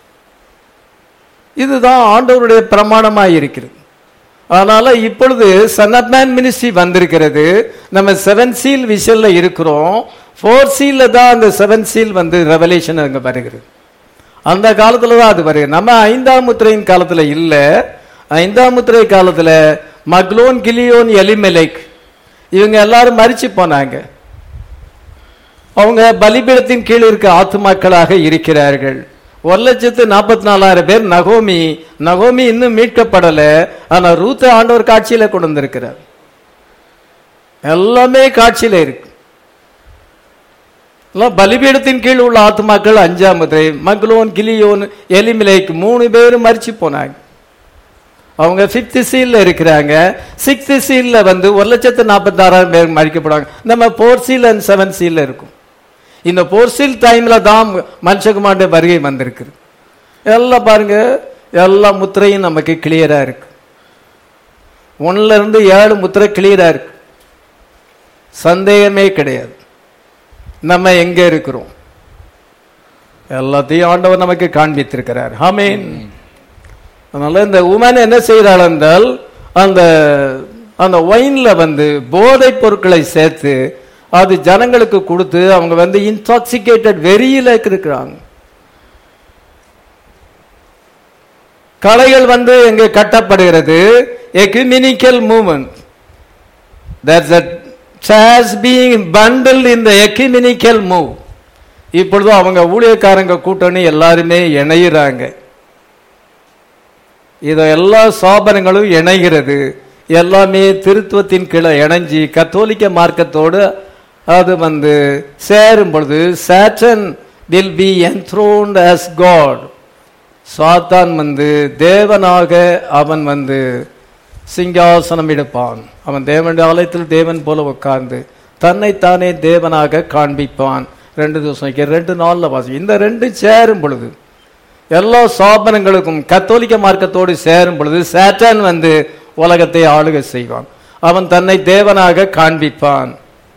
இதுதான் ஆண்டவருடைய பிரமாணமாய் இருக்கிறது அதனால இப்பொழுது சன் ஆஃப் மேன் மினிஸ்ட்ரி வந்திருக்கிறது நம்ம செவன் சீல் விஷயல்ல இருக்கிறோம் ஃபோர் சீல்ல தான் அந்த செவன் சீல் வந்து ரெவலேஷன் அங்க வருகிறது அந்த காலத்துல தான் அது வருகிறது நம்ம ஐந்தாம் முத்திரையின் காலத்துல இல்ல ஐந்தாம் முத்திரை காலத்துல மக்லோன் கிலியோன் எலிமெலைக் இவங்க எல்லாரும் மரிச்சு போனாங்க அவங்க பலிபீடத்தின் கீழ் இருக்க ஆத்துமாக்களாக இருக்கிறார்கள் ஒரு லட்சத்து நாற்பத்தி நாலாயிரம் பேர் நகோமி நகோமி இன்னும் மீட்கப்படல ஆனா ரூத்த ஆண்டவர் காட்சியில கொண்டு வந்திருக்கிறார் எல்லாமே காட்சியில இருக்கு எல்லாம் பலிபீடத்தின் கீழ் உள்ள ஆத்துமாக்கள் அஞ்சாம் முதிரை மக்லோன் கிலியோன் எலிமிலைக்கு மூணு பேரும் மறிச்சு போனாங்க அவங்க ஃபிஃப்த் சீல்ல இருக்கிறாங்க சிக்ஸ்த் சீல்ல வந்து ஒரு லட்சத்து நாற்பத்தி ஆறாயிரம் பேர் மறிக்கப்படுவாங்க நம்ம போர் சீல் அண்ட் செவன் சீல்ல இருக்கும் இந்த போர் சீல் டைம்ல தான் மனுஷகுமாருடைய வருகை வந்திருக்குது எல்லாம் பாருங்க எல்லா முத்திரையும் நமக்கு கிளியரா இருக்கு ஒன்னுல இருந்து ஏழு முத்திரை கிளியரா இருக்கு சந்தேகமே கிடையாது நம்ம எங்க இருக்கிறோம் எல்லாத்தையும் ஆண்டவர் நமக்கு காண்பித்திருக்கிறார் ஆமீன் அதனால இந்த உமன் என்ன செய்கிறாள் என்றால் அந்த அந்த ஒயின்ல வந்து போதைப் பொருட்களை சேர்த்து அது ஜனங்களுக்கு கொடுத்து அவங்க வந்து இன்டாக்சிகேட்டட் வெறியில இருக்கிறாங்க கலைகள் வந்து எங்க கட்டப்படுகிறது ecumenical movement that's a chairs being bundled in the ecumenical move இப்பொழுது அவங்க ஊழியக்காரங்க கூட்டணி எல்லாருமே இணைகிறாங்க இத எல்லா சாபனங்களும் இணைகிறது எல்லாமே திருத்துவத்தின் கீழே இணைஞ்சி கத்தோலிக்க மார்க்கத்தோடு அது வந்து சேரும் பொழுது Satan will be enthroned as God சாத்தான் வந்து தேவனாக அவன் வந்து சிங்காசனம் எடுப்பான் அவன் தேவனுடைய ஆலயத்தில் தேவன் போல உட்கார்ந்து தன்னைத்தானே தேவனாக காண்பிப்பான் ரெண்டு ദിവസം ரெண்டு நாள்ல வாசி இந்த ரெண்டு சேரும் பொழுது எல்லா சாபனங்களுக்கும் கத்தோலிக்க மார்க்கத்தோடு சேரும் பொழுது சேட்டன் வந்து உலகத்தை ஆளுகை செய்வான் அவன் தன்னை தேவனாக காண்பிப்பான்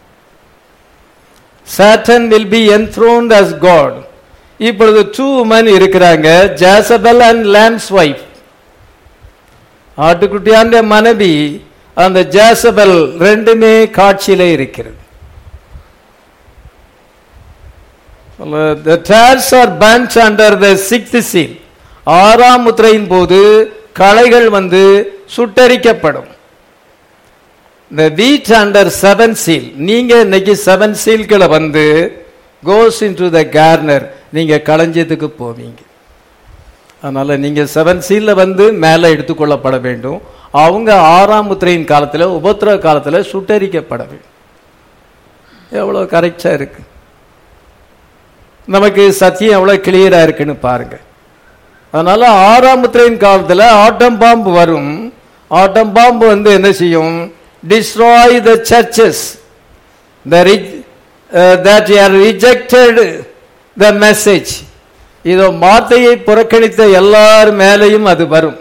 Satan will be enthroned as God இப்பொழுது டூ உமன் இருக்கிறாங்க ஜாசபல் அண்ட் லேம்ஸ் ஒய்ஃப் ஆட்டுக்குட்டியாண்ட மனைவி அந்த ஜாசபல் ரெண்டுமே காட்சியிலே இருக்கிறது the tares are burnt under the sixth seal ஆறாம் முத்திரையின் போது களைகள் வந்து சுட்டரிக்கப்படும் the wheat under seven seal நீங்க இன்னைக்கு செவன் சீல்களை வந்து goes into the garner நீங்க களஞ்சியத்துக்கு போவீங்க அதனால நீங்க செவன் சீல்ல வந்து மேல எடுத்துக்கொள்ளப்பட வேண்டும் அவங்க ஆறாம் முத்திரையின் காலத்துல உபத்திரவ காலத்துல சுட்டரிக்கப்பட வேண்டும் எவ்வளவு கரெக்டா இருக்கு நமக்கு சத்தியம் எவ்வளவு கிளியரா இருக்குன்னு பாருங்க அதனால ஆறாம் முத்திரையின் காலத்துல ஆட்டம் பாம்பு வரும் ஆட்டம் பாம்பு வந்து என்ன செய்யும் destroy the churches the that are rejected the message இதோ வார்த்தையை புறக்கணித்த எல்லார் மேலையும் அது வரும்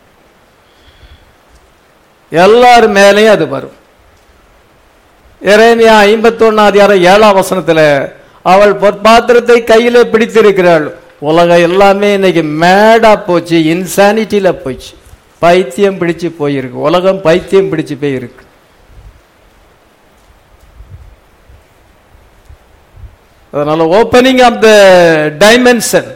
எல்லார் மேலையும் அது வரும் இறைமையா ஐம்பத்தொன்னாம் அதிகாரம் ஏழாம் வசனத்துல அவள் பொற்பாத்திரத்தை கையில பிடித்திருக்கிறாள் உலகம் எல்லாமே இன்னைக்கு மேடா போச்சு இன்சானிட்டியில போச்சு பைத்தியம் பிடிச்சு போயிருக்கு உலகம் பைத்தியம் பிடிச்சு போயிருக்கு அதனால ஓப்பனிங் ஆஃப் த டைமென்ஷன்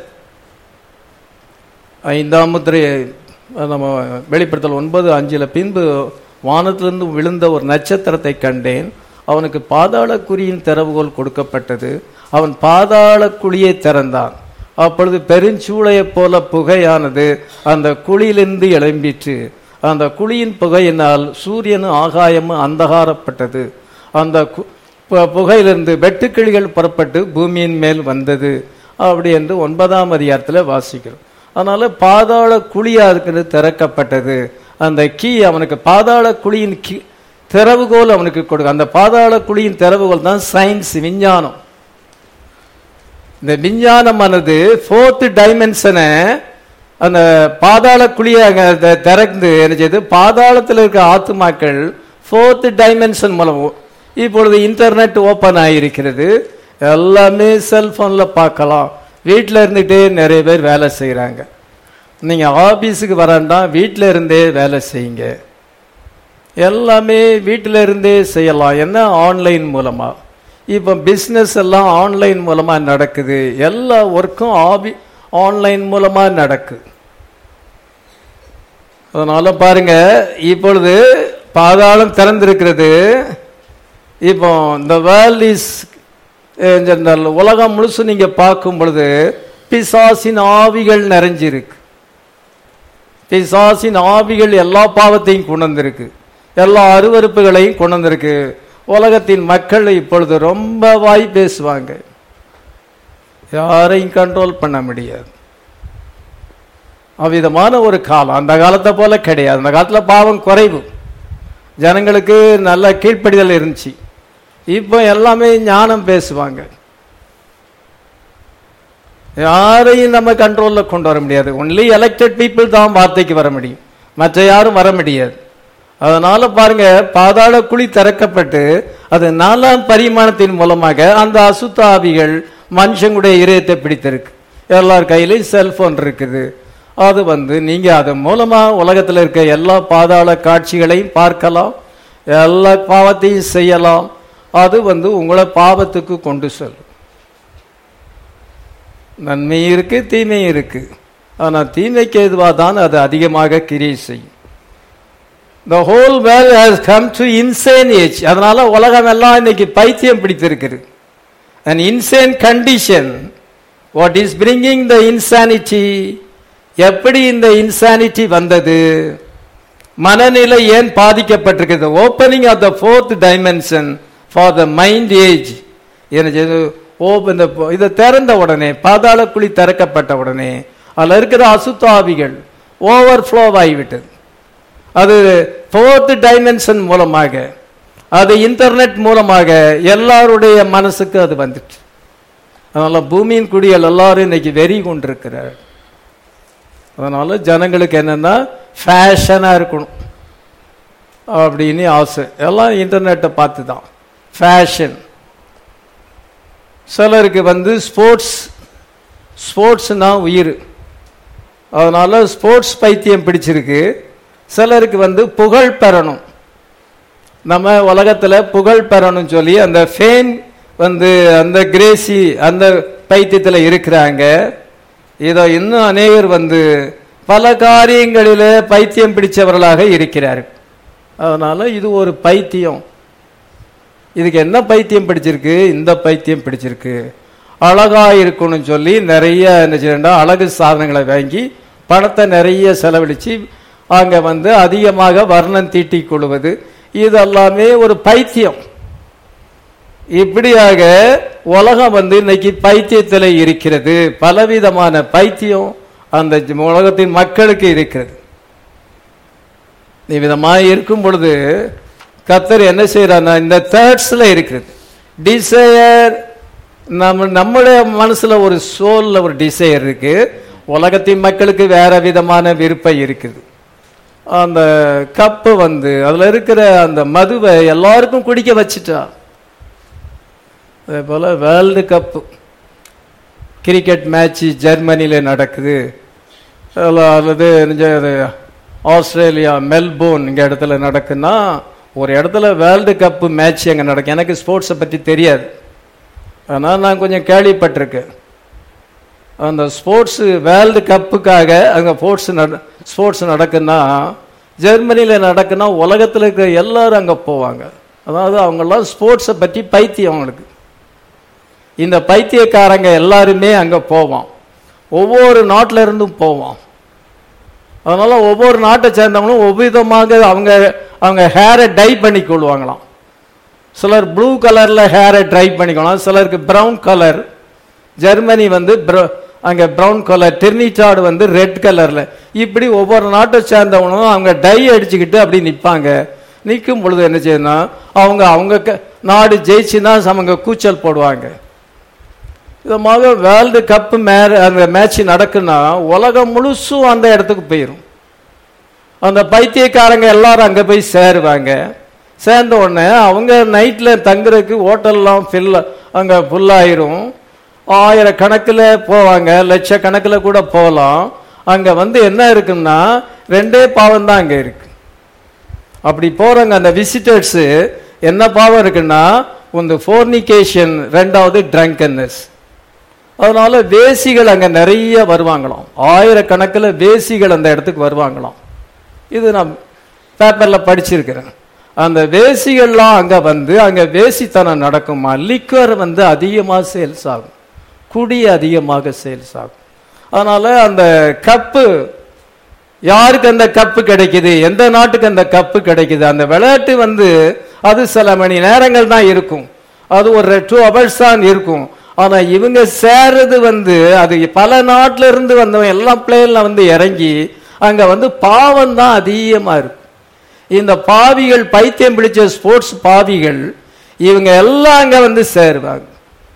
ஐந்தாம் முத்திரையை நம்ம வெளிப்படுத்தல் ஒன்பது அஞ்சுல பின்பு வானத்திலிருந்து விழுந்த ஒரு நட்சத்திரத்தை கண்டேன் அவனுக்கு பாதாள குறியின் திறவுகோல் கொடுக்கப்பட்டது அவன் பாதாள குழியை திறந்தான் அப்பொழுது பெருஞ்சூளையைப் போல புகையானது அந்த குழியிலிருந்து எழும்பிற்று அந்த குழியின் புகையினால் சூரியனும் ஆகாயமும் அந்தகாரப்பட்டது அந்த கு- பு- புகையிலிருந்து வெட்டுக்கிளிகள் புறப்பட்டு பூமியின் மேல் வந்தது அப்படி என்று ஒன்பதாம் அதிகாரத்தில் வாசிக்கிறோம் அதனால பாதாள குழியா இருக்கிறது திறக்கப்பட்டது அந்த கீ அவனுக்கு பாதாள குழியின் கீ திறவுகோல் அவனுக்கு கொடுக்க அந்த பாதாள குழியின் திறவுகோல் தான் சயின்ஸ் விஞ்ஞானம் இந்த விஞ்ஞானமானது ஃபோர்த் டைமென்ஷனை அந்த பாதாள குழியை அங்க த- திறந்து என்ன செய்யுது பாதாளத்தில் இருக்க ஆத்துமாக்கள் ஃபோர்த் டைமென்ஷன் மூலம் இப்பொழுது இன்டர்நெட் ஓபன் ஆகியிருக்கிறது எல்லாமே செல்போன்ல பார்க்கலாம் வீட்டில் இருந்துகிட்டே நிறைய பேர் வேலை செய்கிறாங்க நீங்க ஆபீஸுக்கு வரண்டாம் வீட்டில் இருந்தே வேலை செய்யுங்க எல்லாமே வீட்டில் இருந்தே செய்யலாம் என்ன ஆன்லைன் மூலமா இப்போ பிஸ்னஸ் எல்லாம் ஆன்லைன் மூலமா நடக்குது எல்லா ஒர்க்கும் ஆபி ஆன்லைன் மூலமா நடக்குது அதனால பாருங்க இப்பொழுது பாதாளம் திறந்திருக்கிறது இப்போ இந்த வேர்ல்ட் இஸ் உலகம் முழுசும் நீங்க பார்க்கும் பொழுது பிசாசின் ஆவிகள் நிறைஞ்சிருக்கு பிசாசின் ஆவிகள் எல்லா பாவத்தையும் கொண்டு வந்திருக்கு எல்லா அருவருப்புகளையும் கொண்டு வந்திருக்கு உலகத்தின் மக்கள் இப்பொழுது ரொம்ப வாய் பேசுவாங்க யாரையும் கண்ட்ரோல் பண்ண முடியாது அவ்விதமான ஒரு காலம் அந்த காலத்தை போல கிடையாது அந்த காலத்துல பாவம் குறைவு ஜனங்களுக்கு நல்ல கீழ்ப்படிதல் இருந்துச்சு இப்போ எல்லாமே ஞானம் பேசுவாங்க யாரையும் நம்ம கண்ட்ரோல்ல கொண்டு வர முடியாது ஒன்லி எலெக்டட் பீப்புள் தான் வார்த்தைக்கு வர முடியும் மற்ற யாரும் வர முடியாது அதனால பாருங்க பாதாள குழி திறக்கப்பட்டு அது நாலாம் பரிமாணத்தின் மூலமாக அந்த அசுத்த ஆவிகள் மனுஷங்களுடைய இதயத்தை பிடித்திருக்கு எல்லார் கையிலையும் செல்போன் இருக்குது அது வந்து நீங்க அது மூலமா உலகத்துல இருக்க எல்லா பாதாள காட்சிகளையும் பார்க்கலாம் எல்லா பாவத்தையும் செய்யலாம் அது வந்து உங்களை பாவத்துக்கு கொண்டு செல்லும் நன்மையும் இருக்கு தீமையும் இருக்கு ஆனா தீமைக்கு எதுவாக தான் அது அதிகமாக கிரியை செய்யும் the whole world has come to insane age அதனால உலகம் எல்லாம் இன்னைக்கு பைத்தியம் பிடித்திருக்கிறது an insane condition what is bringing the insanity எப்படி இந்த insanity வந்தது மனநிலை ஏன் பாதிக்கப்பட்டிருக்கிறது opening of the fourth dimension for the mind age எனக்கு இந்த இதை திறந்த உடனே பாதாள குழி திறக்கப்பட்ட உடனே அதில் இருக்கிற அசுத்தாவிகள் ஓவர் ஃப்ளோ ஆகிவிட்டது அது ஃபோர்த் டைமென்ஷன் மூலமாக அது இன்டர்நெட் மூலமாக எல்லாருடைய மனசுக்கு அது வந்துட்டு அதனால பூமியின் குடிகள் எல்லாரும் இன்னைக்கு வெறி கொண்டிருக்கிறார் அதனால ஜனங்களுக்கு என்னன்னா ஃபேஷனா இருக்கணும் அப்படின்னு ஆசை எல்லாம் இன்டர்நெட்டை பார்த்து தான் ஃபேஷன் சிலருக்கு வந்து ஸ்போர்ட்ஸ் ஸ்போர்ட்ஸ்னா உயிர் அதனால ஸ்போர்ட்ஸ் பைத்தியம் பிடிச்சிருக்கு சிலருக்கு வந்து புகழ் பெறணும் நம்ம உலகத்துல புகழ் பெறணும் சொல்லி அந்த ஃபேம் வந்து அந்த கிரேசி அந்த பைத்தியத்துல இருக்கிறாங்க இதோ இன்னும் அநேகர் வந்து பல காரியங்களில பைத்தியம் பிடிச்சவர்களாக இருக்கிறார்கள் அதனால இது ஒரு பைத்தியம் இதுக்கு என்ன பைத்தியம் பிடிச்சிருக்கு இந்த பைத்தியம் பிடிச்சிருக்கு அழகா இருக்கணும்னு சொல்லி நிறைய என்ன செய்யணும் அழகு சாதனங்களை வாங்கி பணத்தை நிறைய செலவழிச்சு அங்க வந்து அதிகமாக வர்ணம் தீட்டிக் கொள்வது இது எல்லாமே ஒரு பைத்தியம் இப்படியாக உலகம் வந்து இன்னைக்கு பைத்தியத்தில் இருக்கிறது பலவிதமான பைத்தியம் அந்த உலகத்தின் மக்களுக்கு இருக்கிறது இவ்விதமாக இருக்கும் பொழுது கத்தர் என்ன செய்யறாருன்னா இந்த தேர்ட்ஸ்ல இருக்கிறது டிசையர் நம்ம நம்முடைய மனசுல ஒரு சோல்ல ஒரு டிசையர் இருக்கு உலகத்தின் மக்களுக்கு வேற விதமான விருப்பம் இருக்குது அந்த கப்பு வந்து அதுல இருக்கிற அந்த மதுவை எல்லாருக்கும் குடிக்க வச்சுட்டா அதே போல வேர்ல்டு கப்பு கிரிக்கெட் மேட்ச் ஜெர்மனியில நடக்குது அல்லது ஆஸ்திரேலியா மெல்போர்ன் இங்க இடத்துல நடக்குன்னா ஒரு இடத்துல வேர்ல்டு கப்பு மேட்ச் அங்கே நடக்கும் எனக்கு ஸ்போர்ட்ஸை பற்றி தெரியாது ஆனால் நான் கொஞ்சம் கேள்விப்பட்டிருக்கேன் அந்த ஸ்போர்ட்ஸ் வேர்ல்டு கப்புக்காக அங்கே ஸ்போர்ட்ஸ் நட ஸ்போர்ட்ஸ் நடக்குன்னா ஜெர்மனியில் நடக்குன்னா உலகத்தில் இருக்கிற எல்லாரும் அங்கே போவாங்க அதாவது அவங்கெல்லாம் ஸ்போர்ட்ஸை பற்றி பைத்தியம் அவங்களுக்கு இந்த பைத்தியக்காரங்க எல்லாருமே அங்கே போவான் ஒவ்வொரு நாட்டில இருந்தும் போவான் அதனால ஒவ்வொரு நாட்டை சேர்ந்தவங்களும் ஒவ்விதமாக அவங்க அவங்க ஹேரை டை பண்ணி கொள்வாங்களாம் சிலர் ப்ளூ கலர்ல ஹேரை ட்ரை பண்ணிக்கலாம் சிலருக்கு ப்ரௌன் கலர் ஜெர்மனி வந்து அங்க ப்ரௌன் கலர் டெர்னிட்டாடு வந்து ரெட் கலர்ல இப்படி ஒவ்வொரு நாட்டை சேர்ந்தவனும் அவங்க டை அடிச்சுக்கிட்டு அப்படி நிற்பாங்க நிற்கும் பொழுது என்ன செய்யணும் அவங்க அவங்க நாடு ஜெயிச்சுன்னா அவங்க கூச்சல் போடுவாங்க விதமாக வேர்ல்டு கப் மே அந்த மேட்ச் நடக்குன்னா உலகம் முழுசும் அந்த இடத்துக்கு போயிடும் அந்த பைத்தியக்காரங்க எல்லாரும் அங்கே போய் சேருவாங்க சேர்ந்த உடனே அவங்க நைட்டில் தங்குறதுக்கு ஹோட்டல்லாம் ஃபில் அங்கே ஃபுல்லாயிரும் ஆயிரக்கணக்கில் போவாங்க லட்சக்கணக்கில் கூட போகலாம் அங்கே வந்து என்ன இருக்குன்னா ரெண்டே பாவம் தான் அங்கே இருக்கு அப்படி போறவங்க அந்த விசிட்டர்ஸு என்ன பாவம் இருக்குன்னா ஒன்று ஃபோர்னிகேஷன் ரெண்டாவது ட்ரங்கன்னஸ் அதனால வேசிகள் அங்க நிறைய வருவாங்களாம் ஆயிரக்கணக்கில் வேசிகள் அந்த இடத்துக்கு வருவாங்களாம் இது நான் பேப்பர்ல படிச்சிருக்கிறேன் அந்த வேசிகள்லாம் அங்க வந்து அங்க வேசித்தனம் நடக்குமா லிக்வர் வந்து அதிகமா சேல்ஸ் ஆகும் குடி அதிகமாக சேல்ஸ் ஆகும் அதனால அந்த கப்பு யாருக்கு அந்த கப்பு கிடைக்குது எந்த நாட்டுக்கு அந்த கப்பு கிடைக்குது அந்த விளையாட்டு வந்து அது சில மணி நேரங்கள் தான் இருக்கும் அது ஒரு டூ ஹவர்ஸ் தான் இருக்கும் ஆனா இவங்க சேர்றது வந்து அது பல நாட்டுல இருந்து வந்தவன் எல்லாம் பிளேன்ல வந்து இறங்கி அங்க வந்து பாவம் தான் அதிகமா இருக்கும் இந்த பாவிகள் பைத்தியம் பிடிச்ச ஸ்போர்ட்ஸ் பாவிகள் இவங்க எல்லாம் அங்க வந்து சேருவாங்க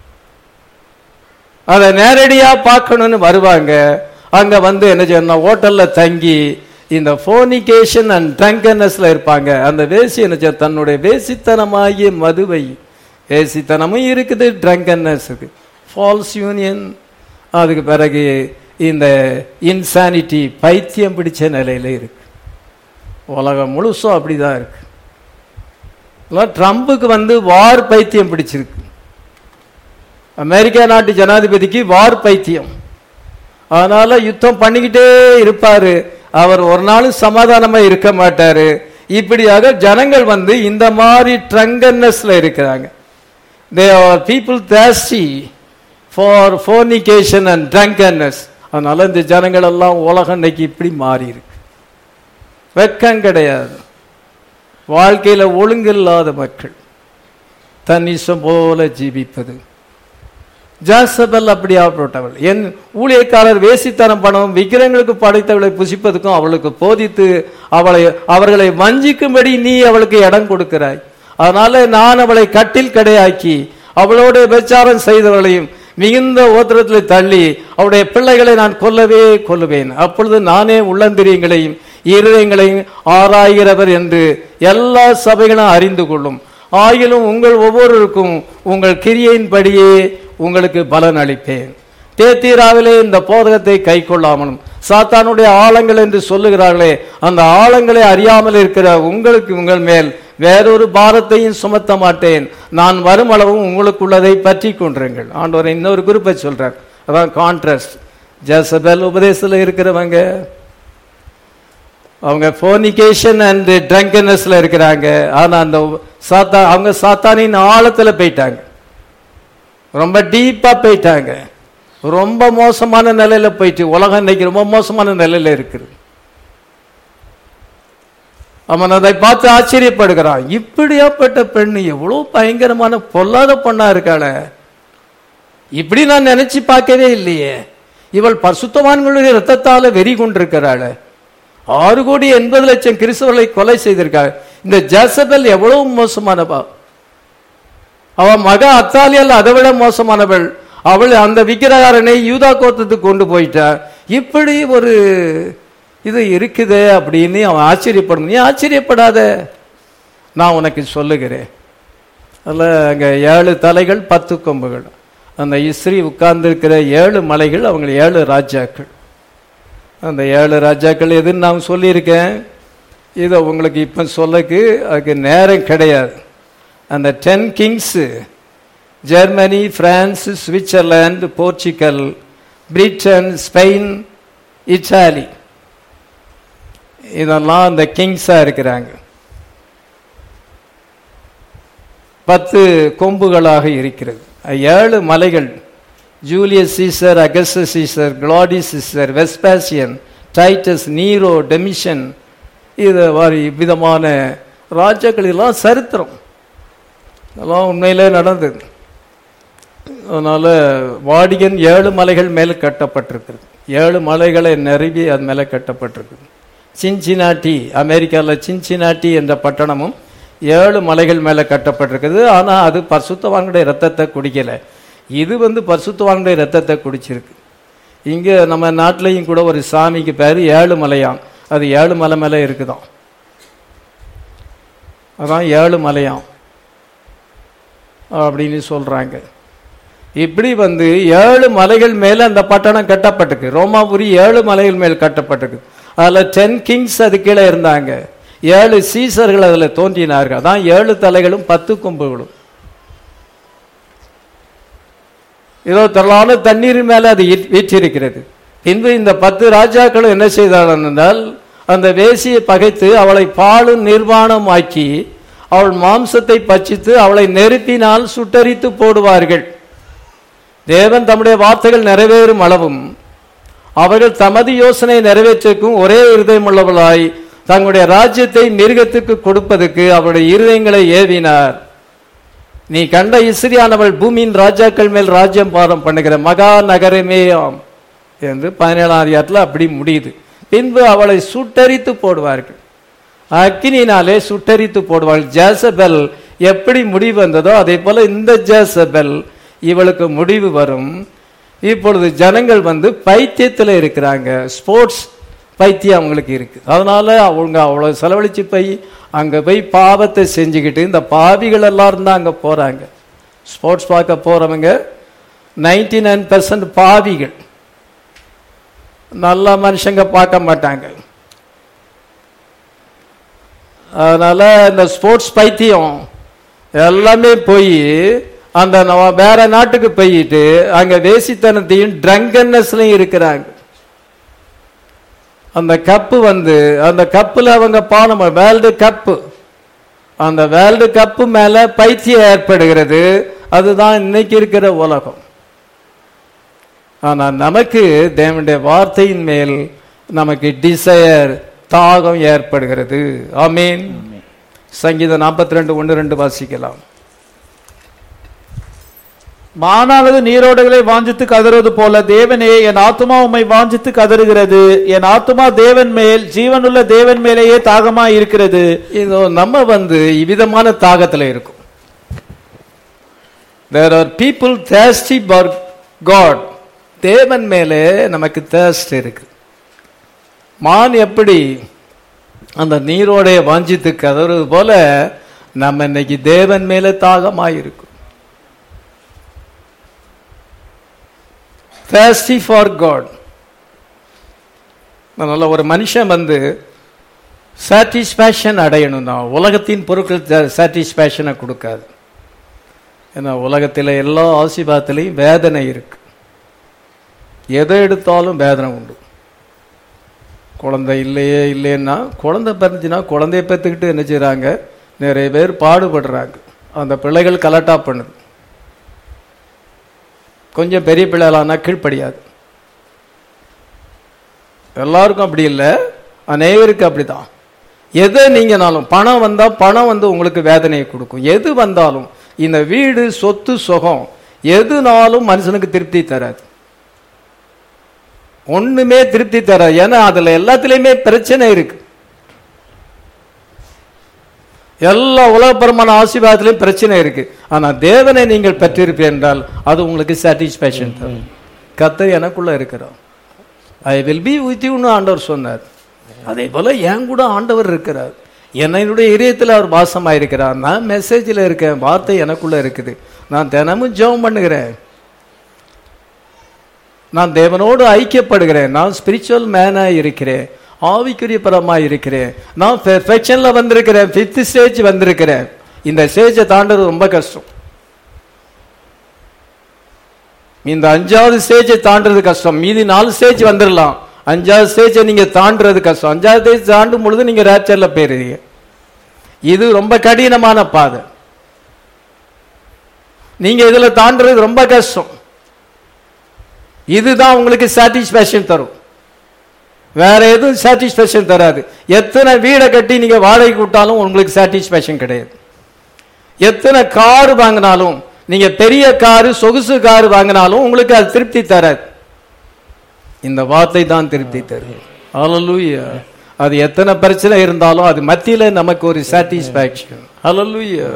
அதை நேரடியா பார்க்கணும்னு வருவாங்க அங்க வந்து என்ன செய்யணும் ஹோட்டல்ல தங்கி இந்த போனிகேஷன் அண்ட் ட்ரங்கனஸ்ல இருப்பாங்க அந்த வேசி என்ன செய்ய தன்னுடைய வேசித்தனமாகிய மதுவை வேசித்தனமும் இருக்குது ட்ரங்கன்னஸ் இருக்கு ஃபால்ஸ் யூனியன் அதுக்கு பிறகு இந்த இன்சானிட்டி பைத்தியம் பிடிச்ச நிலையில இருக்கு உலகம் முழுசும் அப்படிதான் இருக்கு எல்லாம் ட்ரம்புக்கு வந்து வார் பைத்தியம் பிடிச்சிருக்கு அமெரிக்கா நாட்டு ஜனாதிபதிக்கு வார் பைத்தியம் அதனால யுத்தம் பண்ணிக்கிட்டே இருப்பாரு அவர் ஒரு நாளும் சமாதானமா இருக்க மாட்டாரு இப்படியாக ஜனங்கள் வந்து இந்த மாதிரி ட்ரங்கன்னஸ்ல இருக்கிறாங்க they are people thirsty for fornication and drunkenness அதனால இந்த ஜனங்கள் எல்லாம் உலகம் இன்னைக்கு இப்படி மாறி இருக்கு வெக்கம் கிடையாது வாழ்க்கையில ஒழுங்கில்லாத மக்கள் தன் இஷ்டம் போல ஜீவிப்பது ஜாசபல் அப்படியாப்பட்டவள் என் ஊழியக்காரர் வேசித்தனம் பணம் விக்கிரங்களுக்கு படைத்தவளை புசிப்பதுக்கும் அவளுக்கு போதித்து அவளை அவர்களை வஞ்சிக்கும்படி நீ அவளுக்கு இடம் கொடுக்கிறாய் அதனால நான் அவளை கட்டில் கடையாக்கி அவளோட விபச்சாரம் செய்தவர்களையும் மிகுந்த ஓத்திரத்தில் தள்ளி அவருடைய பிள்ளைகளை நான் கொல்லவே கொல்லுவேன் அப்பொழுது நானே உள்ளந்திரியங்களையும் இருதயங்களையும் ஆராய்கிறவர் என்று எல்லா சபைகளும் அறிந்து கொள்ளும் ஆயிலும் உங்கள் ஒவ்வொருவருக்கும் உங்கள் கிரியையின்படியே உங்களுக்கு பலன் அளிப்பேன் தேத்தீராவிலே இந்த போதகத்தை கை கொள்ளாமலும் சாத்தானுடைய ஆழங்கள் என்று சொல்லுகிறார்களே அந்த ஆழங்களை அறியாமல் இருக்கிற உங்களுக்கு உங்கள் மேல் வேறொரு பாரத்தையும் சுமத்த மாட்டேன் நான் வரும் அளவும் உங்களுக்குள்ளதை பற்றி கொண்டிருங்கள் ஆண்டவர் இன்னொரு குறிப்பை சொல்றார் அதான் கான்ட்ராஸ்ட் ஜசபெல் உபதேசத்தில் இருக்கிறவங்க அவங்க போனிகேஷன் அண்ட் ட்ரங்கனஸ்ல இருக்கிறாங்க ஆனா அந்த சாத்தா அவங்க சாத்தானின் ஆழத்துல போயிட்டாங்க ரொம்ப டீப்பா போயிட்டாங்க ரொம்ப மோசமான நிலையில போயிட்டு உலகம் இன்னைக்கு ரொம்ப மோசமான நிலையில இருக்குது அவன் அதை பார்த்து ஆச்சரியப்படுகிறான் இப்படியாப்பட்ட பெண் எவ்வளவு பயங்கரமான பொல்லாத பொண்ணா இருக்காள இப்படி நான் நினைச்சு பார்க்கவே இல்லையே இவள் பரிசுத்தவான்களுடைய ரத்தத்தால வெறி கொண்டிருக்கிறாள் ஆறு கோடி எண்பது லட்சம் கிறிஸ்தவர்களை கொலை செய்திருக்காள் இந்த ஜசபெல் எவ்வளவு மோசமானவா அவ மக அத்தாலியால் அதை விட மோசமானவள் அவள் அந்த விக்கிரகாரனை யூதா கோத்தத்துக்கு கொண்டு போயிட்டா இப்படி ஒரு இது இருக்குதே அப்படின்னு அவன் ஆச்சரியப்படும் நீ ஆச்சரியப்படாத நான் உனக்கு சொல்லுகிறேன் அதில் அங்கே ஏழு தலைகள் பத்து கொம்புகள் அந்த இஸ்ரீ உட்கார்ந்திருக்கிற ஏழு மலைகள் அவங்க ஏழு ராஜாக்கள் அந்த ஏழு ராஜாக்கள் எதுன்னு நான் சொல்லியிருக்கேன் இதை உங்களுக்கு இப்போ சொல்லக்கு அதுக்கு நேரம் கிடையாது அந்த ten kings Germany France Switzerland Portugal Britain Spain Italy இதெல்லாம் அந்த கிங்ஸாக இருக்கிறாங்க பத்து கொம்புகளாக இருக்கிறது ஏழு மலைகள் Julius Caesar Augustus Caesar Claudius Caesar Vespasian Titus Nero Domitian இது மாதிரி விதமான ராஜாக்கள் எல்லாம் சரித்திரம் இதெல்லாம் உண்மையிலே நடந்தது அதனால வாடிகன் ஏழு மலைகள் மேலே கட்டப்பட்டிருக்கிறது ஏழு மலைகளை நிறுவி அது மேலே கட்டப்பட்டிருக்குது சின்சினாட்டி அமெரிக்காவில் சின்சினாட்டி என்ற பட்டணமும் ஏழு மலைகள் மேலே கட்டப்பட்டிருக்குது ஆனால் அது பரிசுத்தவான்களுடைய ரத்தத்தை குடிக்கலை இது வந்து பரிசுத்தவான்களுடைய ரத்தத்தை குடிச்சிருக்கு இங்கே நம்ம நாட்டிலையும் கூட ஒரு சாமிக்கு பேர் ஏழு மலையாம் அது ஏழு மலை மேலே இருக்குதாம் அதான் ஏழு மலையாம் அப்படின்னு சொல்றாங்க இப்படி வந்து ஏழு மலைகள் மேல அந்த பட்டணம் கட்டப்பட்டிருக்கு ரோமாபுரி ஏழு மலைகள் மேல் கட்டப்பட்டிருக்கு அதுல டென் கிங்ஸ் அது கீழே இருந்தாங்க ஏழு சீசர்கள் அதுல தோன்றினார்கள் அதான் ஏழு தலைகளும் பத்து கொம்புகளும் இதோ திரளான தண்ணீர் மேல அது ஈட்- வீற்றிருக்கிறது பின்பு இந்த பத்து ராஜாக்களும் என்ன செய்தார்கள் என்றால் அந்த வேசியை பகைத்து அவளை பாலும் நிர்வாணமாக்கி அவள் மாம்சத்தை பட்சித்து அவளை நெருப்பினால் சுட்டரித்து போடுவார்கள் தேவன் தம்முடைய வார்த்தைகள் நிறைவேறும் அளவும் அவர்கள் தமது யோசனை நிறைவேற்றக்கும் ஒரே இருதயமுள்ளவளாய் தங்களுடைய ராஜ்யத்தை மிருகத்துக்கு கொடுப்பதற்கு அவருடைய இருதயங்களை ஏவினார் நீ கண்ட இஸ்ரியானவள் பூமியின் ராஜாக்கள் மேல் ராஜ்யம் பாரம் பண்ணுகிற மகா நகரமே ஆம் என்று பதினேழாம் அதிகாரத்தில் அப்படி முடியுது பின்பு அவளை சுட்டரித்து போடுவார்கள் அக்கினினாலே சுட்டரித்து போடுவார்கள் ஜேசபெல் எப்படி முடிவு வந்ததோ அதே போல இந்த ஜேசபெல் இவளுக்கு முடிவு வரும் இப்பொழுது ஜனங்கள் வந்து பைத்தியத்தில் இருக்கிறாங்க ஸ்போர்ட்ஸ் பைத்தியம் அவங்களுக்கு இருக்கு அதனால அவங்க அவ்வளோ செலவழிச்சு போய் அங்கே போய் பாவத்தை செஞ்சுக்கிட்டு இந்த பாவிகள் எல்லாரும் தான் அங்கே போகிறாங்க ஸ்போர்ட்ஸ் பார்க்க போகிறவங்க நைன்டி நைன் பர்சன்ட் பாவிகள் நல்ல மனுஷங்க பார்க்க மாட்டாங்க அதனால இந்த ஸ்போர்ட்ஸ் பைத்தியம் எல்லாமே போய் அந்த நம்ம வேற நாட்டுக்கு போயிட்டு அங்க வேசித்தனத்தையும் ட்ரங்கன்னஸ்லையும் இருக்கிறாங்க அந்த கப்பு வந்து அந்த கப்புல அவங்க பானம் வேர்ல்டு கப்பு அந்த வேர்ல்டு கப்பு மேல பைத்தியம் ஏற்படுகிறது அதுதான் இன்னைக்கு இருக்கிற உலகம் ஆனா நமக்கு தேவனுடைய வார்த்தையின் மேல் நமக்கு டிசையர் தாகம் ஏற்படுகிறது ஆமீன் சங்கீதம் நாற்பத்தி ரெண்டு ஒன்று ரெண்டு வாசிக்கலாம்
மானானது நீரோடைகளை வாஞ்சித்து கதறுவது போல தேவனே என் ஆத்துமா உம்மை வாஞ்சித்து கதறுகிறது என் ஆத்துமா தேவன் மேல் ஜீவனுள்ள தேவன் மேலேயே தாகமாய் இருக்கிறது
இதோ நம்ம வந்து இவ்விதமான தாகத்துல இருக்கும் there are people thirsty for God தேவன் மேலே நமக்கு தேஸ்ட் இருக்கு மான் எப்படி அந்த நீரோடைய வாஞ்சித்து கதறுவது போல நம்ம இன்னைக்கு தேவன் மேல தாகமாய் இருக்கும் தேஸ்டி ஃபார் காட் அதனால ஒரு மனுஷன் வந்து சாட்டிஸ்ஃபேக்ஷன் அடையணும் தான் உலகத்தின் பொருட்கள் சாட்டிஸ்ஃபேக்ஷனை கொடுக்காது ஏன்னா உலகத்தில் எல்லா ஆசீர்வாதத்திலையும் வேதனை இருக்கு எதை எடுத்தாலும் வேதனை உண்டு குழந்தை இல்லையே இல்லைன்னா குழந்தை பிறந்துச்சுன்னா குழந்தைய பெற்றுக்கிட்டு என்ன செய்கிறாங்க நிறைய பேர் பாடுபடுறாங்க அந்த பிள்ளைகள் கலட்டா பண்ணுது கொஞ்சம் பெரிய பிள்ளைகளானா கீழ்ப்படியாது எல்லாருக்கும் அப்படி இல்லை அநேகருக்கு அப்படிதான் எதை நீங்கனாலும் பணம் வந்தா பணம் வந்து உங்களுக்கு வேதனையை கொடுக்கும் எது வந்தாலும் இந்த வீடு சொத்து சுகம் எதுனாலும் மனுஷனுக்கு திருப்தி தராது ஒண்ணுமே திருப்தி தராது ஏன்னா அதுல எல்லாத்துலயுமே பிரச்சனை இருக்கு எல்லா உலகப்பரமான ஆசீர்வாதத்திலையும் பிரச்சனை இருக்கு ஆனா தேவனை நீங்கள் பெற்றிருப்பீர்கள் என்றால் அது உங்களுக்கு சாட்டிஸ்பேக்ஷன் தரும் கத்தர் எனக்குள்ள இருக்கிறோம் ஐ வில் பி வித் யூன்னு ஆண்டவர் சொன்னார் அதே போல என் கூட ஆண்டவர் இருக்கிறார் என்னுடைய இதயத்தில் அவர் வாசமாயிருக்கிறார் நான் மெசேஜில் இருக்கேன் வார்த்தை எனக்குள்ள இருக்குது நான் தினமும் ஜெபம் பண்ணுகிறேன் நான் தேவனோடு ஐக்கியப்படுகிறேன் நான் ஸ்பிரிச்சுவல் மேனாக இருக்கிறேன் ஆவிக்குரிய பரமாக இருக்கிறேன் நான் பெர்ஃபெக்ஷனில் வந்திருக்கிறேன் ஃபிஃப்த் ஸ்டேஜ் வந்திருக்கிறேன் இந்த ஸ்டேஜை தாண்டது ரொம்ப கஷ்டம் இந்த அஞ்சாவது ஸ்டேஜை தாண்டது கஷ்டம் மீதி நாலு ஸ்டேஜ் வந்துடலாம் அஞ்சாவது ஸ்டேஜை நீங்க தாண்டுறது கஷ்டம் அஞ்சாவது ஸ்டேஜ் தாண்டும் பொழுது நீங்க ரேப்சர்ல போயிருவீங்க இது ரொம்ப கடினமான பாதை நீங்க இதுல தாண்டுறது ரொம்ப கஷ்டம் இதுதான் உங்களுக்கு சாட்டிஸ்பேக்ஷன் தரும் வேற எதுவும் சாட்டிஸ்பேக்ஷன் தராது எத்தனை வீடை கட்டி நீங்க வாடகைக்கு விட்டாலும் உங்களுக்கு சாட்டிஸ்பேக்ஷன் கிடையாது எத்தனை கார் வாங்கினாலும் நீங்க பெரிய காரு சொகுசு கார் வாங்கினாலும் உங்களுக்கு அது திருப்தி தராது இந்த வார்த்தை தான் திருப்தி தரும் ஹalleluya அது எத்தனை பிரச்சனை இருந்தாலும் அது மத்தியில நமக்கு ஒரு சாட்டிஸ்பாக்சன் ஹalleluya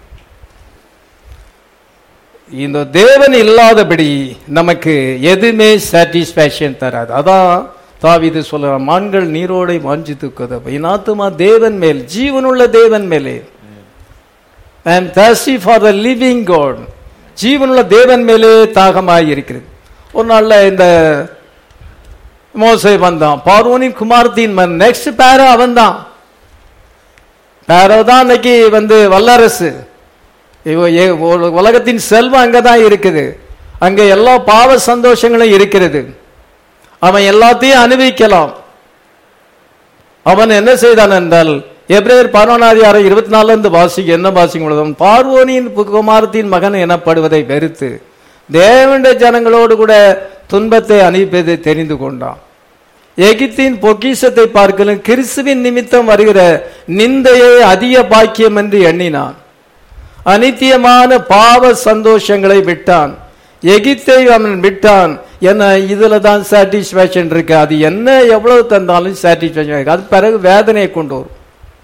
இந்த தேவன் இல்லாதபடி நமக்கு எதுவுமே சாட்டிஸ்பாக்சன் தராது அதான் தாவிது சொல்ற மான்கள் நீரோடை வாஞ்சித்து கதவை என் ஆத்துமா தேவன் மேல் ஜீவனுள்ள தேவன் மேலே ஐ am thirsty for the living God ஜீவனுள்ள தேவன் மேலே தாகமாய் இருக்கிறது ஒரு நாள்ல இந்த மோசை வந்தான் பார்வோனின் குமாரத்தின் மன் நெக்ஸ்ட் பேரோ அவன் தான் பேரோ தான் இன்னைக்கு வந்து வல்லரசு இவ- ஏ- உ- உலகத்தின் செல்வம் அங்கதான் இருக்குது அங்க எல்லா பாவ சந்தோஷங்களும் இருக்கிறது அவன் எல்லாத்தையும் அனுபவிக்கலாம் அவன் என்ன செய்தான் என்றால் எப்ரேயர் பதினொன்றாவது இருபத்தி நாலுல இருந்து வாசிக்க என்ன வாசிக்கும் பொழுது அவன் பார்வோனின் குமாரத்தின் மகன் எனப்படுவதை வெறுத்து தேவனுடைய ஜனங்களோடு கூட துன்பத்தை அனுப்பியதை தெரிந்து கொண்டான் எகிப்தின் பொக்கிஷத்தை பார்க்கலும் கிறிஸ்துவின் நிமித்தம் வருகிற நிந்தையை அதிக பாக்கியம் என்று எண்ணினான் அனித்தியமான பாவ சந்தோஷங்களை விட்டான் எகிப்தை அவன் விட்டான் என்ன இதுல தான் சாட்டிஸ்பேக்ஷன் இருக்கு அது என்ன எவ்வளவு தந்தாலும் சாட்டிஸ்பேக்ஷன் இருக்கு அது பிறகு வேதனையை கொண்டு வரும்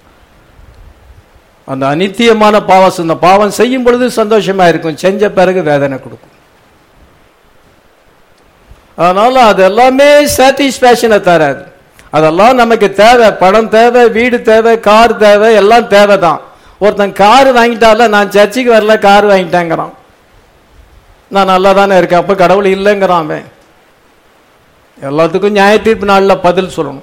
அந்த அனித்தியமான பாவம் இந்த பாவம் செய்யும் பொழுது சந்தோஷமா இருக்கும் செஞ்ச பிறகு வேதனை கொடுக்கும் அதனால அது எல்லாமே சாட்டிஸ்பேக்ஷனை தராது அதெல்லாம் நமக்கு தேவை பணம் தேவை வீடு தேவை கார் தேவை எல்லாம் தேவை தான் ஒருத்தன் கார் வாங்கிட்டால நான் சர்ச்சுக்கு வரல கார் வாங்கிட்டாங்கிறான் நான் நல்லா தானே இருக்கேன் அப்ப கடவுள் இல்லைங்கிறான் அவன் எல்லாத்துக்கும் நியாய தீர்ப்பு நாளில் பதில் சொல்லணும்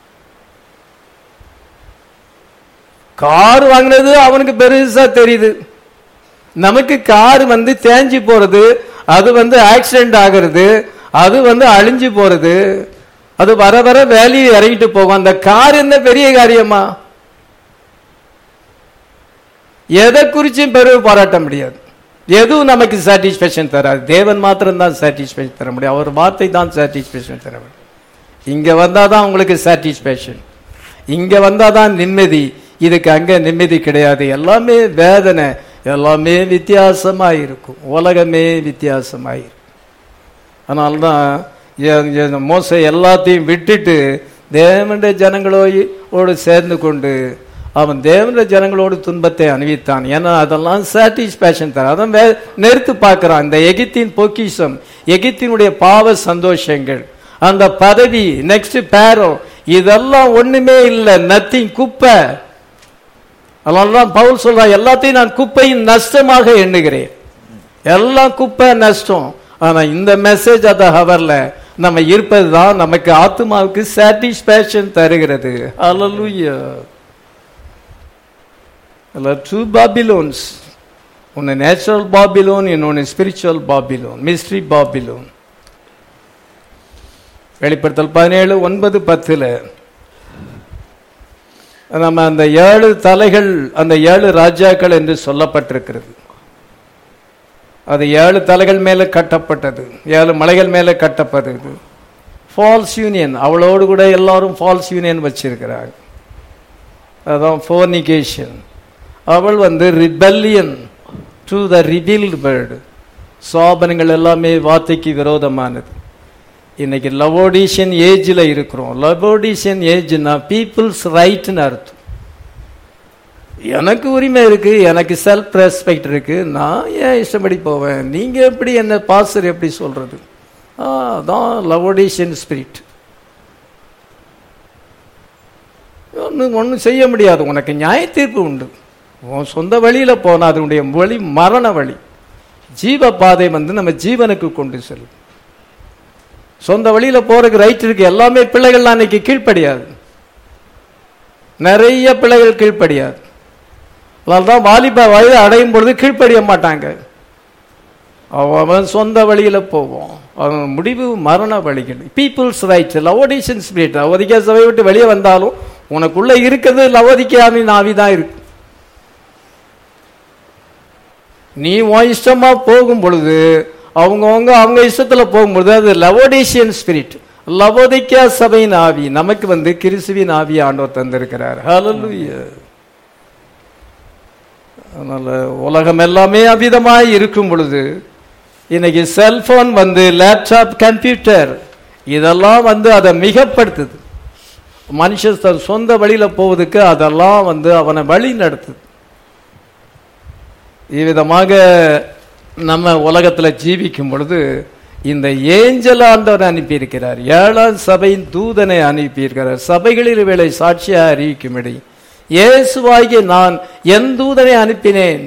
கார் வாங்கினது அவனுக்கு பெருசா தெரியுது நமக்கு கார் வந்து தேஞ்சு போறது அது வந்து ஆக்சிடென்ட் ஆகிறது அது வந்து அழிஞ்சு போறது அது வர வர வேலையை இறங்கிட்டு போகும் அந்த கார் என்ன பெரிய காரியமா எதை குறிச்சும் பெருவு பாராட்ட முடியாது எதுவும் நமக்கு சாட்டிஸ்பேக்ஷன் தராது தேவன் மாத்திரம் தான் சாட்டிஸ்பேக்ஷன் தர முடியும் அவர் வார்த்தை தான் சாட்டிஸ்பேக்ஷன் தர முடியும் இங்க வந்தாதான் உங்களுக்கு சாட்டிஸ்பேக்ஷன் இங்க வந்தாதான் நிம்மதி இதுக்கு அங்க நிம்மதி கிடையாது எல்லாமே வேதனை எல்லாமே வித்தியாசமா இருக்கும் உலகமே வித்தியாசமா இருக்கும் அதனால்தான் மோச எல்லாத்தையும் விட்டுட்டு தேவனுடைய ஜனங்களோடு சேர்ந்து கொண்டு அவன் தேவனுடைய ஜனங்களோடு துன்பத்தை அணிவித்தான் ஏன்னா அதெல்லாம் சாட்டிஸ்பேக்ஷன் தர அதான் நிறுத்து பார்க்கிறான் இந்த எகித்தின் பொக்கிஷம் எகித்தினுடைய பாவ சந்தோஷங்கள் அந்த பதவி நெக்ஸ்ட் பேரோ இதெல்லாம் ஒண்ணுமே இல்லை நத்திங் குப்பை அதனாலதான் பவுல் சொல்றான் எல்லாத்தையும் நான் குப்பையின் நஷ்டமாக எண்ணுகிறேன் எல்லாம் குப்பை நஷ்டம் ஆனா இந்த மெசேஜ் அத ஹவர்ல நம்ம இருப்பது தான் நமக்கு ஆத்மாவுக்கு சாட்டிஸ்பேக்ஷன் தருகிறது அலலுயா டூ பாபிலோன்ஸ் ஒன்னு நேச்சுரல் பாபிலோன் இன்னொன்னு ஸ்பிரிச்சுவல் பாபிலோன் மிஸ்ட்ரி பாபிலோன் வெளிப்படுத்தல் பதினேழு ஒன்பது பத்துல நம்ம அந்த ஏழு தலைகள் அந்த ஏழு ராஜாக்கள் என்று சொல்லப்பட்டிருக்கிறது அது ஏழு தலைகள் மேல கட்டப்பட்டது ஏழு மலைகள் மேல கட்டப்பட்டது ஃபால்ஸ் யூனியன் அவளோடு கூட எல்லாரும் ஃபால்ஸ் யூனியன் வச்சிருக்கிறாங்க அதான் ஃபோர்னிகேஷன் அவள் வந்து rebellion to the revealed word சோபனங்கள் எல்லாமே வார்த்தைக்கு விரோதமானது இன்னைக்கு லவோடிஷியன் ஏஜில் இருக்கிறோம் லவோடிஷியன் ஏஜ்னா பீப்புள்ஸ் ரைட்னு அர்த்தம் எனக்கு உரிமை இருக்கு எனக்கு செல்ஃப் ரெஸ்பெக்ட் இருக்கு நான் ஏன் இஷ்டப்படி போவேன் நீங்க எப்படி என்ன பாஸ்டர் எப்படி சொல்றது அதான் லவோடிஷியன் ஸ்பிரிட் ஒன்றும் ஒன்றும் செய்ய முடியாது உனக்கு நியாய தீர்ப்பு உண்டு உன் சொந்த வழியில போனா அதனுடைய வழி மரண வழி ஜீவ பாதை வந்து நம்ம ஜீவனுக்கு கொண்டு செல்லும் சொந்த வழியில போறதுக்கு ரைட் இருக்கு எல்லாமே பிள்ளைகள் அன்னைக்கு கீழ்ப்படியாது நிறைய பிள்ளைகள் கீழ்ப்படியாது அதனால்தான் வாலிப வயது அடையும் பொழுது கீழ்ப்படிய மாட்டாங்க அவன் சொந்த வழியில போவோம் அவன் முடிவு மரண வழிகள் பீப்புள்ஸ் ரைட் லவோடிஷன் ஸ்பிரிட் லவோதிக்கா சபை விட்டு வெளியே வந்தாலும் உனக்குள்ள இருக்கிறது லவோதிக்காவின் ஆவி தான் இருக்கு நீ உன் இஷ்டமா போகும் பொழுது அவங்கவுங்க அவங்க இஷ்டத்துல போகும்பொழுது அது லவோடேஷியன் ஸ்பிரிட் லவோதிக்கா சபையின் ஆவி நமக்கு வந்து கிறிஸ்துவின் ஆவி ஆண்டவர் தந்திருக்கிறார் ஹalleluya அதனால உலகம் எல்லாமே அவிதமாய் இருக்கும் பொழுது இன்னைக்கு செல்போன் வந்து லேப்டாப் கம்ப்யூட்டர் இதெல்லாம் வந்து அதை மிகப்படுத்துது மனுஷன் தன் சொந்த வழியில போவதுக்கு அதெல்லாம் வந்து அவனை வழி நடத்துது இவ்விதமாக நம்ம உலகத்துல ஜீவிக்கும் பொழுது இந்த ஏஞ்சல் ஆண்டவர் அனுப்பியிருக்கிறார் ஏழாம் சபையின் தூதனை அனுப்பியிருக்கிறார் சபைகளில் வேலை சாட்சியா அறிவிக்கும்படி இயேசுவாகிய நான் என் தூதனை அனுப்பினேன்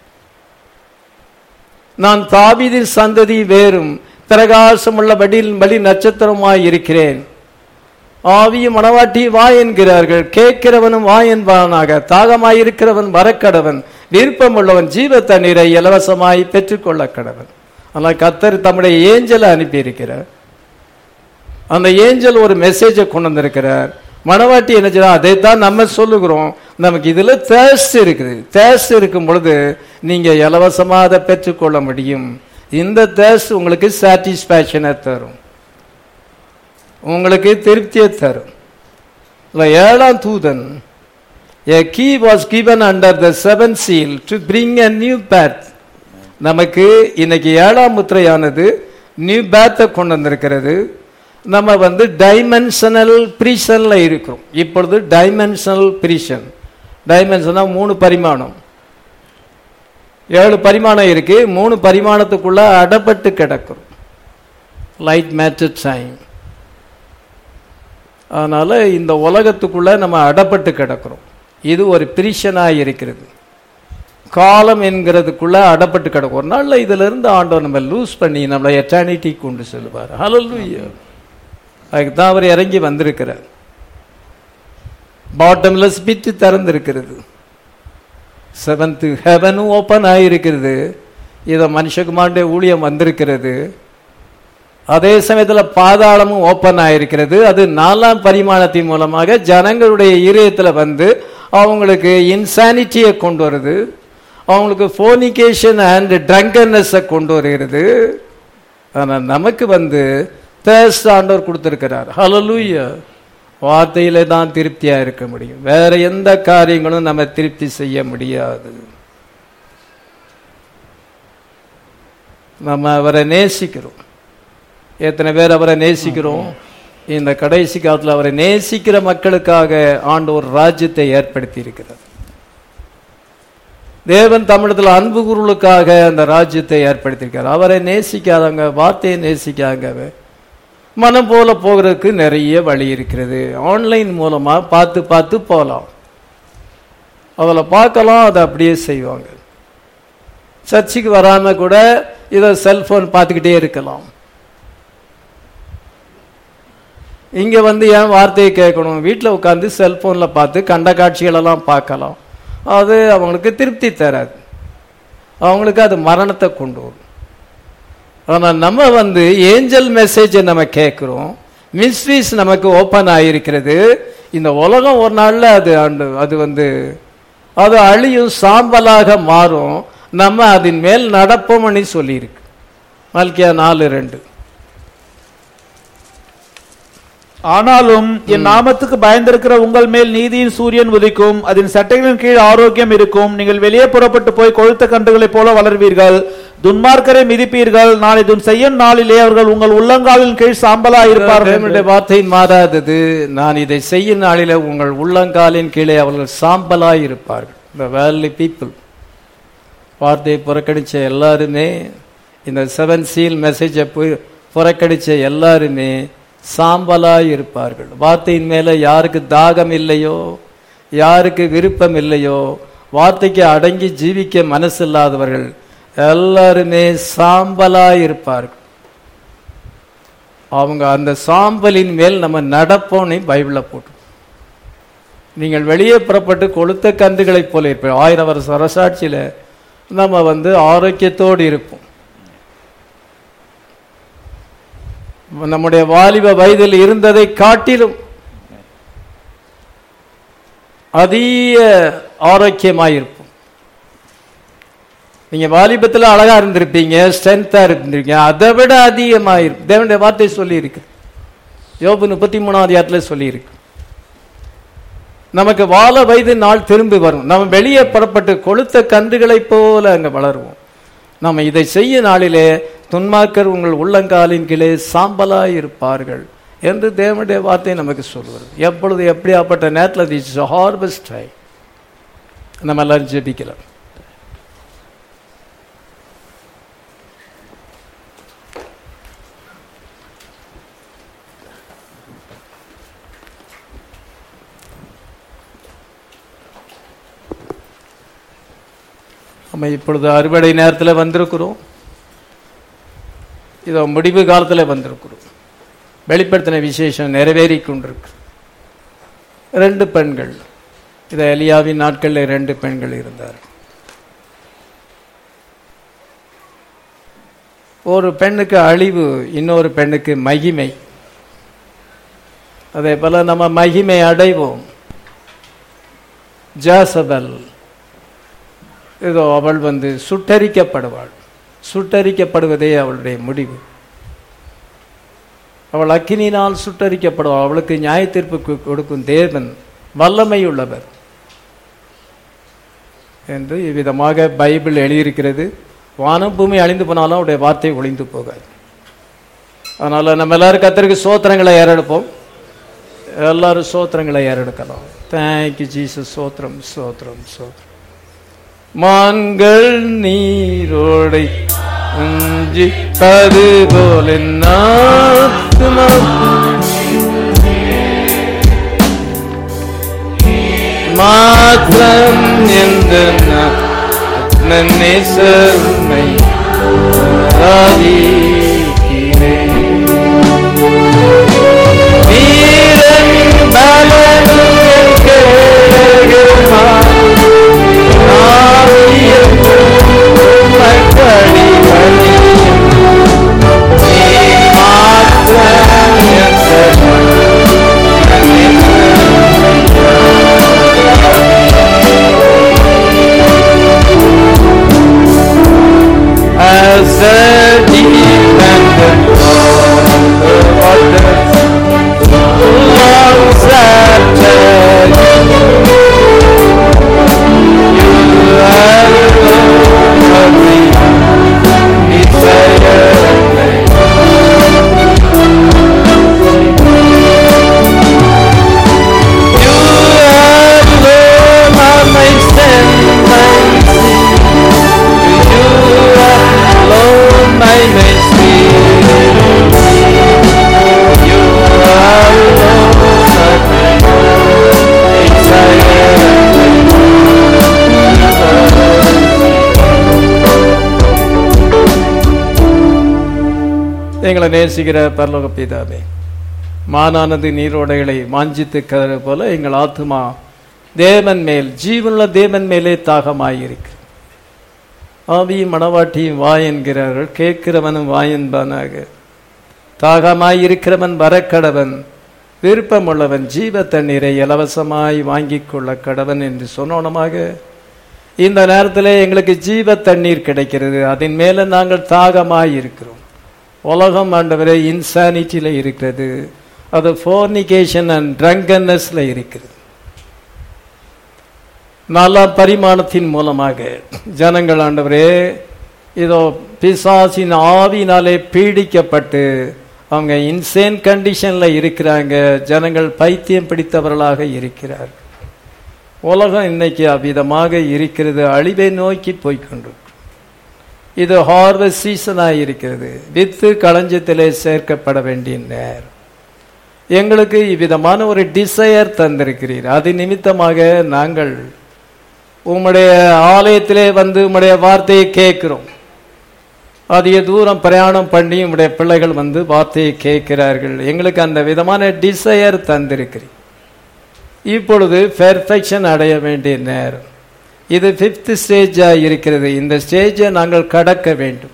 நான் தாவீதின் சந்ததி வேறும் பிரகாசமுள்ள வடில் வழி நட்சத்திரமாய் இருக்கிறேன் ஆவியும் மணவாட்டி வா என்கிறார்கள் கேட்கிறவனும் வா என்பவனாக தாகமாயிருக்கிறவன் வரக்கடவன் விருப்பமுள்ளவன் ஜீவ தண்ணீரை இலவசமாய் பெற்றுக்கொள்ள கடவன் ஆனால் கத்தர் தம்முடைய ஏஞ்சலை அனுப்பியிருக்கிறார் அந்த ஏஞ்சல் ஒரு மெசேஜை கொண்டு வந்திருக்கிறார் மணவாட்டி என்ன செய்யறோம் அதைத்தான் நம்ம சொல்லுகிறோம் நமக்கு இதுல தேஸ்ட் இருக்குது தேஸ்ட் இருக்கும் பொழுது நீங்க இலவசமா அதை பெற்றுக்கொள்ள முடியும் இந்த தேஸ்ட் உங்களுக்கு சாட்டிஸ்பாக்சனை தரும் உங்களுக்கு திருப்தியை தரும் இல்ல, ஏழாம் தூதன் A key was given under the seventh seal to bring a new path. நமக்கு இன்னைக்கு ஏழாம் முத்திரையானது நியூ பேத்தை கொண்டு வந்திருக்கிறது நம்ம வந்து டைமென்ஷனல் ப்ரீஷன்ல இருக்கிறோம் இப்பொழுது டைமென்ஷனல் ப்ரீஷன் டைமென்ஷனா மூணு பரிமாணம் ஏழு பரிமாணம் இருக்கு மூணு பரிமாணத்துக்குள்ள அடப்பட்டு கிடக்கிறோம் லைட் மேட்டர் டைம் அதனால இந்த உலகத்துக்குள்ள நம்ம அடப்பட்டு கிடக்கிறோம் இது ஒரு பிரிஷனாக இருக்கிறது காலம் என்கிறதுக்குள்ள அடப்பட்டு கிடக்கும் ஒரு நாள்ல இதுல இருந்து ஆண்டவர் நம்ம லூஸ் பண்ணி நம்மளை எட்டர்னிட்டி கொண்டு செல்வார் ஹalleluya அதுக்கு தான் அவர் இறங்கி வந்திருக்கிறார் பாட்டம்லெஸ் பிட்டு திறந்திருக்கிறது செவன்த் ஹெவனும் ஓப்பன் ஆகியிருக்கிறது இதை மனுஷகுமாருடைய ஊழியம் வந்திருக்கிறது அதே சமயத்துல பாதாளமும் ஓப்பன் ஆயிருக்கிறது அது நாலாம் பரிமாணத்தின் மூலமாக ஜனங்களுடைய இதயத்துல வந்து அவங்களுக்கு இன்சானிட்டியை கொண்டு வருது அவங்களுக்கு ஃபோனிகேஷன் அண்ட் ட்ரங்கன்னஸை கொண்டு வருகிறது ஆனால் நமக்கு வந்து தேர்ஸ்ட் ஆண்டவர் கொடுத்திருக்கிறார் ஹalleluya வார்த்தையில தான் திருப்தியா இருக்க முடியும் வேற எந்த காரியங்களும் நம்ம திருப்தி செய்ய முடியாது நம்ம அவரை நேசிக்கிறோம் எத்தனை பேர் அவரை நேசிக்கிறோம் இந்த கடைசி காலத்துல அவரை நேசிக்கிற மக்களுக்காக ஆண்டவர் ராஜ்யத்தை ஏற்படுத்தி இருக்கிறார் தேவன் தமிழத்தில் அன்பு குருளுக்காக அந்த ராஜ்யத்தை ஏற்படுத்தியிருக்கார் அவரை நேசிக்காதவங்க வார்த்தையை நேசிக்காங்க மனம் போல போகிறதுக்கு நிறைய வழி இருக்கிறது ஆன்லைன் மூலமா பார்த்து பார்த்து போகலாம் அவளை பார்க்கலாம் அதை அப்படியே செய்வாங்க சர்ச்சுக்கு வராம கூட இதை செல்போன் பார்த்துக்கிட்டே இருக்கலாம் இங்க வந்து ஏன் வார்த்தையை கேட்கணும் வீட்டில் உட்காந்து செல்போன்ல பார்த்து கண்ட காட்சிகளெல்லாம் பார்க்கலாம் அது அவங்களுக்கு திருப்தி தராது அவங்களுக்கு அது மரணத்தை கொண்டு வரும் ஆனால் நம்ம வந்து ஏஞ்சல் மெசேஜை நம்ம கேட்குறோம் மிஸ்ட்ரீஸ் நமக்கு ஓப்பன் ஆகியிருக்கிறது இந்த உலகம் ஒரு நாளில் அது ஆண்டு அது வந்து அது அழியும் சாம்பலாக மாறும் நம்ம அதன் மேல் நடப்போம்னு சொல்லியிருக்கு மல்கியா நாலு ரெண்டு
ஆனாலும் என் நாமத்துக்கு பயந்திருக்கிற உங்கள் மேல் நீதியின் சூரியன் உதிக்கும் அதன் சட்டைகளின் கீழ் ஆரோக்கியம் இருக்கும் நீங்கள் வெளியே புறப்பட்டு போய் கொழுத்த கன்றுகளைப் போல வளர்வீர்கள் துன்மார்க்கரை மிதிப்பீர்கள் நாளை துன் செய்யும் நாளிலே அவர்கள் உங்கள் உள்ளங்காலின் கீழ் சாம்பலா இருப்பார்கள்
தேவனுடைய வார்த்தை மாறாதது நான் இதை செய்யும் நாளில உங்கள் உள்ளங்காலின் கீழே அவர்கள் சாம்பலாய் இருப்பார்கள் இந்த வேலி பீப்புள் வார்த்தையை புறக்கணிச்ச எல்லாருமே இந்த செவன் சீல் மெசேஜை புறக்கணிச்ச எல்லாருமே சாம்பலாய் இருப்பார்கள் வார்த்தையின் மேல யாருக்கு தாகம் இல்லையோ யாருக்கு விருப்பம் இல்லையோ வார்த்தைக்கு அடங்கி ஜீவிக்க மனசு இல்லாதவர்கள் எல்லாருமே சாம்பலாய் இருப்பார்கள் அவங்க அந்த சாம்பலின் மேல் நம்ம நடப்போன்னு பைபிள போட்டு நீங்கள் வெளியே புறப்பட்டு கொளுத்த கன்றுகளைப் போல இருப்போம் ஆயிரம் வருஷ அரசாட்சியில நம்ம வந்து ஆரோக்கியத்தோடு இருப்போம் நம்முடைய வாலிப வயதில் இருந்ததை காட்டிலும் அதிக ஆரோக்கியமாயிருப்போம் நீங்க வாலிபத்தில் அழகா இருந்திருப்பீங்க ஸ்ட்ரென்த்தா இருந்திருப்பீங்க அதை விட அதிகமாயிருக்கும் தேவனுடைய வார்த்தை சொல்லி இருக்கு யோபு முப்பத்தி மூணாவது இடத்துல சொல்லி இருக்கு நமக்கு வாழ வயது நாள் திரும்பி வரும் நம்ம வெளியே புறப்பட்டு கொளுத்த கன்றுகளைப் போல அங்க வளருவோம் நம்ம இதை செய்ய நாளிலே துன்மார்க்கர் உங்கள் உள்ளங்காலின் கீழே சாம்பலாய் இருப்பார்கள் என்று தேவனுடைய வார்த்தை நமக்கு சொல்வது எப்பொழுது எப்படியாப்பட்ட நேரத்தில் திஸ் ஹார்வெஸ்ட் டைம் நம்ம எல்லாரும் ஜெபிக்கலாம் நம்ம இப்பொழுது அறுவடை நேரத்தில் வந்திருக்கிறோம் இதோ முடிவு காலத்தில் வந்திருக்கிறோம் வெளிப்படுத்தின விசேஷம் நிறைவேறி கொண்டிருக்கு ரெண்டு பெண்கள் இதை எலியாவின் நாட்களில் ரெண்டு பெண்கள் இருந்தார் ஒரு பெண்ணுக்கு அழிவு இன்னொரு பெண்ணுக்கு மகிமை அதே போல நம்ம மகிமை அடைவோம் ஜாசபல் இதோ அவள் வந்து சுட்டரிக்கப்படுவாள் சுட்டரிக்கப்படுவதே அவளுடைய முடிவு அவள் அக்கினினால் சுட்டரிக்கப்படுவாள் அவளுக்கு நியாய தீர்ப்பு கு- கொடுக்கும் தேவன் வல்லமை உள்ளவர் என்று இவ்விதமாக பைபிள் எழுதியிருக்கிறது வானம் பூமி அழிந்து போனாலும் அவருடைய வார்த்தை ஒளிந்து போகாது அதனால நம்ம எல்லாரும் கத்தருக்கு சோத்திரங்களை ஏறெடுப்போம் எல்லாரும் சோத்திரங்களை ஏறெடுக்கலாம் தேங்க்யூ ஜீசஸ் சோத்திரம் சோத்திரம் சோத்திரம் மான்கள் நீரோடை அஞ்சிப்பது போல நாத்துமா மாத்திரம் எந்த நேசமை வீரன் பலனும் கேளுமா ஆவியும் மக்களி வழியும் நீ மாத்திரம் எந்த as a dependent on the waters, lungs after you have every desire. You have alone are my sin, my sin. You alone I may see. You alone I may desire. எங்களை நேசிக்கிற பரலோக பிதாவே மானானது நீரோடைகளை வாஞ்சித்து கதறு போல எங்கள் ஆத்துமா தேவன் மேல் ஜீவனுள்ள தேவன் மேலே தாகமாயிருக்கு ஆவியும் மணவாட்டியும் வா என்கிறார்கள் கேட்கிறவனும் வா என்பானாக தாகமாயிருக்கிறவன் வரக்கடவன் விருப்பமுள்ளவன் ஜீவ தண்ணீரை இலவசமாய் வாங்கிக் கொள்ள கடவன் என்று சொன்னோனமாக இந்த நேரத்தில் எங்களுக்கு ஜீவ தண்ணீர் கிடைக்கிறது அதன் மேல நாங்கள் தாகமாய் இருக்கிறோம் உலகம் ஆண்டவரே இன்சானிட்டியில் இருக்கிறது அது ஃபோர்னிகேஷன் அண்ட் ட்ரங்கன்னஸ்ல இருக்கிறது நல்ல பரிமாணத்தின் மூலமாக ஜனங்கள் ஆண்டவரே இதோ பிசாசின் ஆவினாலே பீடிக்கப்பட்டு அவங்க இன்சேன் கண்டிஷன்ல இருக்கிறாங்க ஜனங்கள் பைத்தியம் பிடித்தவர்களாக இருக்கிறார் உலகம் இன்னைக்கு அவ்விதமாக இருக்கிறது அழிவை நோக்கி போய்க்கொண்டிருக்கு இது ஹார்வெஸ்ட் சீசனாக இருக்கிறது வித்து களஞ்சத்திலே சேர்க்கப்பட வேண்டிய நேரம் எங்களுக்கு இவ்விதமான ஒரு டிசையர் தந்திருக்கிறீர் அது நிமித்தமாக நாங்கள் உம்முடைய ஆலயத்திலே வந்து உம்முடைய வார்த்தையை கேட்கிறோம் அதிக தூரம் பிரயாணம் பண்ணி உம்முடைய பிள்ளைகள் வந்து வார்த்தையை கேட்கிறார்கள் எங்களுக்கு அந்த விதமான டிசையர் தந்திருக்கிறீர் இப்பொழுது பெர்ஃபெக்ஷன் அடைய வேண்டிய நேரம் இது ஃபிஃப்த் ஸ்டேஜா இருக்கிறது இந்த ஸ்டேஜை நாங்கள் கடக்க வேண்டும்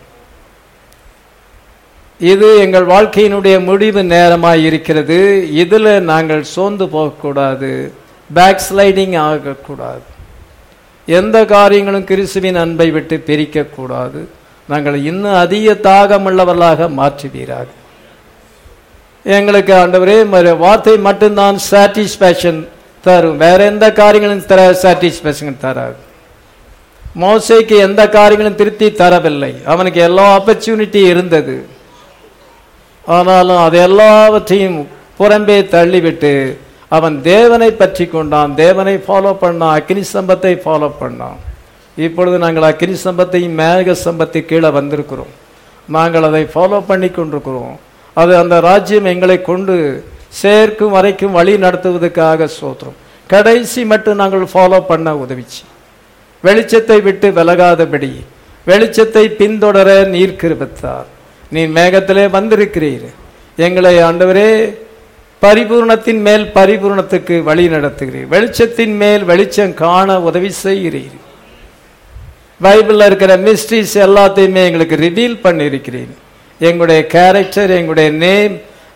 இது எங்கள் வாழ்க்கையினுடைய முடிவு நேரமாய் இருக்கிறது இதுல நாங்கள் சோர்ந்து போகக்கூடாது பேக் ஸ்லைடிங் ஆகக்கூடாது எந்த காரியங்களும் கிறிஸ்துவின் அன்பை விட்டு பிரிக்க கூடாது நாங்கள் இன்னும் அதிக தாகமுள்ளவர்களாக மாற்றுவீராக எங்களுக்கு ஆண்டவரே மறு வார்த்தை மட்டும்தான் சாட்டிஸ்பேக்ஷன் தரும் வேற எந்த காரியங்களும் தர சாட்டிஸ்பேக்ஷன் தராது மோசைக்கு எந்த காரியங்களும் திருப்தி தரவில்லை அவனுக்கு எல்லா ஆப்பர்ச்சுனிட்டி இருந்தது ஆனாலும் அது எல்லாவற்றையும் புறம்பே தள்ளிவிட்டு அவன் தேவனை பற்றி கொண்டான் தேவனை ஃபாலோ பண்ணான் அக்னி சம்பத்தை ஃபாலோ பண்ணான் இப்பொழுது நாங்கள் அக்னி சம்பத்தையும் மேக சம்பத்தை கீழே வந்திருக்கிறோம் நாங்கள் அதை ஃபாலோ பண்ணி கொண்டிருக்கிறோம் அது அந்த ராஜ்யம் எங்களை கொண்டு சேர்க்கும் வரைக்கும் வழி நடத்துவதற்காக சோத்திரம் கடைசி மட்டும் நாங்கள் ஃபாலோ பண்ண உதவிச்சு வெளிச்சத்தை விட்டு விலகாதபடி வெளிச்சத்தை பின்தொடர நீர் கிருபத்தார் நீ மேகத்திலே வந்திருக்கிறீர் எங்களை ஆண்டவரே பரிபூர்ணத்தின் மேல் பரிபூர்ணத்துக்கு வழி நடத்துகிறீர் வெளிச்சத்தின் மேல் வெளிச்சம் காண உதவி செய்கிறீர் பைபிள்ல இருக்கிற மிஸ்ட்ரிஸ் எல்லாத்தையுமே எங்களுக்கு ரிவீல் பண்ணியிருக்கிறீர் எங்களுடைய கேரக்டர் எங்களுடைய நேம்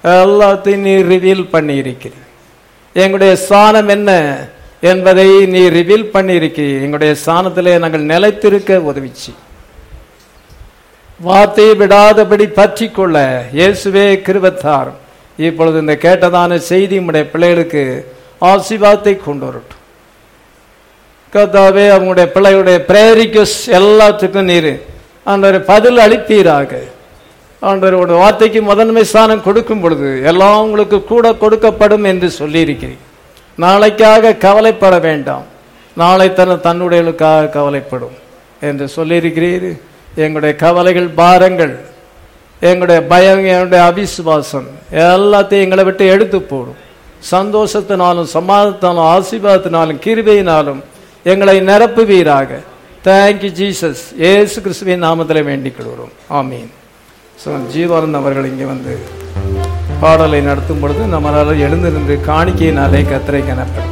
எல்லாத்தையும் நீ ரிவீல் பண்ணி இருக்கிறீர் எங்களுடைய ஸ்தானம் என்ன என்பதை நீ ரிவீல் பண்ணி இருக்கிறீர் எங்களுடைய ஸ்தானத்திலே நாங்கள் நிலைத்திருக்க உதவிச்சு வார்த்தையை விடாதபடி பற்றி கொள்ள இயேசுவே கிருபத்தார் இப்பொழுது இந்த கேட்டதான செய்தி உடைய பிள்ளைகளுக்கு ஆசீர்வாதத்தை கொண்டு வரட்டும் கர்த்தாவே அவங்களுடைய பிள்ளைகளுடைய பிரேரிக்கஸ் எல்லாத்துக்கும் நீர் ஆண்டவர் பதில் அளிப்பீராக ஆண்டவரோட வார்த்தைக்கு முதன்மை ஸ்தானம் கொடுக்கும் பொழுது எல்லாம் உங்களுக்கு கூட கொடுக்கப்படும் என்று சொல்லியிருக்கிறீர் நாளைக்காக கவலைப்பட வேண்டாம் நாளை தன் தன்னுடையவர்களுக்காக கவலைப்படும் என்று சொல்லியிருக்கிறீர் எங்களுடைய கவலைகள் பாரங்கள் எங்களுடைய பயம் எங்களுடைய அவிசுவாசம் எல்லாத்தையும் எங்களை விட்டு எடுத்து போடும் சந்தோஷத்தினாலும் சமாதத்தினாலும் ஆசீர்வாதத்தினாலும் கிருபையினாலும் எங்களை நிரப்புவீராக தேங்க்யூ ஜீசஸ் ஏசு கிறிஸ்துவின் நாமத்தில் வேண்டிக் கொள்கிறோம் ஆமீன் ஸோ ஜீவானந்த் அவர்கள் இங்கே வந்து பாடலை நடத்தும் பொழுது நம்மளால் எழுந்து நின்று காணிக்கையினாலே கத்திரை கனப்படும்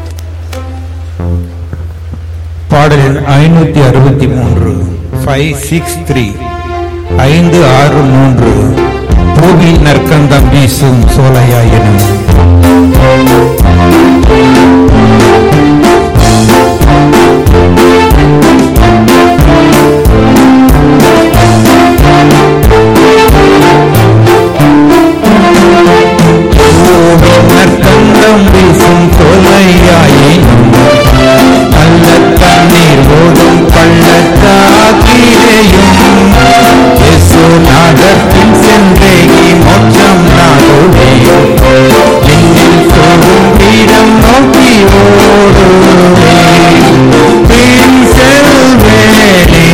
பாடலில் ஐநூத்தி அறுபத்தி மூன்று ஃபைவ் சிக்ஸ் த்ரீ ஐந்து ஆறு மூன்று பூவில் நற்கந்தம் வீசும் சோலையாயினும் பூவில் நற்கந்தம் வீசும் சோலையாயினும் நல்ல தண்ணீர் ஓடும் பள்ளத்தாக்கிலேயும் இயேசு நாதத்தின் சென்றே மோட்சம் நாடுவே விண்ணில் சோடும் பீடம் நோக்கி ஓடுவே பின் செல்வேனே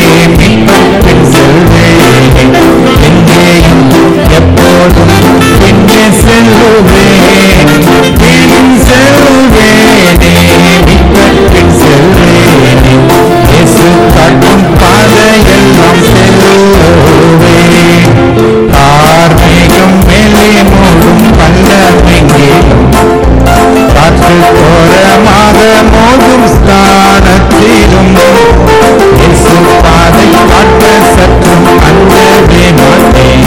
பின் செல்வேனே எங்கேயும் எப்போதும் பின்னே செல்லுவேன் பின் செல்வேனே பின் செல்வேனே இயேசு காட்டும் பாதையெல்லாம் செல்லுவேன் கார்மேகம் மேலே மூடும் பல்லமெங்கேயும் காற்று கோரமாக மோதும் ஸ்தானத்திலும் இயேசு பாதை காட்ட சற்றும் அஞ்சவே மாட்டேன்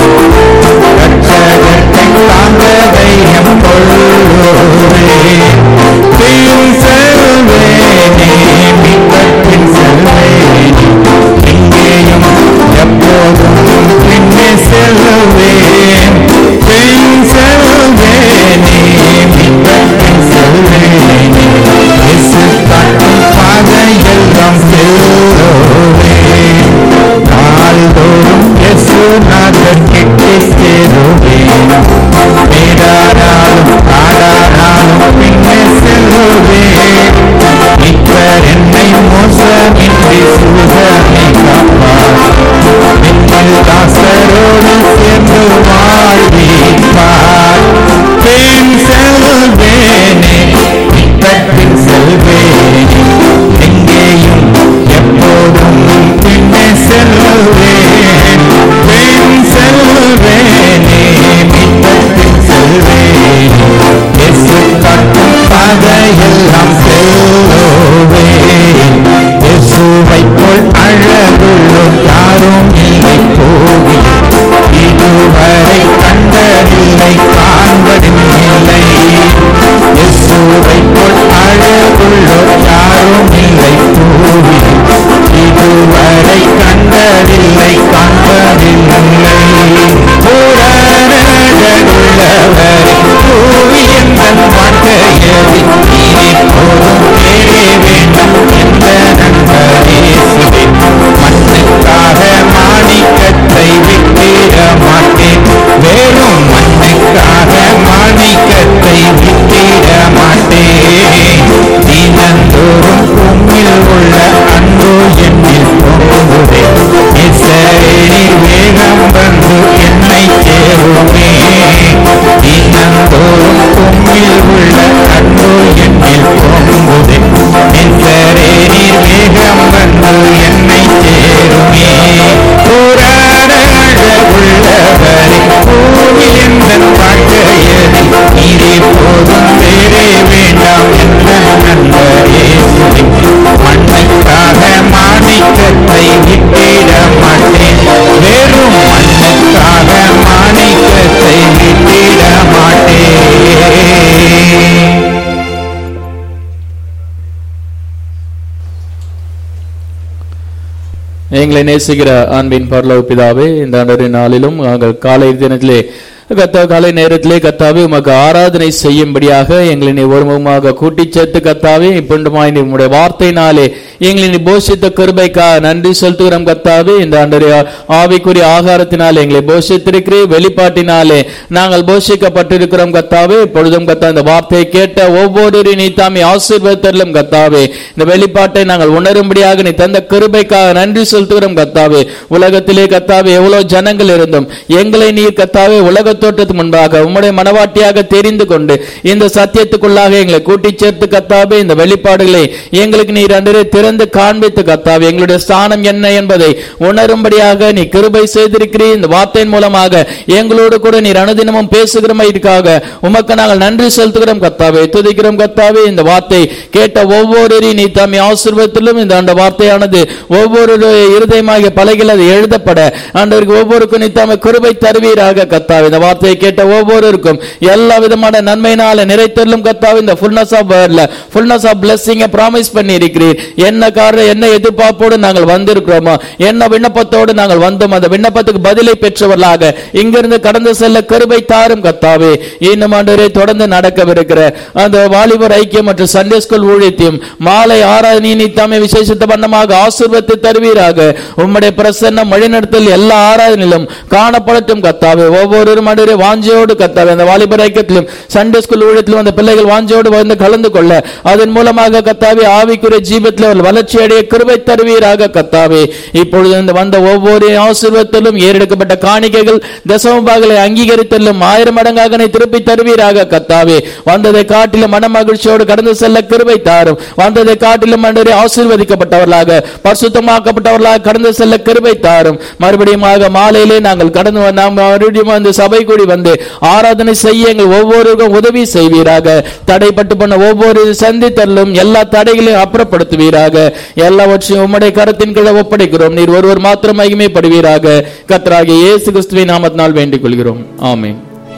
ரட்சகத்தை தாங்க தைரியம் கொள்ளுவேன் பின் செல்வேனே மீட்பத்தின் செல்வேனே எங்கேயும் எப்போதும் பின்னே செல்வேன் பின் செல்வேனே மீட்பத்தின் செல்வேனே இயேசு காட்டும் பாதையெல்லாம் செல்லுவேன் நாள்தோறும் இயேசு நாதர் கிட்டே சேருவேன் பேரானாலும் ஆடானாலும் பின்னே செல்லுவேன் இப்பர் என்னை மோசமின்றி சுகமே காப்பார் விண்ணில் தாசரோடு சேர்ந்து வாழ்விப்பார் பின் செல்வேனே பின் செல்வேனே எங்கேயும் எப்போதும் பின்னே செல்வேன் பின் செல்வேனே பின் செல்வேனே இயேசு காட்டும் பாதையெல்லாம் செல்லுவேன் இயேசுவை போல் அழகுள்ளோர் யாரும் இல்லை போகி இதுவரை கண்டதில்லை காண்பதும் இல்லை இயேசுவை போல் அழகுள்ளோர் யாரும் இல்லை போகி இதுவரை கண்டதில்லை காண்பதில்லை புறநடகுள்ளவரை பூவி எந்தன் வாழ்க்கையது இனி போதும் தேரே வேண்டும் எந்த நண்பரேசுவே மண்ணுக்காக மாணிக்கத்தை விட்டிட மாட்டேன் வேறும் மண்ணுக்காக மாணிக்கத்தை விட்டிட மாட்டேன் தினந்தோறும் உம்மில் உள்ள அன்பு என்னில் பொங்குதே
எங்களை நேசிக்கிற அன்பின் பரலோக பிதாவே இந்த ஆண்டவரி நாளிலும் நாங்கள் காலை தினத்திலே கத்தா காலை நேரத்திலே கத்தாவே உமக்கு ஆராதனை செய்யும்படியாக எங்களை நீ ஒருமுகமாக கூட்டிச் சேர்த்து கத்தாவே இப்பொண்டுமாய் நீ உம்முடைய வார்த்தையினாலே எங்களை நீ போஷித்த கிருபைக்கா நன்றி செலுத்துகிறோம் கத்தாவே இந்த ஆண்டவரே ஆவிக்குரிய ஆகாரத்தினாலே எங்களை போஷித்திருக்கிறே வெளிப்பாட்டினாலே நாங்கள் போஷிக்கப்பட்டிருக்கிறோம் கத்தாவே இப்பொழுதும் கத்தா இந்த வார்த்தையை கேட்ட ஒவ்வொரு நீ தாமே ஆசீர்வதித்தரலும் கத்தாவே இந்த வெளிப்பாட்டை நாங்கள் உணரும்படியாக நீ தந்த கிருபைக்காக நன்றி செலுத்துகிறோம் கத்தாவே உலகத்திலே கத்தாவே எவ்வளவு ஜனங்கள் இருந்தும் எங்களை நீர் கத்தாவே உலக தோற்றத்துக்கு முன்பாக உம்முடைய மனவாட்டியாக தெரிந்து கொண்டு இந்த சத்தியத்துக்குள்ளாக எங்களை கூட்டிச் சேர்த்து கத்தாவே இந்த வெளிப்பாடுகளை எங்களுக்கு நீர் அன்றே திறந்து காண்பித்து கத்தாவே எங்களுடைய ஸ்தானம் என்ன என்பதை உணரும்படியாக நீ கிருபை செய்திருக்கிறீர் இந்த வார்த்தையின் மூலமாக எங்களோடு கூட நீர் அனுதினமும் பேசுகிறமைக்காக உமக்கு நாங்கள் நன்றி செலுத்துகிறோம் கத்தாவே துதிக்கிறோம் கத்தாவே இந்த வார்த்தை கேட்ட ஒவ்வொருவரையும் நீ தம்மை ஆசீர்வத்திலும் இந்த அந்த வார்த்தையானது ஒவ்வொரு இருதயமாக பலகில் அது எழுதப்பட ஆண்டவருக்கு ஒவ்வொருக்கும் நீ தம்மை கிருபை தருவீராக கத்தாவே இந்த வார்த்தையை கேட்ட ஒவ்வொருவருக்கும் எல்லா விதமான நன்மையினால நிறைத்தலும் கத்தாவே இந்த ஃபுல்னஸ் ஆஃப் வேர்ட்ல ஃபுல்னஸ் ஆஃப் பிளெஸிங்க ப்ராமிஸ் பண்ணி இருக்கிறீர் என்ன காரணம் என்ன எதிர்பார்ப்போடு நாங்கள் வந்திருக்கிறோமோ என்ன விண்ணப்பத்தோடு நாங்கள் வந்தோம் அந்த விண்ணப்பத்துக்கு பதிலை பெற்றவர்களாக இங்கிருந்து கடந்து செல்ல கருபை தாரும் கத்தாவே இன்னும் ஆண்டவரே தொடர்ந்து நடக்கவிருக்கிற அந்த வாலிபர் ஐக்கியம் மற்றும் சண்டே ஸ்கூல் ஊழியத்தையும் மாலை ஆராதனை நீத்தாமே விசேஷத்த வண்ணமாக ஆசீர்வத்தை தருவீராக உம்முடைய பிரசன்னம் வழிநடத்தல் எல்லா ஆராதனையிலும் காணப்படட்டும் கத்தாவே ஒவ்வொருவரும் ஆண்டவரே வாஞ்சையோடு கத்தாவே அந்த வாலிபர் ஐக்கியத்திலும் சண்டே ஸ்கூல் ஊழியத்திலும் அந்த பிள்ளைகள் வாஞ்சையோடு வந்து கலந்து கொள்ள அதன் மூலமாக கத்தாவே ஆவிக்குரிய ஜீவத்தில் அவர்கள் வளர்ச்சி அடைய கிருபை தருவீராக கத்தாவே இப்பொழுது இந்த வந்த ஒவ்வொரு ஆசீர்வத்திலும் ஏறெடுக்கப்பட்ட காணிக்கைகள் தசமபாகளை அங்கீகரித்தலும் ஆயிரம் மடங்காக நீ திருப்பி தருவீராக கத்தாவே வந்ததை காட்டிலும் மன மகிழ்ச்சியோடு கடந்து செல்ல கிருபை தாரும் வந்ததை காட்டிலும் அன்றே ஆசீர்வதிக்கப்பட்டவர்களாக பரிசுத்தமாக்கப்பட்டவர்களாக கடந்து செல்ல கிருபை தாரும் மறுபடியுமாக மாலையிலே நாங்கள் கடந்து வ- நாம் மறுபடியும் வந்து சபை கூடி வந்து ஆராதனை செய்ய எங்கள் ஒவ்வொருவருக்கும் உதவி செய்வீராக தடைப்பட்டு போன ஒவ்வொரு சந்தித்தலும் எல்லா தடைகளையும் அப்புறப்படுத்துவீராக எல்லாவற்றையும் உம்முடைய கரத்தின் கீழே ஒப்படைக்கிறோம் நீர் ஒருவர் மாத்திரம் மகிமைப்படுவீராக கத்தராகிய இயேசு கிறிஸ்துவின் நாமத்தினால் வேண்டிக் கொள்கிறோம் ஆமென்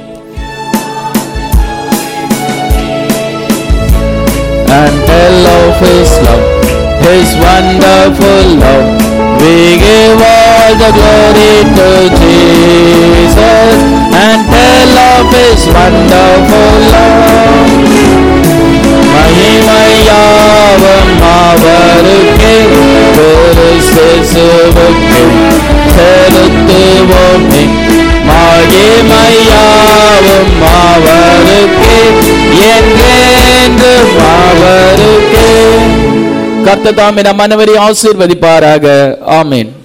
and tell of His love, His wonderful love. We give all the glory to Jesus and tell of His wonderful love. மகிமையாவும் அவருக்கே கிறிஸ்துவுக்கே செலுத்துவோமே மகிமையாவும் அவருக்கே என்றென்றும் அவருக்கே கர்த்தர் தாமே நம் அனைவரையும் ஆசீர்வதிப்பாராக ஆமென்